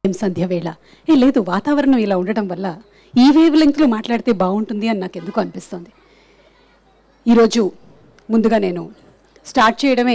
ఏం సంధ్య వేళ ఏ లేదు వాతావరణం ఇలా ఉండటం వల్ల ఈ వేవ్ లెంగ్త్లో మాట్లాడితే బాగుంటుంది అని నాకు ఎందుకు అనిపిస్తుంది ఈరోజు ముందుగా నేను స్టార్ట్ చేయడమే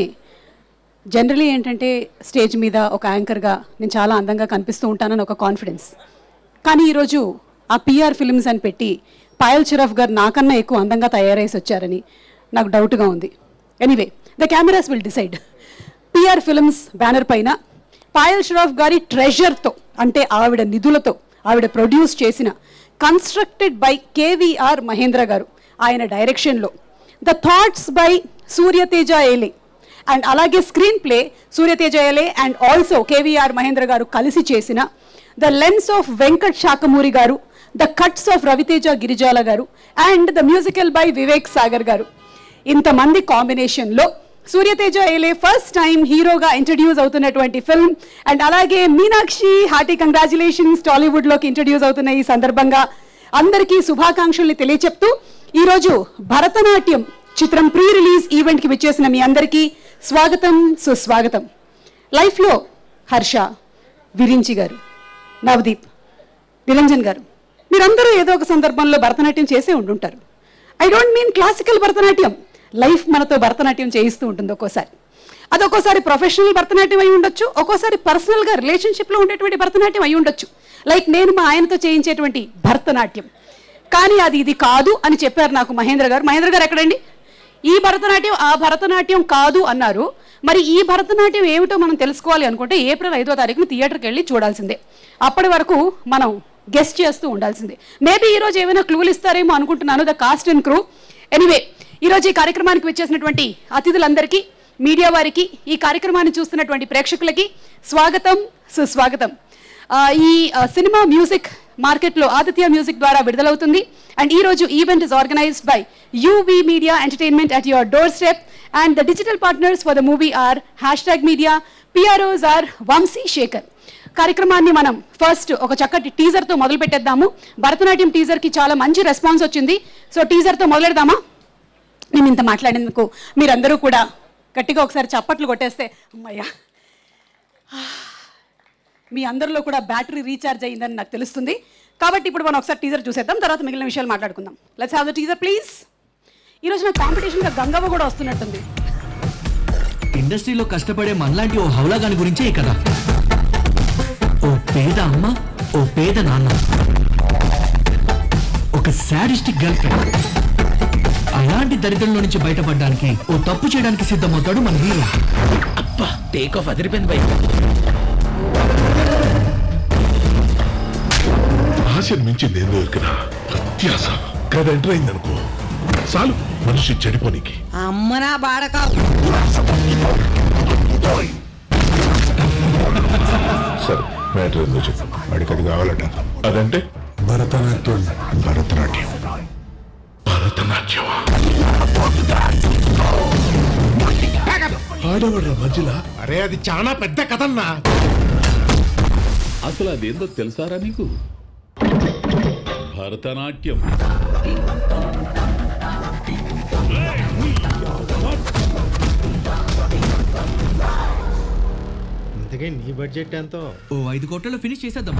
జనరలీ ఏంటంటే స్టేజ్ మీద ఒక యాంకర్గా నేను చాలా అందంగా కనిపిస్తూ ఉంటానని ఒక కాన్ఫిడెన్స్ కానీ ఈరోజు ఆ పిఆర్ ఫిల్మ్స్ అని పెట్టి పాయల్ షరఫ్ గారు నాకన్నా ఎక్కువ అందంగా తయారేసి వచ్చారని నాకు డౌట్గా ఉంది anyway the cameras will decide PR films banner పైన పాయల్ షరఫ్ గారి ట్రెజర్తో అంటే ఆవిడ నిధులతో ఆవిడ ప్రొడ్యూస్ చేసిన కన్స్ట్రక్టెడ్ బై కేవీఆర్ మహేంద్ర గారు ఆయన డైరెక్షన్లో ద థాట్స్ బై సూర్యతేజ ఏలే అండ్ అలాగే స్క్రీన్ ప్లే సూర్యతేజ ఏలే అండ్ ఆల్సో కేవీఆర్ మహేంద్ర గారు కలిసి చేసిన the lens of Venkat Sakamuri garu the cuts of Raviteja Girijala garu and the musical by Vivek Sagar garu ఇంతమంది కాంబినేషన్లో సూర్యతేజ ఏలే ఫస్ట్ టైం హీరోగా ఇంట్రడ్యూస్ అవుతున్నటువంటి ఫిల్మ్ అండ్ అలాగే మీనాక్షి హార్టీ కంగ్రాచులేషన్స్ టాలీవుడ్లోకి ఇంట్రడ్యూస్ అవుతున్న ఈ సందర్భంగా అందరికీ శుభాకాంక్షల్ని తెలియచెప్తూ ఈరోజు భరతనాట్యం చిత్రం ప్రీ రిలీజ్ ఈవెంట్కి విచ్చేసిన మీ అందరికీ స్వాగతం సుస్వాగతం లైఫ్లో హర్ష విరించి గారు నవదీప్ నిరంజన్ గారు మీరందరూ ఏదో ఒక సందర్భంలో భరతనాట్యం చేసే ఉండుంటారు I don't mean classical Bharatanatyam life మనతో భరతనాట్యం చేయిస్తూ ఉంటుంది ఒక్కోసారి అది ఒక్కోసారి ప్రొఫెషనల్ భరతనాట్యం అయి ఉండొచ్చు ఒక్కోసారి పర్సనల్గా రిలేషన్షిప్లో ఉండేటువంటి భరతనాట్యం అయి ఉండొచ్చు లైక్ నేను మా ఆయనతో చేయించేటువంటి భరతనాట్యం కానీ అది ఇది కాదు అని చెప్పారు నాకు మహేంద్ర గారు మహేంద్ర గారు ఎక్కడండి ఈ భరతనాట్యం ఆ భరతనాట్యం కాదు అన్నారు మరి ఈ భరతనాట్యం ఏమిటో మనం తెలుసుకోవాలి అనుకుంటే ఏప్రిల్ ఐదో తారీఖున థియేటర్కి వెళ్ళి చూడాల్సిందే అప్పటి వరకు మనం గెస్ట్ చేస్తూ ఉండాల్సిందే మేబీ ఈ రోజు ఏమైనా క్లూలు ఇస్తారేమో అనుకుంటున్నాను the cast and crew anyway ఈరోజు ఈ కార్యక్రమానికి వచ్చేసినటువంటి అతిథులందరికీ మీడియా వారికి ఈ కార్యక్రమాన్ని చూస్తున్నటువంటి ప్రేక్షకులకి స్వాగతం సుస్వాగతం ఆ, ఈ ఆ, సినిమా మ్యూజిక్ మార్కెట్లో ఆదిత్య మ్యూజిక్ ద్వారా విడుదలవుతుంది అండ్ ఈ రోజు event is organized by UV media entertainment at your door step and the digital partners for the movie are hashtag media PROs are Vamsi Sekhar కార్యక్రమాన్ని మనం ఫస్ట్ ఒక చక్కటి టీజర్తో మొదలు పెట్టేద్దాము భరతనాట్యం టీజర్కి చాలా మంచి రెస్పాన్స్ వచ్చింది సో టీజర్తో మొదలెడదామా నేను ఇంత మాట్లాడేందుకు మీరందరూ కూడా గట్టిగా ఒకసారి చప్పట్లు కొట్టేస్తే అమ్మయ్యా మీ అందరిలో కూడా బ్యాటరీ రీఛార్జ్ అయ్యిందని నాకు తెలుస్తుంది కాబట్టి ఇప్పుడు మనం ఒకసారి టీజర్ చూసేద్దాం తర్వాత మిగిలిన విషయాలు మాట్లాడుకుందాం let's have the teaser please ఈరోజు నాకు కాంపిటీషన్గా గంగవ్వ కూడా వస్తున్నట్టుంది ఇండస్ట్రీలో కష్టపడే మనలాంటి ఓ హౌలాగాని గురించే ఈ కథ ఓ పేద అమ్మ ఓ పేద నాన్న ఒక శాడిస్టిక్ గర్ల్ ఫ్రెండ్ అలాంటి దరిద్రంలో నుంచి బయటపడడానికి ఓ తప్పు చేయడానికి సిద్ధమవుతాడు మన హీరో అబ్బా టేక్ ఆఫ్ అదిరిపోయింది భయ్ ఆశను మించింది ఏం దొరికినా అత్యాస కథ ఎంటర్ అయిందనుకో చాలు మనిషి చెడిపోనికి అమ్మనా బాడక సరే మ్యాటర్ ఏందో చెప్పు వాడికి అది కావాలట అదంటే భరతనాట్యం భరతనాట్యం భరతనాట్యం ఆడవాడ్రా మధ్యలో అరే అది చాలా పెద్ద కథన్నా అసలు అదేందో తెలుసారా నీకు భరతనాట్యం ఇంతకీ నీ బడ్జెట్ ఎంతో ఓ ఐదు కోట్లలో ఫినిష్ చేసేద్దాం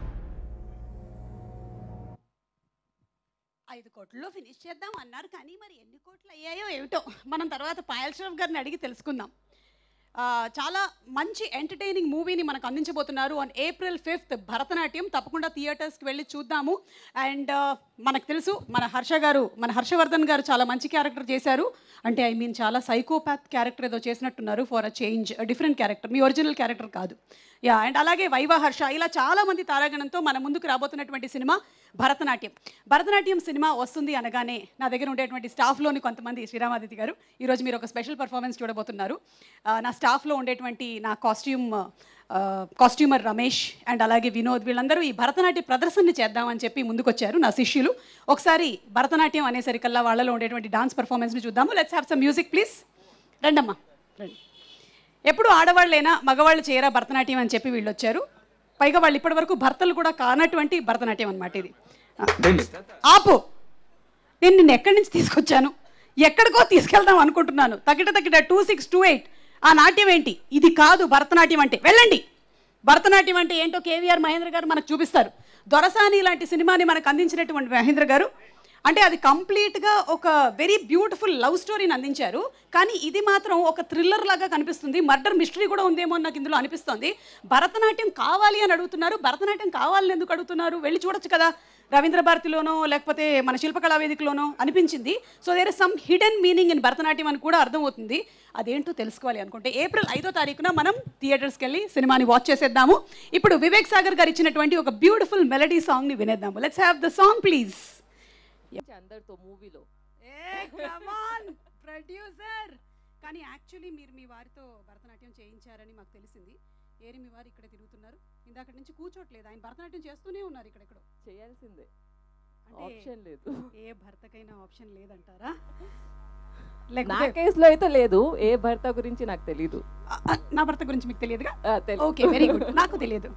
ఐదు కోట్లలో ఫినిష్ చేద్దాం అన్నారు కానీ మరి ఎన్ని కోట్లు అయ్యాయో ఏమిటో మనం తర్వాత పాయల్ శ్రఫ్ గారిని అడిగి తెలుసుకుందాం ఆ, చాలా మంచి ఎంటర్టైనింగ్ మూవీని మనకు అందించబోతున్నారు ఆన్ ఏప్రిల్ ఫిఫ్త్ భరతనాట్యం తప్పకుండా థియేటర్స్కి వెళ్ళి చూద్దాము అండ్ మనకు తెలుసు మన హర్ష గారు మన హర్షవర్ధన్ గారు చాలా మంచి క్యారెక్టర్ చేశారు అంటే ఐ మీన్ చాలా సైకోపాత్ క్యారెక్టర్ ఏదో చేసినట్టున్నారు for a change different character మీ ఒరిజినల్ క్యారెక్టర్ కాదు యా అండ్ అలాగే వైవా హర్ష ఇలా చాలా మంది తారాగణంతో మన ముందుకు రాబోతున్నటువంటి సినిమా భరతనాట్యం భరతనాట్యం సినిమా వస్తుంది అనగానే నా దగ్గర ఉండేటువంటి స్టాఫ్లోని కొంతమంది శ్రీరామాదిత్య గారు ఈరోజు మీరు ఒక స్పెషల్ పర్ఫార్మెన్స్ చూడబోతున్నారు ఆ, నా స్టాఫ్లో ఉండేటువంటి నా కాస్ట్యూమ్ కాస్ట్యూమర్ రమేష్ అండ్ అలాగే వినోద్ వీళ్ళందరూ ఈ భరతనాట్య ప్రదర్శనని చేద్దామని చెప్పి ముందుకొచ్చారు నా శిష్యులు ఒకసారి భరతనాట్యం అనేసరికల్లా వాళ్ళలో ఉండేటువంటి డాన్స్ పర్ఫార్మెన్స్ని చూద్దాము let's have some music please రండమ్మా రండి ఎప్పుడు ఆడవాళ్ళైనా మగవాళ్ళు చేయరా భరతనాట్యం అని చెప్పి వీళ్ళు వచ్చారు పైగా వాళ్ళు ఇప్పటివరకు భర్తలు కూడా కానటువంటి భరతనాట్యం అనమాట ఇది ఆ, ఆపు నేను నిన్ను ఎక్కడి నుంచి తీసుకొచ్చాను ఎక్కడికో తీసుకెళ్దాం అనుకుంటున్నాను తగిట తగిట టూ సిక్స్ టూ ఎయిట్ ఆ నాట్యం ఏంటి ఇది కాదు భరతనాట్యం అంటే వెళ్ళండి భరతనాట్యం అంటే ఏంటో కేవీఆర్ మహేంద్ర గారు మనకు చూపిస్తారు దొరసాని లాంటి సినిమాని మనకు అందించినటువంటి మహేంద్ర గారు అంటే అది కంప్లీట్గా ఒక వెరీ బ్యూటిఫుల్ లవ్ స్టోరీని అందించారు కానీ ఇది మాత్రం ఒక థ్రిల్లర్ లాగా కనిపిస్తుంది మర్డర్ మిస్టరీ కూడా ఉందేమో అని నాకు ఇందులో అనిపిస్తుంది భరతనాట్యం కావాలి అని అడుగుతున్నారు భరతనాట్యం కావాలని ఎందుకు అడుగుతున్నారు వెళ్ళి చూడొచ్చు కదా రవీంద్ర భారతిలోనో లేకపోతే మన శిల్పకళా వేదికలోనో అనిపించింది so there is some hidden meaning in Bharatanatyam అని కూడా అర్థమవుతుంది అదేంటో తెలుసుకోవాలి అనుకుంటే ఏప్రిల్ ఐదో తారీఖున మనం థియేటర్స్కి వెళ్ళి సినిమాని వాచ్ చేసేద్దాము ఇప్పుడు వివేక్ సాగర్ గారు ఇచ్చినటువంటి ఒక బ్యూటిఫుల్ మెలడీ సాంగ్ని వినేద్దాము let's have the song please అందరితో మూవీలో ప్రొడ్యూసర్ కానీ యాక్చువల్లీ మీరు మీ వారితో భరతనాట్యం చేయించారని మాకు తెలిసింది ఏరి మీ వారు ఇక్కడ తిరుగుతున్నారు ఇందాక నుంచి కూర్చోట్లేదు ఆయన భరతనాట్యం చేస్తూనే ఉన్నారు ఇక్కడెక్కడో చేయాల్సిందే అంటే ఆప్షన్ లేదు ఏ భర్తకైనా ఆప్షన్ లేదంటారా నా లేకపోతే కేసులో అయితే లేదు ఏ భర్త గురించి నాకు తెలీదు ఆ, ఆ, నా భర్త గురించి మీకు తెలియదుగా ఆ, తెలీదు. ఓకే వెరీ గుడ్ నాకు తెలియదు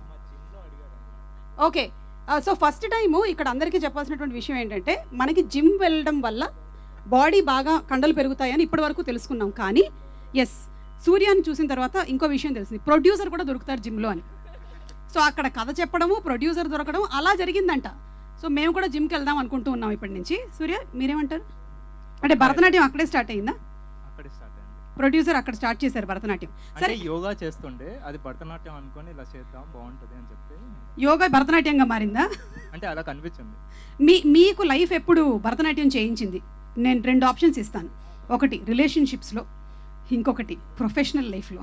ఓకే సో ఫస్ట్ టైము ఇక్కడ అందరికీ చెప్పాల్సినటువంటి విషయం ఏంటంటే మనకి జిమ్ వెళ్ళడం వల్ల బాడీ బాగా కండలు పెరుగుతాయని ఇప్పటి వరకు తెలుసుకున్నాం కానీ ఎస్ సూర్యాన్ని చూసిన తర్వాత ఇంకో విషయం తెలిసింది ప్రొడ్యూసర్ కూడా దొరుకుతారు జిమ్లో అని సో అక్కడ కథ చెప్పడము ప్రొడ్యూసర్ దొరకడం అలా జరిగిందంట సో మేము కూడా జిమ్కి వెళ్దాం అనుకుంటూ ఉన్నాం ఇప్పటి నుంచి సూర్య మీరేమంటారు అంటే భరతనాట్యం అక్కడే స్టార్ట్ అయిందా అక్కడే స్టార్ట్ అయింది ప్రొడ్యూసర్ అక్కడ స్టార్ట్ చేశారు భరతనాట్యం అంటే సరే యోగా చేస్తుండే అది భరతనాట్యం అనుకొని ఇలా చేద్దాం బాగుంటుంది అని చెప్పి యోగా భరతనాట్యంగా మారిందా అంటే అలా కనిపించింది మీ మీకు లైఫ్ ఎప్పుడు భరతనాట్యం చేయించింది నేను రెండు ఆప్షన్స్ ఇస్తాను ఒకటి రిలేషన్షిప్స్లో ఇంకొకటి ప్రొఫెషనల్ లైఫ్లో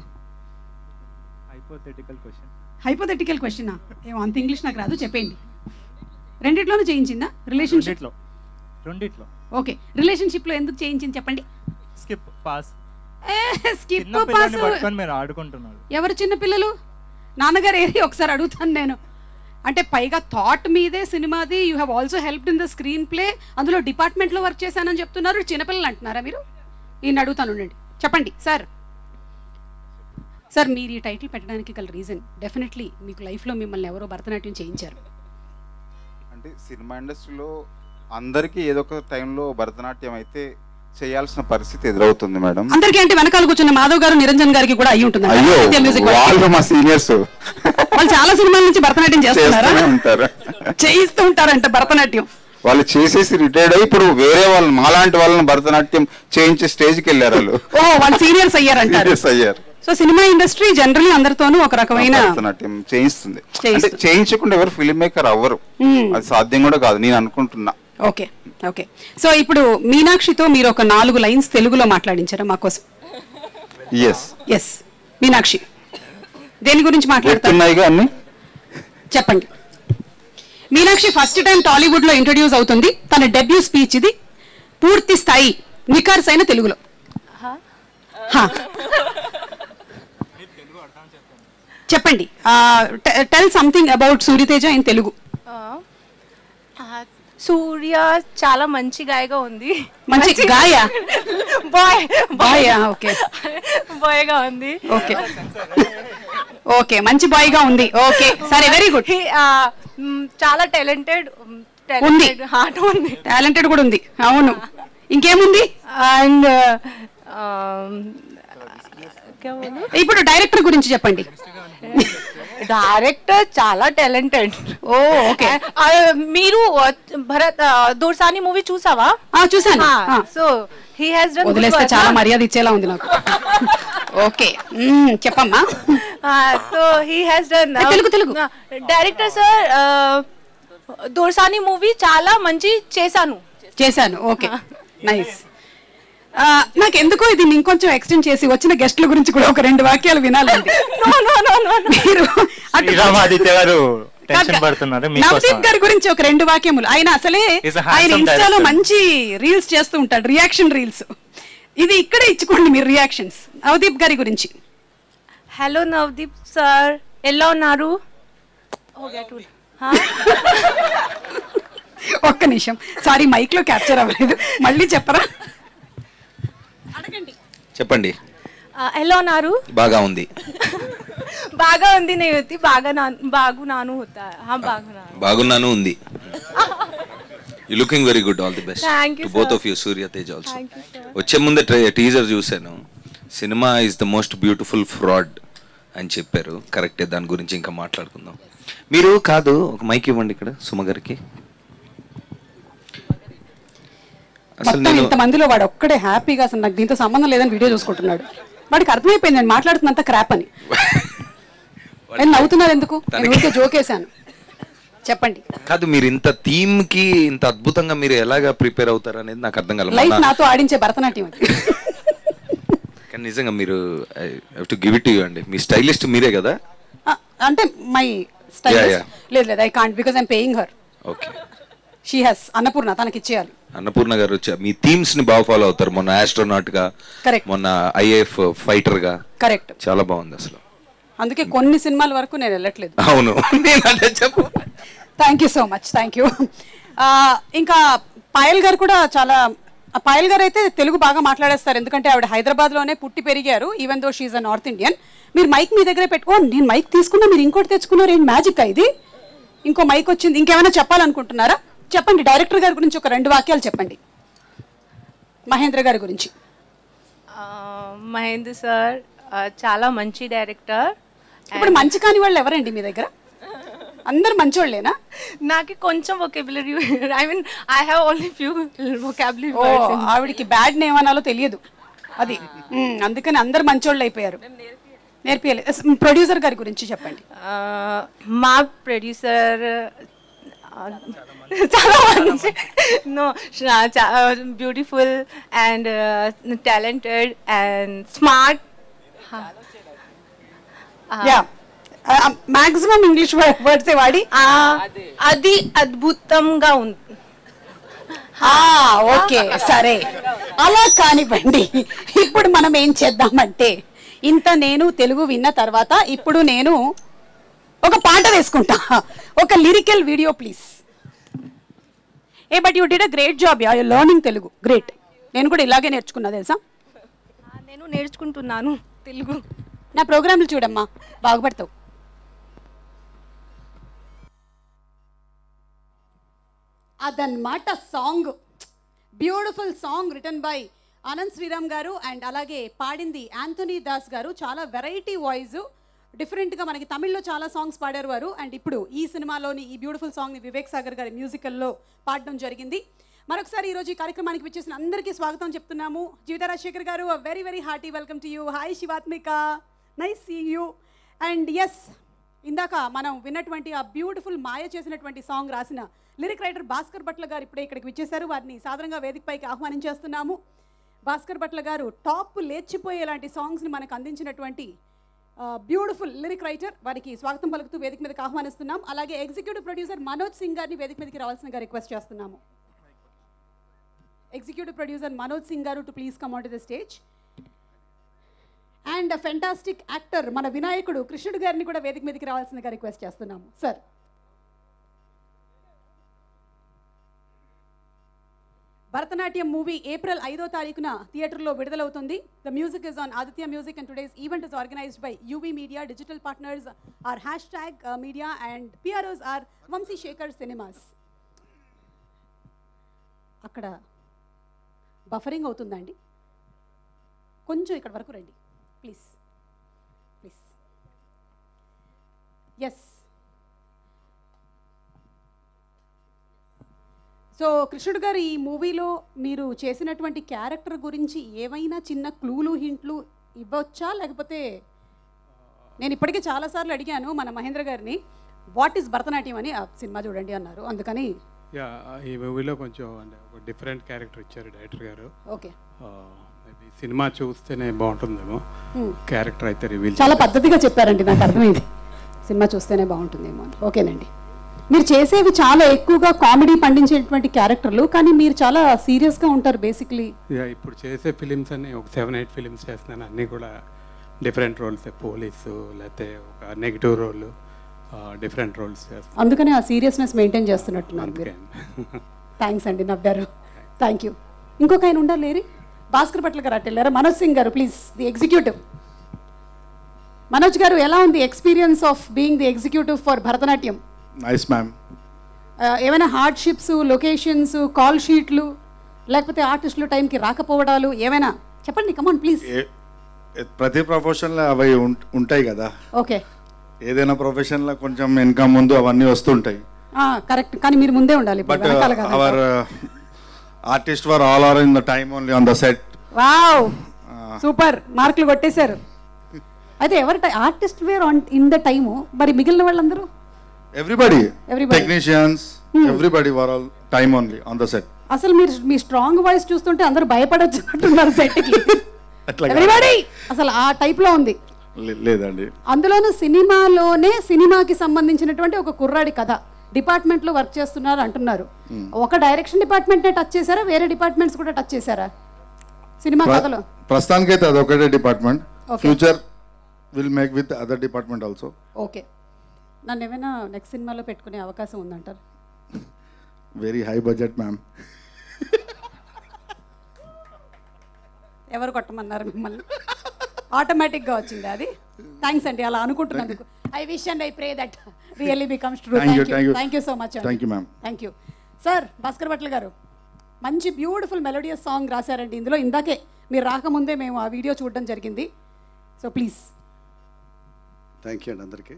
హైపోథెటికల్ క్వశ్చన్ హైపోథెటికల్ క్వశ్చనా ఏమో అంత ఇంగ్లీష్ నాకు రాదు చెప్పేయండి రెండిట్లోనూ చేయించిందా రిలేషన్షిప్ రెండిట్లో రెండిట్లో ఓకే రిలేషన్షిప్లో ఎందుకు చేయించింది చెప్పండి స్కిప్ పాస్ స్కిప్ చిన్న పిల్లల్ని పట్టుకొని మీరు ఆడుకుంటున్నారు ఎవరు చిన్న పిల్లలు నాన్నగారు ఏరి ఒకసారి అడుగుతాను నేను అంటే పైగా థాట్ మీదే సినిమాది you have also helped in the screenplay అందులో డిపార్ట్మెంట్లో వర్క్ చేశానని చెప్తున్నారు చిన్నపిల్లలు అంటున్నారా మీరు ఈయన అడుగుతాను ఉండండి చెప్పండి సార్ సార్ మీరు ఈ టైటిల్ పెట్టడానికి గల రీజన్ డెఫినెట్లీ మీకు లైఫ్లో మిమ్మల్ని ఎవరో భరతనాట్యం చేయించారు అంటే సినిమా ఇండస్ట్రీలో అందరికీ ఏదో ఒక టైంలో భరతనాట్యం అయితే చేయాల్సిన పరిస్థితి ఎదురవుతుంది మేడం అందరికీ అంటే వెనకాల కూర్చున్న మాధవ్ గారు నిరంజన్ గారికి కూడా అయ్యి ఉంటుంది అయ్యో సత్య మ్యూజిక్ వాళ్ళు. వాళ్ళు మా సీనియర్స్ వాళ్ళు చాలా సినిమాల నుంచి భరతనాట్యం చేస్తున్నారా చేస్తూనే ఉంటారు చేయిస్తూ ఉంటారంట భరతనాట్యం వాళ్ళు చేసేసి రిటైర్డ్ అయ్యి ఇప్పుడు వేరే వాళ్ళు మాలాంటి వాళ్ళని భరతనాట్యం చేయించే స్టేజ్కి వెళ్ళారు వాళ్ళు ఓ వాళ్ళు సీనియర్స్ అయ్యారంటారు సీరియస్ అయ్యారు సో సినిమా ఇండస్ట్రీ జనరల్లీ అందరితోనూ ఒక రకమైన భరతనాట్యం చేయిస్తుంది అంటే చేయిస్తుంది. చేయించకుండా ఎవరు ఫిల్మ్ మేకర్ అవ్వరు మ్మ్. అది సాధ్యం కూడా కాదు నేను అనుకుంటున్నా ఓకే ఓకే సో ఇప్పుడు మీనాక్షితో మీరు ఒక నాలుగు లైన్స్ తెలుగులో మాట్లాడించారా మా కోసం ఎస్ ఎస్ మీనాక్షి దేని గురించి మాట్లాడతారు చెప్తున్నాయిగా అన్ని చెప్పండి మీనాక్షి ఫస్ట్ టైం టాలీవుడ్ లో ఇంట్రడ్యూస్ అవుతుంది తన డెబ్యూ స్పీచ్ ఇది పూర్తి స్థాయి నికార్స్ అయిన తెలుగులో హా. చెప్పండి tell something about Suryateja in Telugu ఆ, సూర్య చాలా మంచి గాయగా ఉంది మంచి గాయ బాయ్ బాయ్ ఓకే బాయ్ గా ఉంది ఓకే ఓకే మంచి బాయ్ గా ఉంది ఓకే సరే వెరీ గుడ్ He, ఆ, మ్, చాలా టాలెంటెడ్ ఉంది. హార్ట్ ఉంది టాలెంటెడ్ కూడా ఉంది అవును ఇంకేముంది అండ్ ఇప్పుడు డైరెక్టర్ గురించి చెప్పండి డైరెక్టర్ చాలా టాలెంటెడ్ ఓ ఓకే మీరు ఆ, భరత్ ఆ, దూర్సాని మూవీ చూసావా ఆ, చూశాను. ఆ. సో హీ హాస్ డన్ వదిలేస్తే చాలా మర్యాద ఇచ్చేలా ఉంది నాకు ఓకే మ్మ్, చెప్పమ్మా so he has done Telugu, Telugu. Director sir Dorasani movie చాలా మంచి చేశాను చేశాను ఓకే నైస్ నాకు ఎందుకో ఇది ఇంకొంచెం ఎక్స్టెండ్ చేసి వచ్చిన గెస్ట్ల గురించి కూడా ఒక రెండు వాక్యాలు వినాలండి మీరు అటు- శ్రీరామాదిత్య గారు టెన్షన్ కాదు, పడుతున్నారు నవదీప్ మీకోసం గారి గురించి ఒక రెండు వాక్యములు ఆయన అసలే He's a handsome ఆయన ఇన్స్టాలో director. మంచి రీల్స్ చేస్తూ ఉంటాడు రియాక్షన్ రీల్స్ ఇది ఇక్కడే ఇచ్చుకోండి మీరు రియాక్షన్స్ నవదీప్ గారి గురించి హలో నవదీప్ సార్ ఎలా ఉన్నారు ఓకే టూ ఒక్క నిమిషం సారీ మైక్ లో క్యాప్చర్ అవ్వలేదు మళ్ళీ చెప్పరా చెప్పండి ఎలా ఉన్నారు బాగా ఉంది బాగా ఉంది नहीं होती బాగా బాగు నాను होता है हाँ బాగు నాను బాగున్నాను ఉంది you looking very good all the best Thank you, to both sir. Of you Surya Tej also Thank you, sir. వచ్చే ముందే టీజర్ చూశాను సినిమా is the most beautiful fraud అని చెప్పారు కరెక్టే దాని గురించి ఇంకా మాట్లాడుకుందాం మీరు కాదు ఒక మైక్ ఇవ్వండి ఇక్కడ సుమ గారికి అసలు మొత్తం నేను ఇంతమందిలో వాడు ఒక్కడే హ్యాపీగా అసలు నాకు దీంతో సంబంధం లేదని వీడియో చూసుకుంటున్నాడు వాడికి అర్థమైపోయింది నేను మాట్లాడుతున్నంత క్రాప్ అని నేను నవ్వుతున్నారు ఎందుకు నేను ఊరికే జోకేశాను చెప్పండి కాదు మీరు ఇంత థీమ్ కి ఇంత అద్భుతంగా మీరు ఎలాగా ప్రిపేర్ అవుతారు అనేది నాకు అర్థం కాలేదు లైఫ్ మొన్న- నాతో ఆడించే భరతనాట్యం అది కానీ నిజంగా మీరు టు గివ్ ఇట్ యూ అండి మీ స్టైలిస్ట్ మీరే కదా ఆ, అంటే మై స్టైల్ Yeah, yeah. లేదు లేదు I can't because I'm paying her okay she has Annapurna తనకి ఇచ్చేయాలి అన్నపూర్ణ గారు వచ్చా మీ థీమ్స్ ని బాగా ఫాలో అవుతారు మొన్న ఆస్ట్రోనాట్ గా Correct. మొన్న ఐఏఎఫ్ ఫైటర్ గా కరెక్ట్ చాలా బాగుంది అసలు అందుకే కొన్ని సినిమాల వరకు నేను వెళ్ళట్లేదు అవును నేను అదే చెప్పు thank you so much thank you ఇంకా పాయల్ గారు కూడా చాలా ఆ పాయల్ గారు అయితే తెలుగు బాగా మాట్లాడేస్తారు ఎందుకంటే ఆవిడ హైదరాబాద్లోనే పుట్టి పెరిగారు even though she a north Indian మీరు మైక్ మీ దగ్గరే పెట్టుకో నేను మైక్ తీసుకున్నా మీరు ఇంకోటి తెచ్చుకున్నారు ఏంటి మ్యాజిక్ ఇది ఇంకో మైక్ వచ్చింది ఇంకేమైనా చెప్పాలనుకుంటున్నారా చెప్పండి డైరెక్టర్ గారి గురించి ఒక రెండు వాక్యాలు చెప్పండి మహేంద్ర గారి గురించి మహేంద్ర సార్ చాలా మంచి డైరెక్టర్ ఇప్పుడు మంచి కాని వాళ్ళు ఎవరండి మీ దగ్గర అందరు మంచోళ్ళేనా నాకు కొంచెం vocabulary I mean I have only few vocabulary ఓ ఆవిడకి బ్యాడ్ నేమ్ అనాలో తెలియదు అది మ్, అందుకని అందరు మంచోళ్ళు అయిపోయారు నేర్పియలేదు ప్రొడ్యూసర్ గారి గురించి చెప్పండి మా ప్రొడ్యూసర్ చాలా మంచి no beautiful and talented and smart yeah maximum English words వాడి అది అద్భుతంగా ఉంది ఓకే సరే అలా కానివ్వండి ఇప్పుడు మనం ఏం చేద్దామంటే ఇంత నేను తెలుగు విన్న తర్వాత ఇప్పుడు నేను ఒక పాట వేసుకుంటా ఒక lyrical video please uh but you did a great job yeah you learning Telugu great నేను కూడా ఇలాగే నేర్చుకున్నా తెలుసా నేను నేర్చుకుంటున్నాను తెలుగు నా ప్రోగ్రాంలు చూడమ్మా బాగుపడతావు అదన్నమాట song beautiful song written by Anand Sriram garu and అలాగే పాడింది యాంథనీ దాస్ గారు చాలా వెరైటీ వాయిస్ డిఫరెంట్గా మనకి తమిళ్లో చాలా సాంగ్స్ పాడారు వారు అండ్ ఇప్పుడు ఈ సినిమాలోని ఈ బ్యూటిఫుల్ సాంగ్ని వివేక్ సాగర్ గారి మ్యూజికల్లో పాడడం జరిగింది మరొకసారి ఈరోజు ఈ కార్యక్రమానికి విచ్చేసిన అందరికీ స్వాగతం చెప్తున్నాము Jeevitha Rajasekhar garu very very hearty welcome to you hi Shivathmika nice see you and yes ఇందాక మనం విన్నటువంటి ఆ బ్యూటిఫుల్ మాయ చేసినటువంటి సాంగ్ రాసిన లిరిక్ రైటర్ భాస్కర్ భట్ల గారు ఇప్పుడే ఇక్కడికి విచ్చేశారు వారిని సాధారణంగా వేదికపైకి ఆహ్వానించేస్తున్నాము భాస్కర్ భట్ల గారు టాప్ లేచిపోయేలాంటి సాంగ్స్ని మనకు అందించినటువంటి బ్యూటిఫుల్ లిరిక్ రైటర్ వారికి స్వాగతం పలుకుతూ వేదిక మీదకి ఆహ్వానిస్తున్నాం అలాగే ఎగ్జిక్యూటివ్ ప్రొడ్యూసర్ మనోజ్ సింగ్ గారిని వేదిక మీదకి రావాల్సిందిగా రిక్వెస్ట్ చేస్తున్నాము executive producer Manoj Singh garu to please come on to the stage and fantastic actor మన వినాయకుడు కృష్ణుడు గారిని కూడా వేదిక మీదకి రావాల్సిందిగా రిక్వెస్ట్ చేస్తున్నాము సార్ భరతనాట్యం మూవీ ఏప్రిల్ ఐదో తారీఖున థియేటర్లో విడుదలవుతుంది the music is on Aditya music and today's event is organized by UV media digital partners are hashtag media and PROs are Vamsi Sekhar cinemas అక్కడ బఫరింగ్ అవుతుందండి కొంచెం ఇక్కడ వరకు రండి ప్లీజ్ ప్లీజ్ ఎస్ సో కృష్ణుడు గారు ఈ మూవీలో మీరు చేసినటువంటి క్యారెక్టర్ గురించి ఏవైనా చిన్న క్లూలు హింట్లు ఇవ్వచ్చా లేకపోతే నేను ఇప్పటికే చాలాసార్లు అడిగాను మన మహేంద్ర గారిని వాట్ ఈస్ భరతనాట్యం అని ఆ సినిమా చూడండి అన్నారు అందుకని యా ఈ మూవీలో కొంచెం అంటే ఒక డిఫరెంట్ క్యారెక్టర్ ఇచ్చారు director garu okay maybe cinema చూస్తేనే బాగుంటుందేమో Hmm. క్యారెక్టర్ అయితే రివీల్ చాలా పద్ధతిగా చెప్పారండి నాకు అర్థమైంది సినిమా చూస్తేనే బాగుంటుందేమో అని ఓకేనండి మీరు చేసేవి చాలా ఎక్కువగా కామెడీ పండించేటువంటి క్యారెక్టర్లు కానీ మీరు చాలా సీరియస్గా ఉంటారు బేసిక్లీ యా ఇప్పుడు చేసే ఫిలిమ్స్ అన్ని ఒక సెవెన్ ఎయిట్ ఫిలిమ్స్ చేస్తున్నాను అన్నీ కూడా డిఫరెంట్ రోల్స్ పోలీసు లేకపోతే ఒక నెగిటివ్ రోల్ డిఫరెంట్ రోల్స్ చేస్తాను అందుకనే ఆ సీరియస్నెస్ మెయింటైన్ చేస్తున్నట్టున్నారు మీరు థ్యాంక్స్ అండి నవ్వారు థ్యాంక్ యూ ఇంకొక ఆయన ఉండాలి లేరి భాస్కర్ పట్ల గారు అటు వెళ్ళారా మనోజ్ సింగ్ గారు please the executive Manoj garu ఎలా ఉంది experience of being the executive for Bharatanatyam nice ma'am ఆ, ఏమైనా హార్డ్షిప్స్ లొకేషన్స్ కాల్ షీట్లు లేకపోతే ఆర్టిస్టులు టైంకి రాకపోవడాలు ఏమైనా చెప్పండి కమాన్ ప్లీజ్ ప్రతి ప్రొఫెషన్లో అవి ఉం- ఉంటాయి కదా ఓకే ఏదైనా ప్రొఫెషన్లో కొంచెం వెనక ముందు అవన్నీ వస్తుంటాయి కరెక్ట్ కానీ మీరు ముందే ఉండాలి ఇప్పుడు బట్ వెనకాల కాదు. Our artist were all are in the time only on the set wow super మార్కులు కొట్టేశారు అయితే ఎవరి artist were on in the time మరి మిగిలిన వాళ్ళందరూ everybody Everybody. Technicians everybody were all time only on the set అసలు మీరు మీ strong voice చూస్తుంటే అందరూ భయపడొచ్చినట్టున్నారు సెట్కి అట్లా కాదు. ఎవ్రీబడి అసలు ఆ టైప్ లో ఉంది లే- లేదండి అందులోనూ సినిమాలోనే సినిమాకి సంబంధించినటువంటి ఒక కుర్రాడి కథ డిపార్ట్మెంట్ లో వర్క్ చేస్తున్నారు అంటున్నారు Hmm. ఒక డైరెక్షన్ డిపార్ట్మెంట్ టచ్ చేశారా వేరే డిపార్ట్మెంట్స్ కూడా టచ్ చేశారా సినిమా ప్ర- కథలో ప్రస్తుతానికైతే అది ఒకటే department Okay. Future will make with other department also okay నన్ను ఏమైనా నెక్స్ట్ సినిమాలో పెట్టుకునే అవకాశం ఉందంటారు వెరీ హై బడ్జెట్ మ్యామ్ ఎవరు కొట్టమన్నారు మిమ్మల్ని ఆటోమేటిక్గా వచ్చింది అది థ్యాంక్స్ అండి అలా అనుకుంటున్నందుకు I wish and I pray that really becomes true Thank you, thank thank you you. Thank you so much Thank you, ma'am. Thank you sir Bhaskar Bhatla garu మంచి బ్యూటిఫుల్ మెలోడియస్ సాంగ్ రాశారండి ఇందులో ఇందాకే మీరు రాకముందే మేము ఆ వీడియో చూడడం జరిగింది సో ప్లీజ్ థ్యాంక్ యూ అండి అందరికీ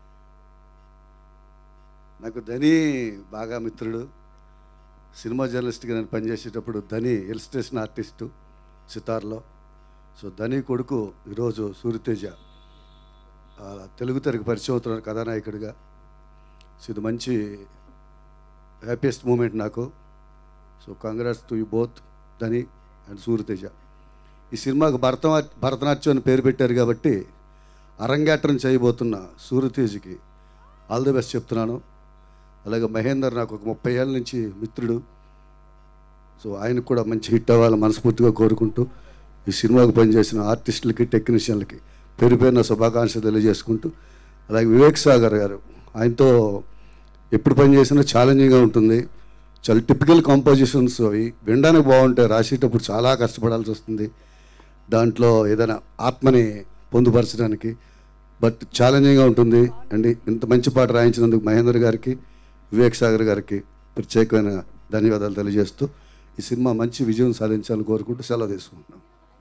నాకు ధని బాగా మిత్రుడు సినిమా జర్నలిస్ట్గా నేను పనిచేసేటప్పుడు ధని ఇల్స్ట్రేషన్ ఆర్టిస్టు సితార్లో సో ధని కొడుకు ఈరోజు సూర్యతేజ ఆ, తెలుగు తెరకు పరిచయం అవుతున్నారు కథానాయకుడిగా సో ఇది మంచి హ్యాపీయెస్ట్ మూమెంట్ నాకు so congrats to you both Dhani and Suryateja ఈ సినిమాకు భరత భరతనాట్యం అని పేరు పెట్టారు కాబట్టి అరంగేట్రం చేయబోతున్న సూర్యతేజ్కి ఆల్ ది బెస్ట్ చెప్తున్నాను అలాగే మహేందర్ నాకు ఒక ముప్పై ఏళ్ళ నుంచి మిత్రుడు సో ఆయనకు కూడా మంచి హిట్ అవ్వాలని మనస్ఫూర్తిగా కోరుకుంటూ ఈ సినిమాకు పనిచేసిన ఆర్టిస్టులకి టెక్నీషియన్లకి పేరు పేరున శుభాకాంక్షలు తెలియజేసుకుంటూ అలాగే వివేక్ సాగర్ గారు ఆయనతో ఎప్పుడు పనిచేసినా ఛాలెంజింగ్గా ఉంటుంది చాలా టిపికల్ కాంపోజిషన్స్ అవి వినడానికి బాగుంటాయి రాసేటప్పుడు చాలా కష్టపడాల్సి వస్తుంది దాంట్లో ఏదైనా ఆత్మని పొందుపరచడానికి బట్ ఛాలెంజింగ్గా ఉంటుంది అండి ఇంత మంచి పాట రాయించినందుకు మహేందర్ గారికి వివేక్ సాగర్ గారికి ప్రత్యేకమైన ధన్యవాదాలు తెలియజేస్తూ ఈ సినిమా మంచి విజయం సాధించాలని కోరుకుంటూ సెలవు తీసుకుంటున్నాం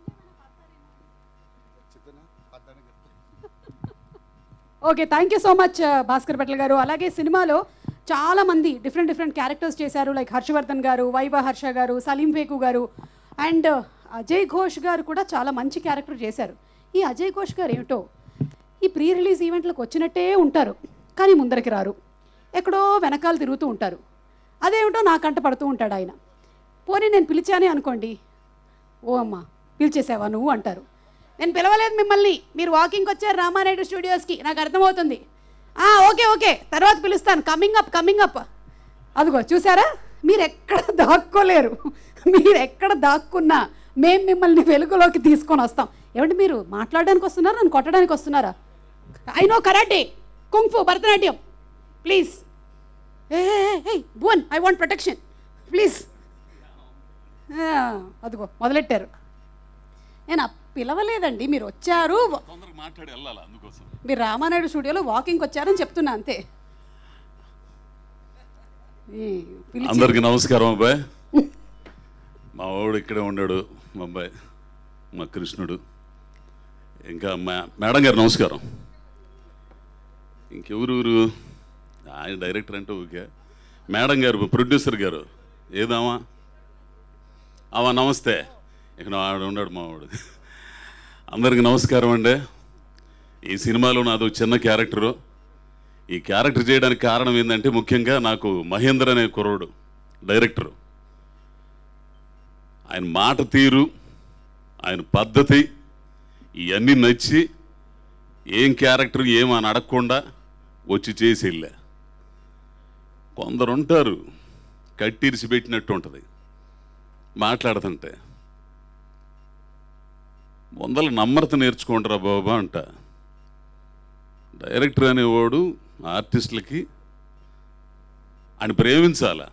okay thank you so much Bhaskar Bhatla garu అలాగే సినిమాలో చాలా మంది డిఫరెంట్ డిఫరెంట్ క్యారెక్టర్స్ చేశారు లైక్ హర్షవర్ధన్ గారు వైవ హర్ష గారు సలీం బేకు గారు అండ్ అజయ్ ఘోష్ గారు కూడా చాలా మంచి క్యారెక్టర్ చేశారు ఈ అజయ్ ఘోష్ గారు ఏమిటో ఈ ప్రీ రిలీజ్ ఈవెంట్లకు వచ్చినట్టే ఉంటారు కానీ ముందరికి రారు ఎక్కడో వెనకాల తిరుగుతూ ఉంటారు అదేమిటో నా కంట పడుతూ ఉంటాడు ఆయన పోనీ నేను పిలిచానే అనుకోండి ఓ అమ్మా పిలిచేసావా నువ్వు అంటారు నేను పిలవలేదు మిమ్మల్ని మీరు వాకింగ్కి వచ్చారు రామానాయుడు స్టూడియోస్కి నాకు అర్థమవుతుంది "ఆ, ఓకే ఓకే తర్వాత పిలుస్తాను కమింగ్ అప్ కమింగ్ అప్ అదిగో చూసారా మీరు ఎక్కడ దాక్కోలేరు మీరు ఎక్కడ దాక్కున్నా మేము మిమ్మల్ని వెలుగులోకి తీసుకొని వస్తాం ఏమంటే మీరు మాట్లాడడానికి వస్తున్నారా నన్ను కొట్టడానికి వస్తున్నారా I know karate kung fu Bharatanatyam please a bone I want protection please అదిగో మొదలెట్టారు నేను అప్- పిలవలేదండి మీరు వచ్చారు మాట్లాడి వెళ్ళాలి అందుకోసం మీరు రామానాయుడు స్టూడియోలో వాకింగ్కి వచ్చారని చెప్తున్నా అంతే ఈ పిలిచి- అందరికి నమస్కారం అబ్బాయి మా వాడు ఇక్కడే ఉన్నాడు మా అబ్బాయి మా కృష్ణుడు ఇంకా మా మేడం గారు నమస్కారం ఇంకెవరు ఆయన డైరెక్టర్ అంటే ఓకే మేడం గారు ప్రొడ్యూసర్ గారు ఏదామా అవ నమస్తే ఇక్కడ ఆడు ఉన్నాడు మా వాడు అందరికి నమస్కారం అండి ఈ సినిమాలో నాది ఒక చిన్న క్యారెక్టరు ఈ క్యారెక్టర్ చేయడానికి కారణం ఏంటంటే ముఖ్యంగా నాకు మహేందర్ అనే కుర్రోడు డైరెక్టరు ఆయన మాట తీరు ఆయన పద్ధతి ఇవన్నీ నచ్చి ఏం క్యారెక్టర్ ఏం అని అడగకుండా వచ్చి చేసి వెళ్ళా కొందరు ఉంటారు కట్టిరిసి పెట్టినట్టు ఉంటుంది మాట్లాడుతుంటే వందల నమ్రత నేర్చుకోండిరా బాబా అంట డైరెక్టర్ అనేవాడు ఆర్టిస్టులకి ఆయన ప్రేమించాల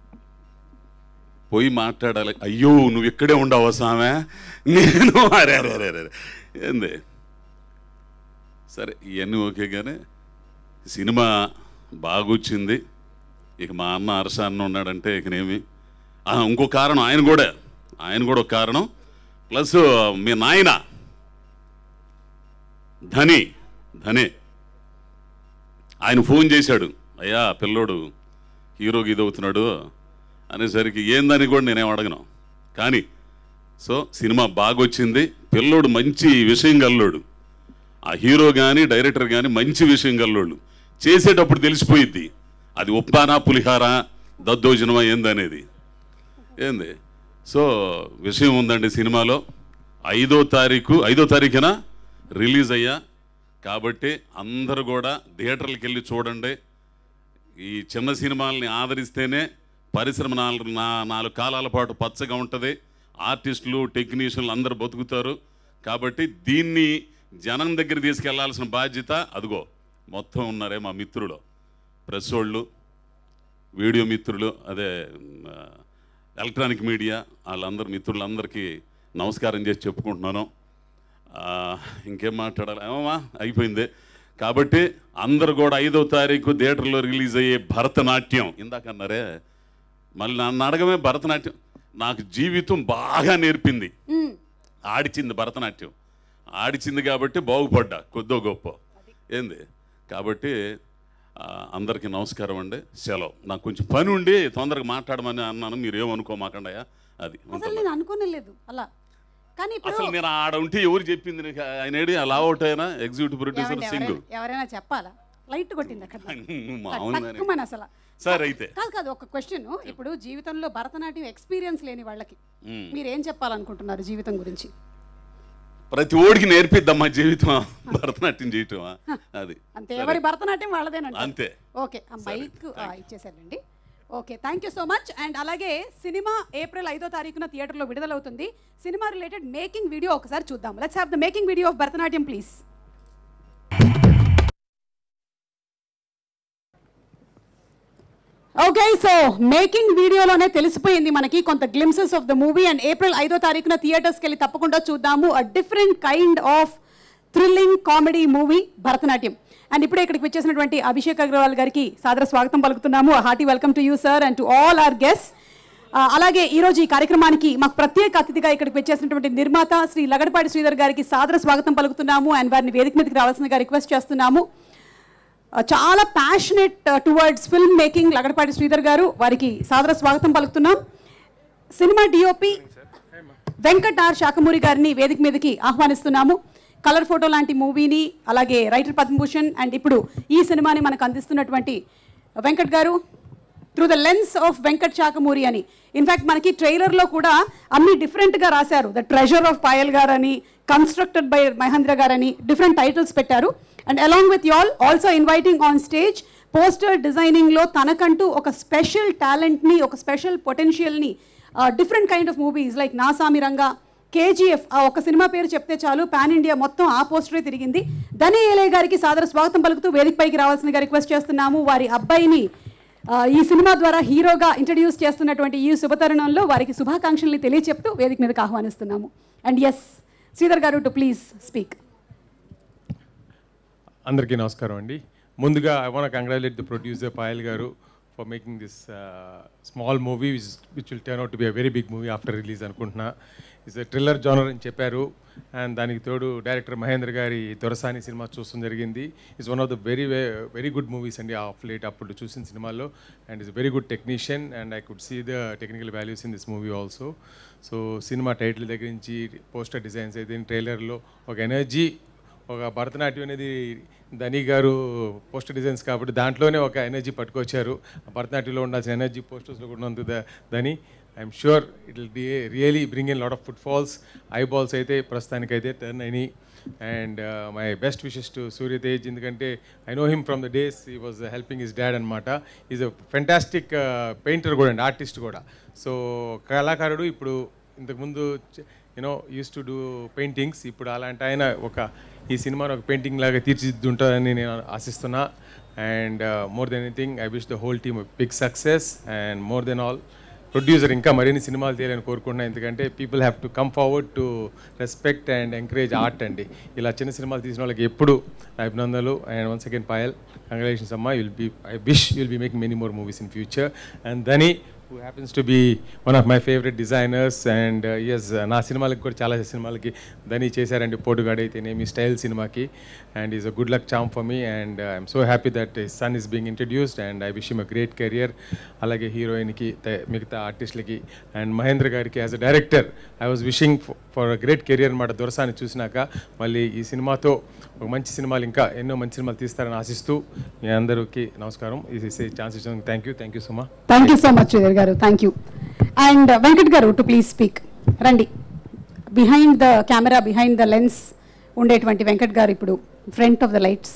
పోయి మాట్లాడాలి అయ్యో నువ్వు ఇక్కడే ఉండవా సామె నేను అరే అరే అరే అరే ఏంది సరే ఇవన్నీ ఓకే కానీ సినిమా బాగొచ్చింది ఇక మా అన్న అరస అన్న ఉన్నాడంటే ఇకనేమి ఆ, ఇంకో కారణం ఆయన కూడా ఆయన కూడా ఒక కారణం ప్లస్ మీ నాయన ధని ధనే ఆయన ఫోన్ చేశాడు అయ్యా పిల్లోడు హీరోకి ఇది అవుతున్నాడు అనేసరికి ఏందని కూడా నేనేం అడగను కానీ సో సినిమా బాగొచ్చింది పిల్లోడు మంచి విషయం గల్లోడు ఆ హీరో కానీ డైరెక్టర్ కానీ మంచి విషయం గల్లోళ్ళు చేసేటప్పుడు తెలిసిపోయిద్ది అది ఉప్పానా పులిహార దద్దోజనమా ఏందనేది ఏంది సో విషయం ఉందండి సినిమాలో ఐదో తారీఖు ఐదో తారీఖున రిలీజ్ అయ్యా కాబట్టి అందరూ కూడా థియేటర్లకు వెళ్ళి చూడండి ఈ చిన్న సినిమాల్ని ఆదరిస్తేనే పరిశ్రమ నాలుగు నా- నాలుగు కాలాల పాటు పచ్చగా ఉంటుంది ఆర్టిస్టులు టెక్నీషియన్లు అందరూ బతుకుతారు కాబట్టి దీన్ని జనం దగ్గర తీసుకెళ్లాల్సిన బాధ్యత అదిగో మొత్తం ఉన్నారే మా మిత్రులు ప్రెస్ వాళ్ళు వీడియో మిత్రులు అదే ఆ, ఎలక్ట్రానిక్ మీడియా వాళ్ళందరు మిత్రులందరికీ నమస్కారం చేసి చెప్పుకుంటున్నాను ఆ, ఇంకేం మాట్లాడాలి ఏమమ్మా అయిపోయింది కాబట్టి అందరు కూడా ఐదో తారీఖు థియేటర్లో రిలీజ్ అయ్యే భరతనాట్యం ఇందాక అన్నారే మళ్ళీ నన్ను అడగమే భరతనాట్యం నాకు జీవితం బాగా నేర్పింది ఆడిచింది భరతనాట్యం ఆడిచింది కాబట్టి బాగుపడ్డా కొద్దో గొప్ప ఏంది కాబట్టి ఆ, అందరికీ నమస్కారం అండి సెలవు నాకు కొంచెం పని ఉండి తొందరగా మాట్లాడమని అన్నాను మీరు ఏమనుకోమాకండయా అది అసలు ఉంటాను. నేను అనుకోనలేదు అలా కానీ ఇప్పుడు అసలు నేను ఆడ ఉంటే ఎవరు చెప్పింది నీకు ఆయన ఏడి అలా అవుట్ అయినా ఎగ్జిక్యూటివ్ ప్రొడ్యూసర్ ఏమండి, సింగ్ ఎవరైనా- ఎవరైనా చెప్పాలా లైట్ కొట్టింది అక్కడ మామూలుగానే. తక్కువని అసలు సరే అయితే కాదు కాదు ఒక క్వశ్చన్ ఇప్పుడు జీవితంలో భరతనాట్యం ఎక్స్పీరియన్స్ లేని వాళ్ళకి మ్మ్. మీరు ఏం చెప్పాలనుకుంటున్నారు జీవితం గురించి ప్రతి ఓడికి నేర్పిద్దమ్మా జీవితం భరతనాట్యం చేయటమా అది అంతే సరే. ఎవరి భరతనాట్యం వాళ్ళదేనంట అంతే. ఓకే ఆ మైక్ ఇచ్చేసారండి okay thank you so much and అలాగే సినిమా ఏప్రిల్ ఐదో తారీఖున థియేటర్లో విడుదలవుతుంది సినిమా రిలేటెడ్ మేకింగ్ వీడియో ఒకసారి చూద్దాం let's have the making video of Bharatanatyam please okay so making వీడియోలోనే తెలిసిపోయింది మనకి కొంత glimpses of the movie and April ఐదో తారీఖున థియేటర్స్కి వెళ్ళి తప్పకుండా చూద్దాము a different kind of thrilling comedy movie Bharatanatyam and ఇప్పుడే ఇక్కడికి వచ్చేసినటువంటి అభిషేక్ అగ్రవాల్ గారికి సాదర స్వాగతం పలుకుతున్నాము hearty welcome to you sir and to all our guest అలాగే ఈరోజు ఈ కార్యక్రమానికి మాకు ప్రత్యేక అతిథిగా ఇక్కడికి వచ్చేసినటువంటి నిర్మాత శ్రీ లగడపాటి శ్రీధర్ గారికి సాదర స్వాగతం పలుకుతున్నాము అండ్ వారిని వేదిక మీదకి రావాల్సిందిగా రిక్వెస్ట్ చేస్తున్నాము ఆ, చాలా passionate towards film making Lagadapati Sridhar garu వారికి సాదర స్వాగతం పలుకుతున్నాం cinema DOP Venkat R Sakhamuri గారిని వేదిక మీదకి ఆహ్వానిస్తున్నాము కలర్ ఫోటో లాంటి మూవీని అలాగే రైటర్ పద్మభూషణ్ అండ్ ఇప్పుడు ఈ సినిమాని మనకు అందిస్తున్నటువంటి Venkat garu through the lens of Venkat Sakhamuri అని ఇన్ఫాక్ట్ మనకి ట్రైలర్లో కూడా అన్ని డిఫరెంట్గా రాశారు ద ట్రెజర్ ఆఫ్ పాయల్ గారు అని కన్స్ట్రక్టెడ్ బై మహేంద్ర గారు అని డిఫరెంట్ టైటిల్స్ పెట్టారు and along with y'all also inviting on stage poster డిజైనింగ్లో తనకంటూ ఒక స్పెషల్ టాలెంట్ని ఒక స్పెషల్ పొటెన్షియల్ని different kind of movies like Naa Saami Ranga KGF ఆ ఒక సినిమా పేరు చెప్తే చాలు పాన్ ఇండియా మొత్తం ఆ పోస్టరే తిరిగింది ధని ఏలే గారికి సాదర స్వాగతం పలుకుతూ వేదికపైకి రావాల్సిందిగా రిక్వెస్ట్ చేస్తున్నాము వారి అబ్బాయిని ఆ, ఈ సినిమా ద్వారా హీరోగా ఇంట్రడ్యూస్ చేస్తున్నటువంటి ఈ శుభతరుణంలో వారికి శుభాకాంక్షల్ని తెలియచెప్తూ వేదిక మీదకి ఆహ్వానిస్తున్నాము అండ్ ఎస్ శ్రీధర్ గారు టు ప్లీజ్ స్పీక్ అందరికీ నమస్కారం అండి ముందుగా I want congratulate the producer Payal garu for making this small movie which will turn out to be a very big movie after release అనుకుంటున్నా ఇట్స్ థ్రిల్లర్ జానర్ అని చెప్పారు అండ్ దానికి తోడు డైరెక్టర్ మహేంద్ర గారి దొరసాని సినిమా చూడడం జరిగింది it's one of the very very good movies అండి of late అప్పుడు చూసిన సినిమాలో and is very good technician and I could see the technical values in this movie also so cinema title దగ్గర నుంచి poster designs అయితే ట్రైలర్లో ఒక energy ఒక భరతనాట్యం అనేది ధని గారు పోస్టర్ డిజైన్స్ కాబట్టి దాంట్లోనే ఒక ఎనర్జీ పట్టుకొచ్చారు ఆ భరతనాట్యంలో ఉండాల్సిన ఎనర్జీ పోస్టర్స్లో కూడా ఉంది the- Dhani I'm sure it will really bring in lot of footfalls eyeballs అయితే ప్రస్తుతానికైతే టర్న్ అయినాయి and my best wishes to Suryatej ఎందుకంటే I know him from the days he was helping his dad అనమాట is a fantastic painter కూడా అండి artist కూడా so కళాకారుడు ఇప్పుడు ఇంతకుముందు you know used to do paintings ఇప్పుడు అలాంటి ఆయన ఒక ఈ సినిమాను ఒక పెయింటింగ్ లాగా తీర్చిదిద్దుంటారని నేను ఆశిస్తున్నా and more than anything I wish the whole team big success and more than all producer ఇంకా మరిన్ని సినిమాలు తీయాలని కోరుకుంటున్నా ఎందుకంటే people have to come forward to respect and encourage art అండి ఇలా చిన్న సినిమాలు తీసిన వాళ్ళకి ఎప్పుడు అభినందనలు and once again Payal congratulations అమ్మా will be I wish will be making many more movies in future and Dhani who happens to be one of my favorite designers and uh, yes uh, నా సినిమాలకి కూడా చాలా సినిమాలకి దని చేశారండి పోటుగాడు అయితేనేమి స్టైల్ సినిమాకి and is a good luck charm for me and I'm so happy that son is being introduced and I wish him a great career అలాగే హీరోయిన్కి మిగతా ఆర్టిస్టులకి అండ్ మహేంద్ర గారికి as a director I was wishing for a great career అనమాట దొరసాని చూసినాక మళ్ళీ ఈ సినిమాతో ఒక మంచి సినిమాలు ఇంకా ఎన్నో మంచి సినిమాలు తీస్తారని ఆశిస్తూ మీ అందరికీ నమస్కారం ఈ ఛాన్స్ ఇచ్చినందుకు thank you thank you Suma thank you so much Sridhar garu thank you and Venkat garu to please speak రండి behind the camera behind the lens ఉండేటువంటి వెంకట్ గారు ఇప్పుడు front of the lights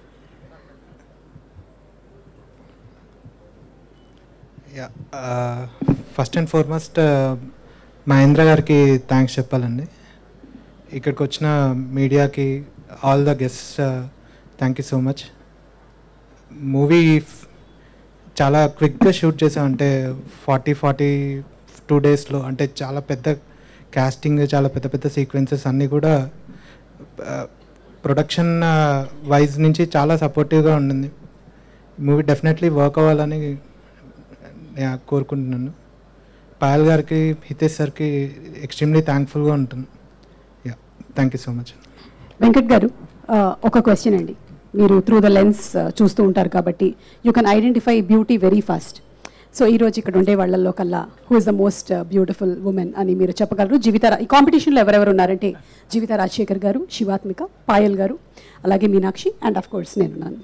yeah first and foremost Mahendra గారికి థ్యాంక్స్ చెప్పాలండి ఇక్కడికి వచ్చిన మీడియాకి all the guest thank you so much movie చాలా క్విక్గా షూట్ చేసాం అంటే ఫార్టీ ఫార్టీ టూ డేస్లో అంటే చాలా పెద్ద కాస్టింగ్ చాలా పెద్ద పెద్ద సీక్వెన్సెస్ అన్నీ కూడా ప్రొడక్షన్ వైజ్ నుంచి చాలా సపోర్టివ్గా ఉండింది మూవీ డెఫినెట్లీ వర్క్ అవ్వాలని నేను కోరుకుంటున్నాను పాయల్ గారికి హితేష్ సార్కి ఎక్స్ట్రీమ్లీ థ్యాంక్ఫుల్గా ఉంటుంది yeah thank you so much Venkat garu ఆ, ఒక క్వశ్చన్ అండి మీరు త్రూ ద లెన్స్ చూస్తూ ఉంటారు కాబట్టి you can identify beauty very fast so ఈ రోజు ఇక్కడ ఉండే వాళ్ళల్లో కల్లా who is the most beautiful women అని మీరు చెప్పగలరు జీవిత రా- ఈ కాంపిటీషన్లో ఎవరెవరు ఉన్నారంటే జీవిత రాజశేఖర్ గారు శివాత్మిక పాయల్ గారు అలాగే మీనాక్షి అండ్ ఆఫ్ కోర్స్ నేనున్నాను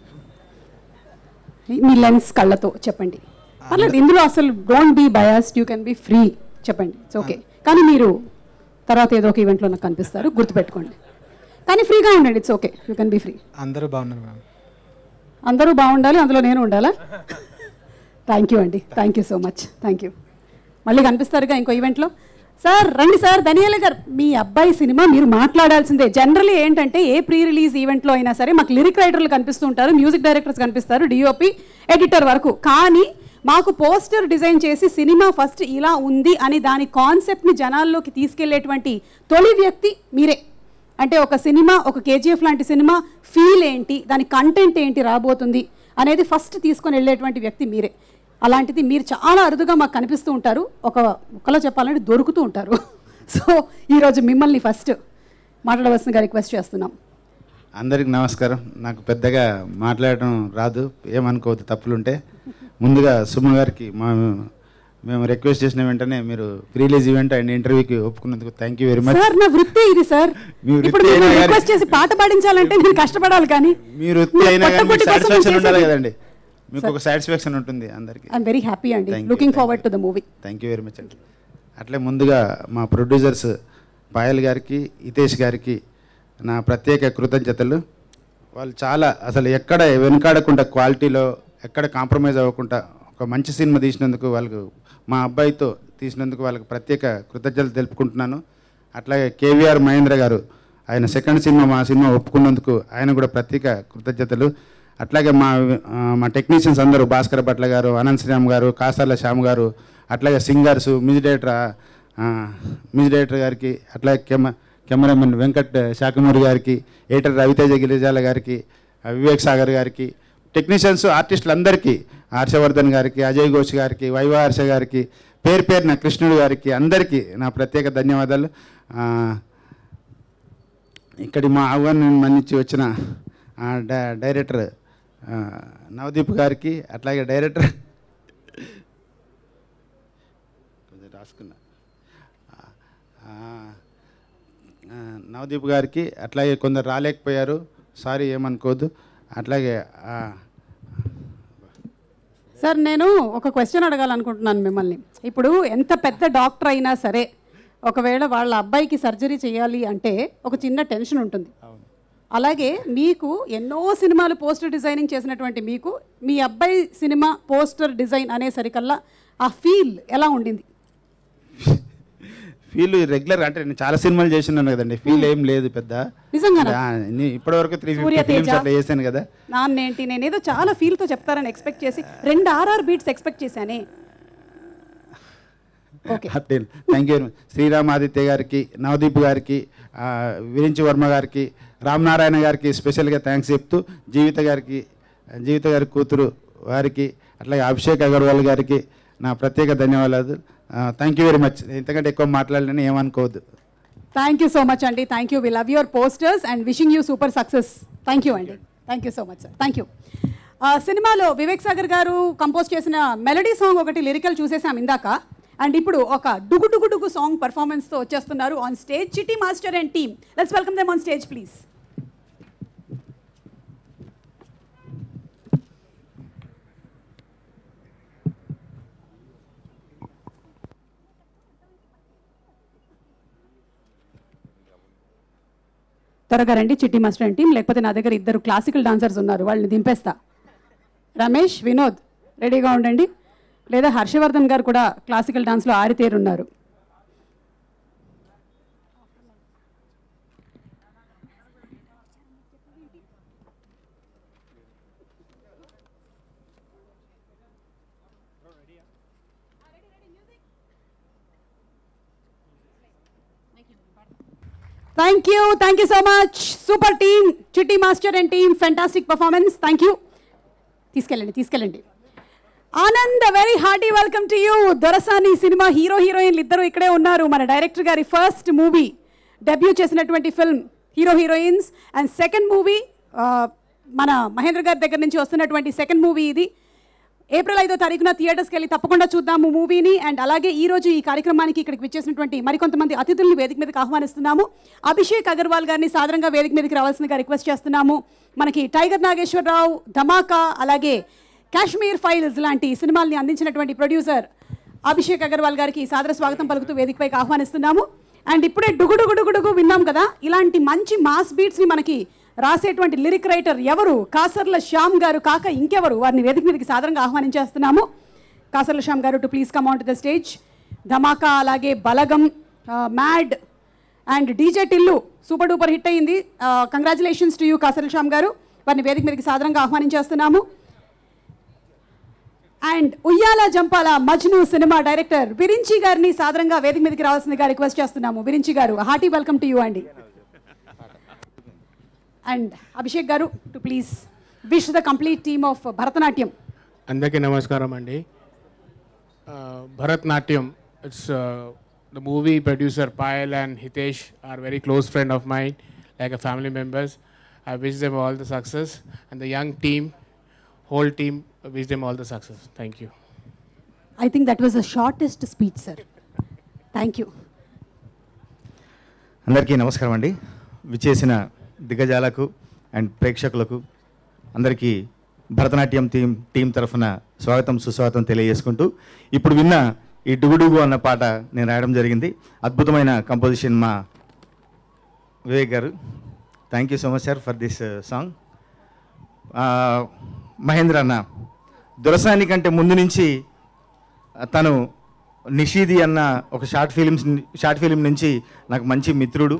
మీ లెన్స్ కళ్ళతో చెప్పండి పర్లేదు ఇందులో అసలు don't be biased you can be free చెప్పండి ఇట్స్ ఓకే కానీ మీరు తర్వాత ఏదో ఒక ఈవెంట్లో నాకు కనిపిస్తారు గుర్తుపెట్టుకోండి కానీ ఫ్రీగా ఉండండి it's okay you can be free అందరూ బాగున్నారు మ్యామ్ అందరూ బాగుండాలి అందులో నేను ఉండాలా థ్యాంక్ యూ అండి thank you so much thank you మళ్ళీ కనిపిస్తారుగా ఇంకో ఈవెంట్లో సార్ రండి సార్ ధనియాల గారు మీ అబ్బాయి సినిమా మీరు మాట్లాడాల్సిందే జనరల్లీ ఏంటంటే ఏ ప్రీ రిలీజ్ ఈవెంట్లో అయినా సరే మాకు లిరిక్ రైటర్లు కనిపిస్తూ ఉంటారు మ్యూజిక్ డైరెక్టర్స్ కనిపిస్తారు డిఓపి ఎడిటర్ వరకు కానీ మాకు పోస్టర్ డిజైన్ చేసి సినిమా ఫస్ట్ ఇలా ఉంది అని దాని కాన్సెప్ట్ని జనాల్లోకి తీసుకెళ్లేటువంటి తొలి వ్యక్తి మీరే అంటే ఒక సినిమా ఒక కేజీఎఫ్ లాంటి సినిమా ఫీల్ ఏంటి దాని కంటెంట్ ఏంటి రాబోతుంది అనేది ఫస్ట్ తీసుకొని వెళ్ళేటువంటి వ్యక్తి మీరే అలాంటిది మీరు చాలా అరుదుగా మాకు కనిపిస్తూ ఉంటారు ఒక ఒకలో చెప్పాలంటే దొరుకుతూ ఉంటారు సో ఈరోజు మిమ్మల్ని ఫస్ట్ మాట్లాడవలసిందిగా రిక్వెస్ట్ చేస్తున్నాం అందరికి నమస్కారం నాకు పెద్దగా మాట్లాడడం రాదు ఏమనుకోవద్దు తప్పులుంటే ముందుగా సుమ గారికి మా మేము రిక్వెస్ట్ చేసిన వెంటనే మీరు రిలీజ్ ఈవెంట్ అండ్ ఇంటర్వ్యూకి ఒప్పుకున్నందుకు thank you very much sir నా వృత్తి ఇది సార్ మీ వృత్తి ఇప్పుడు అయినా కానీ- రిక్వెస్ట్ చేసి పాట పాడించాలంటే నేను కష్టపడాలి కానీ మీ వృత్తి అయినా కానీ మీకు పొట్టకూటి కోసం సాటిస్ఫాక్షన్ చేసేది. ఉండాలి కదండి మీకు ఒక సాటిస్ఫాక్షన్ ఉంటుంది అందరికి ఐఎమ్ వెరీ హ్యాపీ అండి Thank you, looking thank forward to the movie thank you very much అండి అట్లే ముందుగా మా ప్రొడ్యూసర్స్ పాయల్ గారికి హితేష్ గారికి నా ప్రత్యేక కృతజ్ఞతలు వాళ్ళు చాలా అసలు ఎక్కడ వెనుకాడకుండా క్వాలిటీలో ఎక్కడ కాంప్రమైజ్ అవ్వకుండా ఒక మంచి సినిమా తీసినందుకు వాళ్ళకు మా అబ్బాయితో తీసినందుకు వాళ్ళకి ప్రత్యేక కృతజ్ఞతలు తెలుపుకుంటున్నాను అట్లాగే కేవీఆర్ మహేంద్ర గారు ఆయన సెకండ్ సినిమా మా సినిమా ఒప్పుకున్నందుకు ఆయన కూడా ప్రత్యేక కృతజ్ఞతలు అట్లాగే మా ఆ, మా టెక్నీషియన్స్ అందరూ భాస్కర్ భట్ల గారు అనంత్ శ్రీరామ్ గారు కాసార్ల శ్యామ్ గారు అట్లాగే సింగర్స్ మ్యూజిక్ డైరెక్టర్ ఆ, మ్యూజిక్ డైరెక్టర్ గారికి అట్లాగే కెమ కెమెరామెన్ వెంకట్ శాఖమూరి గారికి ఎడిటర్ రవితేజ గిరిజాల గారికి ఆ, వివేక్ సాగర్ గారికి టెక్నీషియన్స్ ఆర్టిస్టులు అందరికీ హర్షవర్ధన్ గారికి అజయ్ ఘోష్ గారికి వైవా హర్ష గారికి పేరు పేరున కృష్ణుడు గారికి అందరికీ నా ప్రత్యేక ధన్యవాదాలు ఆ, ఇక్కడి మా ఆహ్వానం మన్నించి వచ్చిన ఆ, డై- డైరెక్టర్ ఆ, నవదీప్ గారికి అట్లాగే డైరెక్టర్ కొంచెం రాసుకున్నా ఆ, ఆ, నవదీప్ గారికి అట్లాగే కొందరు రాలేకపోయారు సారీ ఏమనుకోవద్దు అట్లాగే ఆ, సార్ నేను ఒక క్వశ్చన్ అడగాలనుకుంటున్నాను మిమ్మల్ని ఇప్పుడు ఎంత పెద్ద డాక్టర్ అయినా సరే ఒకవేళ వాళ్ళ అబ్బాయికి సర్జరీ చేయాలి అంటే ఒక చిన్న టెన్షన్ ఉంటుంది అలాగే మీకు ఎన్నో సినిమాలు పోస్టర్ డిజైనింగ్ చేసినటువంటి మీకు మీ అబ్బాయి సినిమా పోస్టర్ డిజైన్ అనేసరికల్లా ఆ ఫీల్ ఎలా ఉండింది ఫీల్ రెగ్యులర్ అంటే నేను చాలా సినిమాలు చేసినాను కదండి ఫీల్ ఏం లేదు పెద్ద నిజంగానా? ఆ, నీ- ఇప్పటివరకు three fifty Surya films Teja. అట్లా చేశాను కదా నాన్నేంటి నేనేదో చాలా ఫీల్తో చెప్తారని ఎక్స్పెక్ట్ చేసి రెండు ఆర్ఆర్ బీట్స్ ఎక్స్పెక్ట్ చేశానే okay thank you Sriram Aditya గారికి నవదీప్ గారికి ఆ, విరించి వర్మ గారికి రామనారాయణ గారికి స్పెషల్గా థ్యాంక్స్ చెప్తూ జీవిత గారికి జీవిత గారి కూతురు వారికి అట్లాగే అభిషేక్ అగర్వాల్ గారికి నా ప్రత్యేక ధన్యవాదాలు థ్యాంక్ యూ వెరీ మచ్ ఇంతకంటే ఎక్కువ మాట్లాడలేని ఏమనుకోవద్దు థ్యాంక్ యూ సో మచ్ అండి thank you we love your posters and wishing you super success thank you అండి thank you so much sir thank you సినిమాలో వివేక్ సాగర్ గారు కంపోజ్ చేసిన మెలడీ సాంగ్ ఒకటి lyrical చూసేసాం ఇందాక అండ్ ఇప్పుడు ఒక డుగు డుగు డుగు సాంగ్ పర్ఫార్మెన్స్తో వచ్చేస్తున్నారు on stage Chitti master and team let's welcome them on stage please త్వరగా రండి చిట్టి మాస్టర్ అండ్ టీం లేకపోతే నా దగ్గర ఇద్దరు క్లాసికల్ డాన్సర్స్ ఉన్నారు వాళ్ళని దింపేస్తా రమేష్ వినోద్ రెడీగా ఉండండి లేదా హర్షవర్ధన్ గారు కూడా క్లాసికల్ డాన్స్లో ఆరితేరున్నారు thank you thank you so much super team Chitti master and team fantastic performance thank you తీసుకెళ్ళండి తీసుకెళ్ళండి Anand very hearty welcome to you Dorasani cinema hero హీరోయిన్లు ఇద్దరు ఇక్కడే ఉన్నారు మన డైరెక్టర్ గారి ఫస్ట్ మూవీ డెబ్యూ చేసినటువంటి film hero heroines and second movie మన మహేంద్ర గారి దగ్గర నుంచి వస్తున్నటువంటి సెకండ్ మూవీ ఇది ఏప్రిల్ ఐదో తారీఖున థియేటర్స్కి వెళ్ళి తప్పకుండా చూద్దాము మూవీని అండ్ అలాగే ఈ రోజు ఈ కార్యక్రమానికి ఇక్కడికి విచ్చేసినటువంటి మరికొంతమంది అతిథుల్ని వేదిక మీదకి ఆహ్వానిస్తున్నాము అభిషేక్ అగర్వాల్ గారిని సాధారణంగా వేదిక మీదకి రావాల్సిందిగా రిక్వెస్ట్ చేస్తున్నాము మనకి టైగర్ నాగేశ్వరరావు ధమాకా అలాగే కాశ్మీర్ ఫైల్స్ లాంటి సినిమాల్ని అందించినటువంటి ప్రొడ్యూసర్ అభిషేక్ అగర్వాల్ గారికి సాదర స్వాగతం పలుకుతూ వేదికపైకి ఆహ్వానిస్తున్నాము అండ్ ఇప్పుడే డుగుడుగు డుగుడుగు విన్నాం కదా ఇలాంటి మంచి మాస్ బీట్స్ని మనకి రాసేటువంటి లిరిక్ రైటర్ ఎవరు కాసర్ల శ్యామ్ గారు కాక ఇంకెవరు వారిని వేదిక మీదకి సాధారణంగా ఆహ్వానించేస్తున్నాము Kasarla Shyam garu to please come on to the stage Dhamaka అలాగే Balagam MAD and DJ Tillu super duper hit అయింది congratulations to you Kasarla Shyam garu వారిని వేదిక మీదకి సాధారణంగా ఆహ్వానించేస్తున్నాము అండ్ ఉయ్యాల జంపాల మజ్ను సినిమా డైరెక్టర్ విరించి గారిని సాధారణంగా వేదిక మీదకి రావాల్సిందిగా రిక్వెస్ట్ చేస్తున్నాము Virinchi garu hearty welcome to you అండి and Abhishek garu to please wish the complete team of Bharatanatyam అందరికీ నమస్కారం అండి Bharatanatyam it's the movie producer Payal and Hitesh are very close friend of mind like a family members I wish them all the success and the young team whole team wish them all the success thank you I think that was the shortest speech sir thank you అందరికీ నమస్కారం అండి విచ్చేసిన దిగ్గజాలకు and ప్రేక్షకులకు అందరికీ Bharatanatyam team team తరఫున స్వాగతం సుస్వాగతం తెలియజేసుకుంటూ ఇప్పుడు విన్న ఈ డుగుడుగు అన్న పాట నేను రాయడం జరిగింది అద్భుతమైన కంపోజిషన్ మా Vivek garu thank you so much sir for this song Mahendra అన్న దురసాని కంటే ముందు నుంచి తను నిషీది అన్న ఒక షార్ట్ ఫిలిమ్స్ షార్ట్ ఫిలిం నుంచి నాకు మంచి మిత్రుడు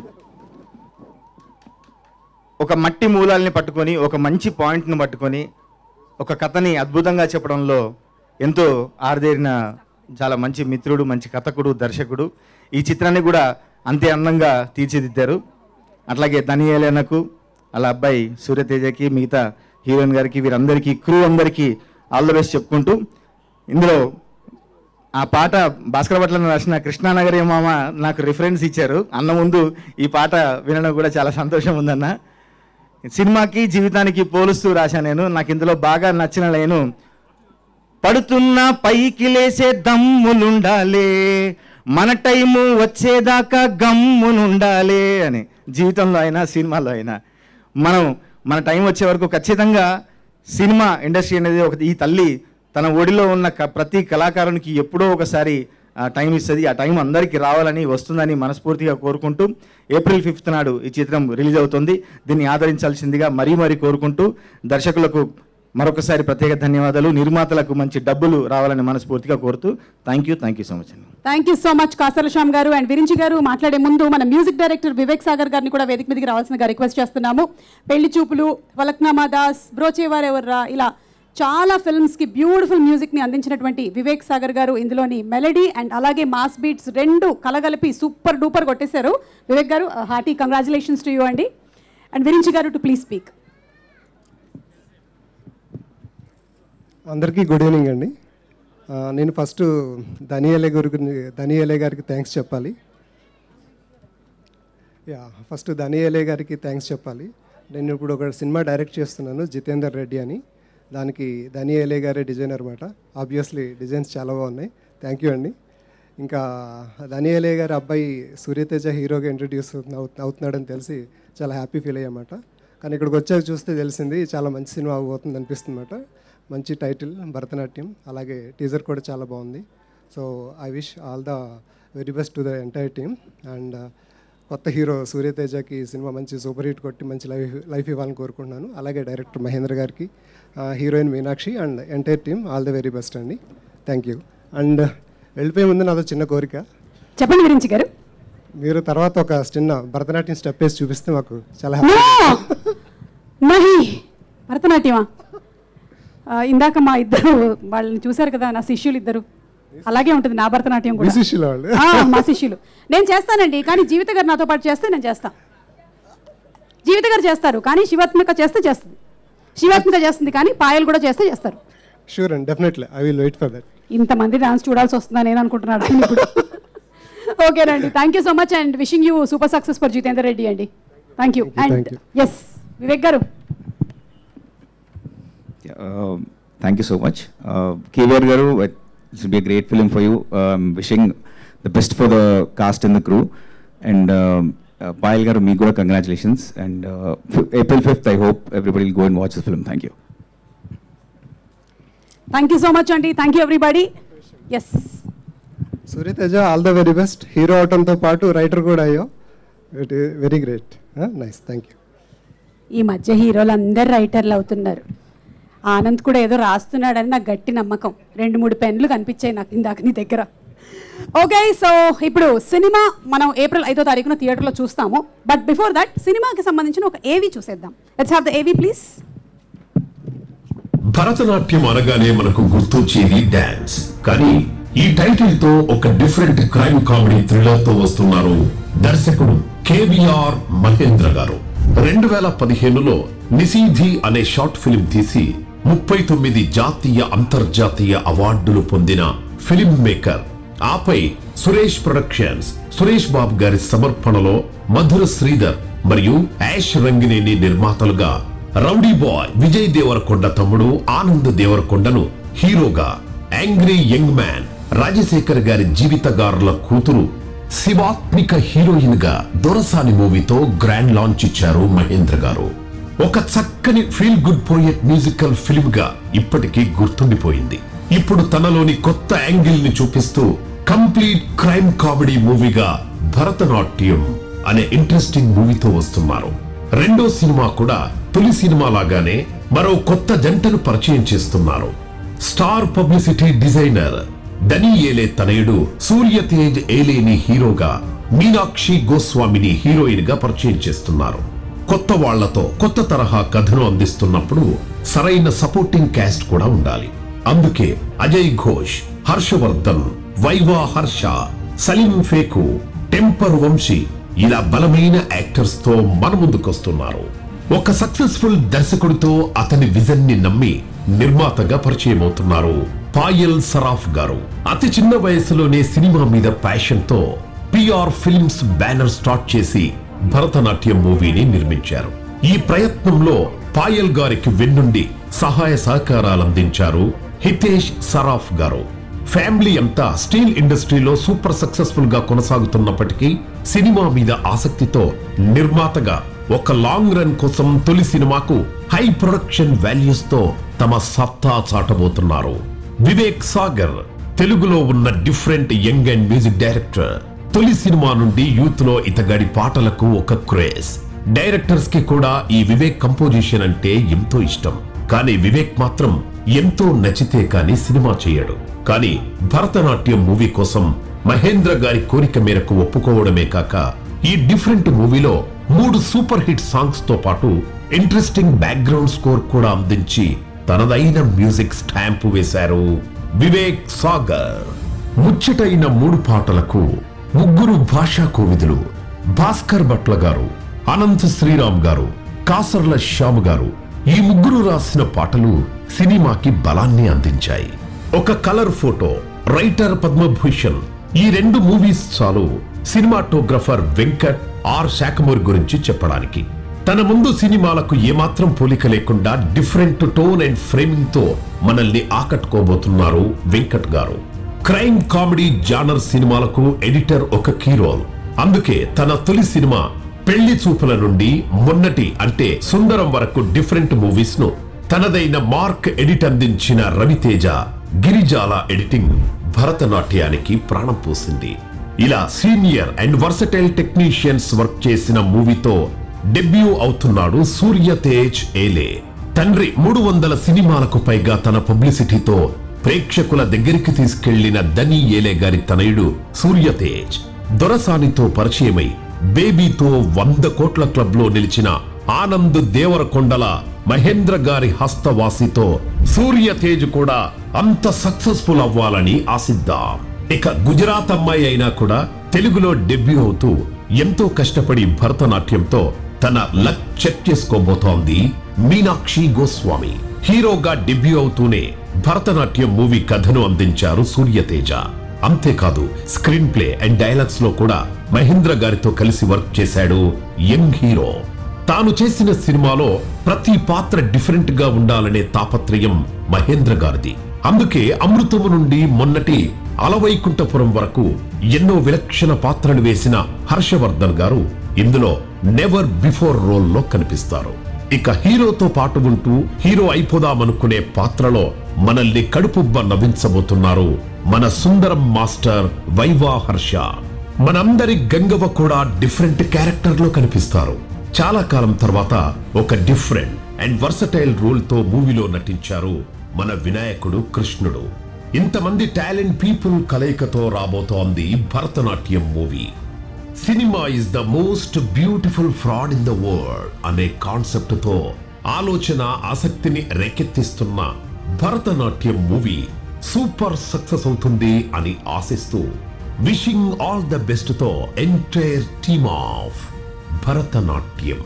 ఒక మట్టి మూలాల్ని పట్టుకొని ఒక మంచి పాయింట్ను పట్టుకొని ఒక కథని అద్భుతంగా చెప్పడంలో ఎంతో ఆరిదేరిన చాలా మంచి మిత్రుడు మంచి కథకుడు దర్శకుడు ఈ చిత్రాన్ని కూడా అంతే అందంగా తీర్చిదిద్దారు అట్లాగే ధనియేలనకు అలా అబ్బాయి సూర్యతేజకి మిగతా హీరోయిన్ గారికి వీరందరికీ క్రూ అందరికీ ఆల్ ద బెస్ట్ చెప్పుకుంటూ ఇందులో ఆ పాట భాస్కర భట్ల రాసిన కృష్ణానగర్ మామ నాకు రిఫరెన్స్ ఇచ్చారు అన్న ముందు ఈ పాట వినడం కూడా చాలా సంతోషం ఉందన్న సినిమాకి జీవితానికి పోలుస్తూ రాశా నేను నాకు ఇందులో బాగా నచ్చిన లేను పడుతున్న పైకి లేసే దమ్ములుండాలే మన టైము వచ్చేదాకా గమ్మునుండాలే అని జీవితంలో అయినా సినిమాలో అయినా మనం మన టైం వచ్చే వరకు ఖచ్చితంగా సినిమా ఇండస్ట్రీ అనేది ఒక ఈ తల్లి తన ఒడిలో ఉన్న క- ప్రతి కళాకారునికి ఎప్పుడో ఒకసారి ఆ టైం ఇస్తుంది ఆ టైం అందరికీ రావాలని వస్తుందని మనస్ఫూర్తిగా కోరుకుంటూ ఏప్రిల్ ఫిఫ్త్ నాడు ఈ చిత్రం రిలీజ్ అవుతుంది దీన్ని ఆదరించాల్సిందిగా మరీ మరీ కోరుకుంటూ దర్శకులకు మరొకసారి ప్రత్యేక ధన్యవాదాలు నిర్మాతలకు మంచి డబ్బులు రావాలని మనస్ఫూర్తిగా కోరుతూ thank you thank you so much అండి thank you so much Kasarla Shyam garu and Virinchi గారు మాట్లాడే ముందు మన మ్యూజిక్ డైరెక్టర్ వివేక్ సాగర్ గారిని కూడా వేదిక మీదకి రావాల్సిందిగా రిక్వెస్ట్ చేస్తున్నాము పెళ్లి చూపులు ఫలక్నామా దాస్ బ్రోచేవారెవర్రా ఇలా చాలా ఫిల్మ్స్కి బ్యూటిఫుల్ మ్యూజిక్ని అందించినటువంటి వివేక్ సాగర్ గారు ఇందులోని మెలడీ అండ్ అలాగే మాస్ బీట్స్ రెండు కలగలిపి సూపర్ డూపర్ కొట్టేశారు Vivek garu hearty congratulations to you అండి and Virinchi garu to please speak అందరికీ గుడ్ ఈవినింగ్ అండి ఆ, నేను ఫస్ట్ ధనియలే గురి ధనియలే గారికి థ్యాంక్స్ చెప్పాలి యా ఫస్ట్ ధనియలే గారికి థ్యాంక్స్ చెప్పాలి నేను ఇప్పుడు ఒక సినిమా డైరెక్ట్ చేస్తున్నాను జితేందర్ రెడ్డి అని దానికి ధనియలే గారే డిజైనర్ అనమాట ఆబ్వియస్లీ డిజైన్స్ చాలా బాగున్నాయి థ్యాంక్ యూ అండి ఇంకా ధనియలే గారి అబ్బాయి సూర్యతేజ హీరోగా ఇంట్రడ్యూస్ అవుతున్నాడని తెలిసి చాలా హ్యాపీ ఫీల్ అయ్యామాట కానీ ఇక్కడికి వచ్చాక చూస్తే తెలిసింది చాలా మంచి సినిమా అవబోతుంది అనిపిస్తుంది అనమాట మంచి టైటిల్ భరతనాట్యం అలాగే టీజర్ కూడా చాలా బాగుంది so I wish all the very best to the entire team and కొత్త హీరో సూర్యతేజకి ఈ సినిమా మంచి సూపర్ హిట్ కొట్టి మంచి లైఫ్ లైఫ్ ఇవ్వాలని కోరుకుంటున్నాను అలాగే డైరెక్టర్ మహేంద్ర గారికి heroine Meenakshi and entire team all the very best అండి థ్యాంక్ యూ అండ్ వెళ్ళిపోయే ముందు నాదో చిన్న కోరిక చెప్పండి గురించి గారు మీరు తర్వాత ఒక చిన్న భరతనాట్యం స్టెప్ వేసి చూపిస్తే మాకు చాలా నో హ్యాపీ మహి భరతనాట్యమా ఆ, ఇందాక మా ఇద్దరు వాళ్ళని చూశారు కదా నా శిష్యులు ఇద్దరు అలాగే ఉంటుంది నా భరతనాట్యం మీ కూడా శిష్యులు వాళ్ళు ఆ, మా శిష్యులు నేను చేస్తానండి కానీ జీవిత గారు నాతో పాటు చేస్తే నేను చేస్తాను జీవిత గారు చేస్తారు కానీ శివాత్మిక చేస్తే చేస్తుంది శివాత్మిక చేస్తుంది కానీ పాయలు కూడా చేస్తే చేస్తారు షూర్ అండి definitely I will wait for that ఇంతమంది డాన్స్ చూడాల్సి వస్తుందా నేను అనుకుంటున్నాను ఆయన ఇప్పుడు ఓకేనండి thank you so much and wishing you super success for Jitender Reddy అండి thank you Thank and you. Yes Vivek garu thank you so much KVR garu it's be great film for you wishing the best for the cast in the crew and Payal garu మీకు కూడా congratulations and April fifth I hope everybody go and watch the film thank you thank you so much అండి thank you everybody yes Suryateja all the very best hero అవటంతో పాటు writer కూడా అయ్యో it very great nice thank you ఈ మధ్య హీరోలు అందరు రైటర్లు అవుతున్నారు ఆనంద్ కూడా ఏదో రాస్తున్నాడని నాకు గట్టి నమ్మకం రెండు మూడు పెన్లు కనిపించాయి నాకు ఇందాక నీ దగ్గర ఓకే సో ఇప్పుడు సినిమా మనం ఏప్రిల్ ఐదో తారీఖున థియేటర్లో చూస్తాము బట్ బిఫోర్ దట్ సినిమాకి సంబంధించిన ఒక ఏవి చూసేద్దాం let's have the AV please Bharatanatyam అనగానే మనకు గుర్తొచ్చేది డాన్స్ కానీ ఈ టైటిల్ తో ఒక డిఫరెంట్ క్రైమ్ కామెడీ థ్రిల్లర్ తో వస్తున్నారు దర్శకుడు కేవీఆర్ మహేంద్ర గారు రెండు వేల పదిహేనులో నిసీధి అనే షార్ట్ ఫిలిం తీసి ముప్పై తొమ్మిది జాతీయ అంతర్జాతీయ అవార్డులు పొందిన ఫిలిం మేకర్ ఆపై సురేష్ ప్రొడక్షన్స్ సురేష్ బాబు గారి సమర్పణలో మధుర శ్రీధర్ మరియు యాష్ రంగినేని నిర్మాతలుగా రౌడీ బాయ్ విజయ్ దేవరకొండ తమ్ముడు ఆనంద్ దేవరకొండను హీరోగా యాంగ్రీ యంగ్ మ్యాన్ రాజశేఖర్ గారి జీవితగారుల కూతురు శివాత్మిక హీరోయిన్ గా దొరసాని మూవీతో గ్రాండ్ లాంచ్ ఇచ్చారు మహేంద్ర గారు ఒక చక్కని feel good poet musical film గా ఇప్పటికీ గుర్తుండిపోయింది ఇప్పుడు తనలోని కొత్త యాంగిల్ ని చూపిస్తూ కంప్లీట్ క్రైమ్ కామెడీ మూవీగా భరతనాట్యం అనే ఇంట్రెస్టింగ్ మూవీతో వస్తున్నారు రెండో సినిమా కూడా తొలి సినిమా లాగానే మరో కొత్త జంటను పరిచయం చేస్తున్నారు స్టార్ పబ్లిసిటీ డిజైనర్ దనీ ఏలే తనయుడు సూర్యతేజ్ ఏలేని హీరోగా మీనాక్షి గోస్వామిని హీరోయిన్ గా పరిచయం చేస్తున్నారు కొత్త వాళ్లతో కొత్త తరహా కథను అందిస్తున్నప్పుడు సరైన సపోర్టింగ్ క్యాస్ట్ కూడా ఉండాలి అందుకే అజయ్ ఘోష్ హర్షవర్ధన్ వైవా హర్ష సలీం ఫేకు టెంపర్ వంశీ ఇలా బలమైన యాక్టర్స్ తో మన ముందుకొస్తున్నారు ఒక సక్సెస్ఫుల్ దర్శకుడితో అతని విజన్ ని నమ్మి నిర్మాతగా పరిచయం అవుతున్నారు పాయల్ సరాఫ్ గారు అతి చిన్న వయసులోనే సినిమా మీద ప్యాషన్ తో పిఆర్ ఫిల్మ్స్ బ్యానర్ స్టార్ట్ చేసి భరతనాట్యం మూవీని నిర్మించారు ఈ ప్రయత్నంలో పాయల్ గారికి వెన్నుండి సహాయ సహకారాలు అందించారు హితేష్ సరాఫ్ గారు ఫ్యామిలీ అంతా స్టీల్ ఇండస్ట్రీలో సూపర్ సక్సెస్ఫుల్ గా కొనసాగుతున్నప్పటికీ సినిమా మీద ఆసక్తితో నిర్మాతగా ఒక లాంగ్ రన్ కోసం తొలి సినిమాకు హై ప్రొడక్షన్ వాల్యూస్ తో తమ సత్తా చాటబోతున్నారు వివేక్ సాగర్ తెలుగులో ఉన్న different young and music director తొలి సినిమా నుండి యూత్ లో ఇతగాడి పాటలకు ఒక క్రేజ్ డైరెక్టర్స్ కి కూడా ఈ వివేక్ కంపోజిషన్ అంటే ఎంతో ఇష్టం కానీ వివేక్ మాత్రం ఎంతో నచ్చితే కానీ సినిమా చేయడు కానీ భరతనాట్యం మూవీ కోసం మహేంద్ర గారి కోరిక మేరకు ఒప్పుకోవడమే కాక ఈ డిఫరెంట్ మూవీలో మూడు సూపర్ హిట్ సాంగ్స్ తో పాటు ఇంట్రెస్టింగ్ బ్యాక్గ్రౌండ్ స్కోర్ కూడా అందించి తనదైన మ్యూజిక్ స్టాంప్ వేశారు వివేక్ సాగర్ ముచ్చటైన మూడు పాటలకు ముగ్గురు భాషా కోవిదులు భాస్కర్ భట్ల గారు అనంత శ్రీరామ్ గారు కాసర్ల శ్యామ్ గారు ఈ ముగ్గురు రాసిన పాటలు సినిమాకి బలాన్ని అందించాయి ఒక కలర్ ఫోటో రైటర్ పద్మభూషణ్ ఈ రెండు మూవీస్ చాలు సినిమాటోగ్రఫర్ వెంకట్ ఆర్ శాఖమూరి గురించి చెప్పడానికి తన ముందు సినిమాలకు ఏమాత్రం పోలిక లేకుండా డిఫరెంట్ టోన్ అండ్ ఫ్రేమింగ్ తో మనల్ని ఆకట్టుకోబోతున్నారు వెంకట్ గారు క్రైమ్ కామెడీ జానర్ సినిమాలకు ఎడిటర్ ఒక కీ రోల్ అందుకే తన తొలి సినిమా పెళ్లి చూపుల నుండి మొన్నటి అంటే సుందరం వరకు డిఫరెంట్ మూవీస్ ను తనదైన మార్క్ ఎడిట్ అందించిన రవితేజ గిరిజాల ఎడిటింగ్ భరతనాట్యానికి ప్రాణం పోసింది ఇలా senior and versatile technicians work చేసిన మూవీతో డెబ్యూ అవుతున్నాడు సూర్య తేజ్ ఏలే తండ్రి మూడు వందల సినిమాలకు పైగా తన పబ్లిసిటీతో ప్రేక్షకుల దగ్గరికి తీసుకెళ్లిన దనీ ఏలే గారి తనయుడు సూర్య తేజ్ దొరసానితో పరిచయమై బేబీతో వంద కోట్ల క్లబ్ లో నిలిచిన ఆనంద్ దేవరకొండల మహేంద్ర గారి హస్తవాసితో సూర్య తేజ్ కూడా అంత సక్సెస్ఫుల్ అవ్వాలని ఆశిద్దాం ఇక గుజరాత్ అమ్మాయి అయినా కూడా తెలుగులో డెబ్యూ అవుతూ ఎంతో కష్టపడి భరతనాట్యంతో తన లక్ చెక్ చేసుకోబోతోంది మీనాక్షి గోస్వామి హీరోగా డెబ్యూ అవుతూనే భరతనాట్యం మూవీ కథను అందించారు సూర్యతేజ అంతేకాదు స్క్రీన్ ప్లే అండ్ డైలాగ్స్ లో కూడా మహేంద్ర గారితో కలిసి వర్క్ చేశాడు యంగ్ హీరో తాను చేసిన సినిమాలో ప్రతి పాత్ర డిఫరెంట్ గా ఉండాలనే తాపత్రయం మహేంద్ర గారిది అందుకే అమృతము నుండి మొన్నటి అలవైకుంఠపురం వరకు ఎన్నో విలక్షణ పాత్రలు వేసిన హర్షవర్ధన్ గారు ఇందులో నెవర్ బిఫోర్ రోల్లో కనిపిస్తారు ఇక హీరోతో పాటు ఉంటూ హీరో అయిపోదామనుకునే పాత్రలో మనల్ని కడుపుబ్బ నవ్వించబోతున్నారు మన సుందరం మాస్టర్ వైవా హర్ష మనందరి గంగవ్వ కూడా డిఫరెంట్ క్యారెక్టర్ లో కనిపిస్తారు చాలా కాలం తర్వాత ఒక డిఫరెంట్ అండ్ వర్సటైల్ రోల్ తో మూవీలో నటించారు మన వినాయకుడు కృష్ణుడు ఇంతమంది టాలెంట్ పీపుల్ కలయికతో రాబోతోంది Bharatanatyam movie cinema is the most beautiful fraud in the world అనే కాన్సెప్ట్ తో ఆలోచన ఆసక్తిని రేకెత్తిస్తున్న భరతనాట్యం మూవీ సూపర్ సక్సెస్ అవుతుంది అని ఆశిస్తూ wishing all the best to entire team of Bharatanatyam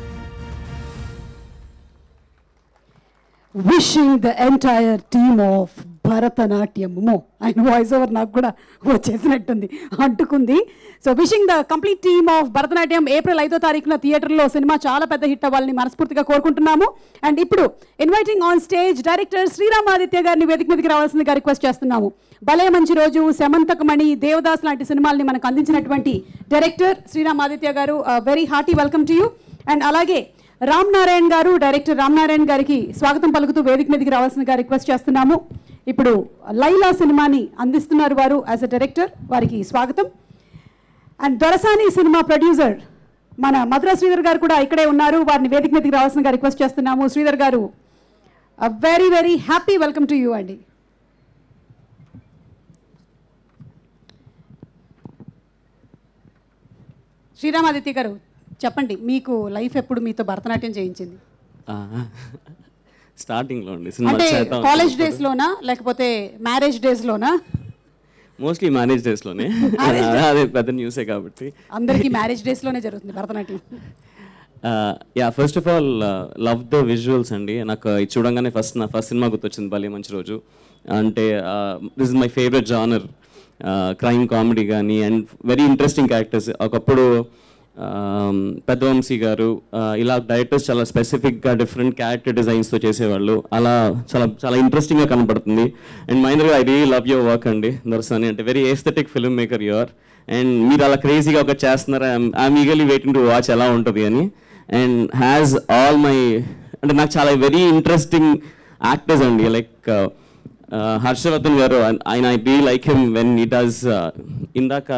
wishing the entire team of Bharatanatyam మో ఆయన వాయిస్ ఓవర్ నాకు కూడా వచ్చేసినట్టుంది అంటుకుంది so wishing the complete team of Bharatanatyam April ఐదో తారీఖున థియేటర్లో సినిమా చాలా పెద్ద హిట్ అవ్వాలని మనస్ఫూర్తిగా కోరుకుంటున్నాము అండ్ ఇప్పుడు inviting on stage director Sriram Aditya గారిని వేదిక మీదకి రావాల్సిందిగా రిక్వెస్ట్ చేస్తున్నాము భలే మంచి రోజు శమంతకమణి దేవదాస్ లాంటి సినిమాల్ని మనకు అందించినటువంటి డైరెక్టర్ శ్రీరామ్ ఆదిత్య గారు very hearty welcome to you and అలాగే రామ్ నారాయణ్ గారు డైరెక్టర్ రామ్ నారాయణ్ గారికి స్వాగతం పలుకుతూ వేదిక మీదకి రావాల్సిందిగా రిక్వెస్ట్ చేస్తున్నాము ఇప్పుడు లైలా సినిమాని అందిస్తున్నారు వారు యాజ్ అ డైరెక్టర్ వారికి స్వాగతం అండ్ దొరసాని సినిమా ప్రొడ్యూసర్ మన మధుర శ్రీధర్ గారు కూడా ఇక్కడే ఉన్నారు వారిని వేదిక మీదకి రావాల్సిందిగా రిక్వెస్ట్ చేస్తున్నాము శ్రీధర్ గారు very very happy welcome to you అండి శ్రీరామాదిత్య గారు చెప్పండి మీకు లైఫ్ ఎప్పుడు మీతో భరతనాట్యం చేయించింది స్టార్టింగ్లో అండి సినిమా అంటే కాలేజ్ డేస్ లోనా లేకపోతే మ్యారేజ్ డేస్ లోనా మోస్ట్లీ మ్యారేజ్ డేస్లోనే అదే పెద్ద న్యూసే కాబట్టి అందరికీ మ్యారేజ్ డేస్ లోనే జరుగుతుంది Bharatanatyam yeah first of all love the visuals అండి నాకు ఇది చూడంగానే ఫస్ట్ నా ఫస్ట్ సినిమా గుర్తొచ్చింది భలే మంచి రోజు అంటే this is my favourite genre crime comedy కానీ అండ్ వెరీ ఇంట్రెస్టింగ్ క్యారెక్టర్స్ ఒకప్పుడు పెద్దవంశీ గారు ఇలా డైరెక్టర్స్ చాలా స్పెసిఫిక్గా డిఫరెంట్ క్యారెక్టర్ డిజైన్స్తో చేసేవాళ్ళు అలా చాలా చాలా ఇంట్రెస్టింగ్గా కనపడుతుంది and Mahendra I really love your work అండి దర్శని అంటే very aesthetic film maker your and మీరు అలా క్రేజీగా ఒక చేస్తున్నారు I'm eagerly waiting to watch ఎలా ఉంటుంది అని అండ్ హ్యాస్ ఆల్ మై అంటే నాకు చాలా వెరీ ఇంట్రెస్టింగ్ యాక్టర్స్ అండి లైక్ హర్షవర్ధన్ గారు ఆయన I be like him when it does ఇందాక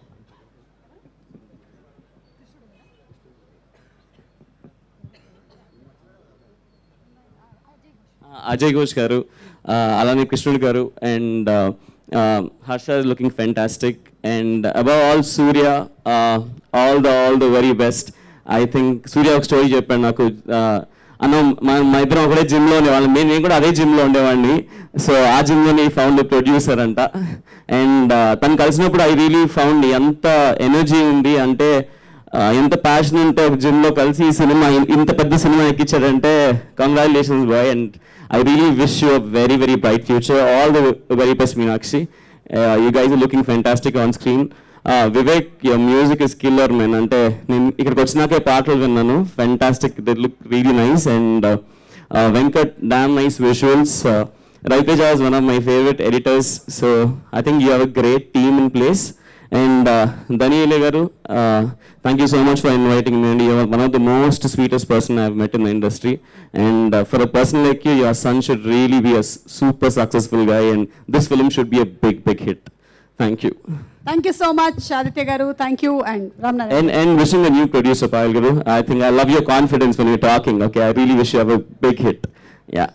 అజయ్ ఘోష్ గారు అలానే కృష్ణుడు గారు and Harsha is looking fantastic and above all Surya all the all the very best I think Surya ఒక స్టోరీ చెప్పాడు నాకు అన్న మా మా ఇద్దరం ఒకటే జిమ్లో ఉండేవాళ్ళం నేను నేను కూడా అదే జిమ్లో ఉండేవాడిని సో ఆ జిమ్లోని ఫౌండ్ ప్రొడ్యూసర్ అంట అండ్ తను కలిసినప్పుడు ఐ రియలీ ఫౌండ్ ఎంత ఎనర్జీ ఉంది అంటే ఎంత ప్యాషన్ ఉంటే ఒక జిమ్లో కలిసి ఈ సినిమా ఇన్- ఇంత పెద్ద సినిమా ఎక్కించాడంటే congratulations boy and I really wish you very very bright future all the very best Meenakshi you guys are looking fantastic on screen Vivek your music is killer men అంటే నేను ఇక్కడికి వచ్చినాకే పాటలు విన్నాను fantastic they look really nice and Venkat damn nice visuals Raiteja is one of my favorite editors, so I think you have a great team in place. And uh, Daniele Garu, uh, thank you so much for inviting me. And you are one of the most sweetest person I've met in the industry. And uh, for a person like you, your son should really be a s- super successful guy, and this film should be a big, big hit. Thank you. Thank you so much Aditya గారు thank you and Ramnarayana And and wishing the new producer Payal Guru. I think I love your confidence when you're talking. Okay, I really wish you have a big hit. Yeah.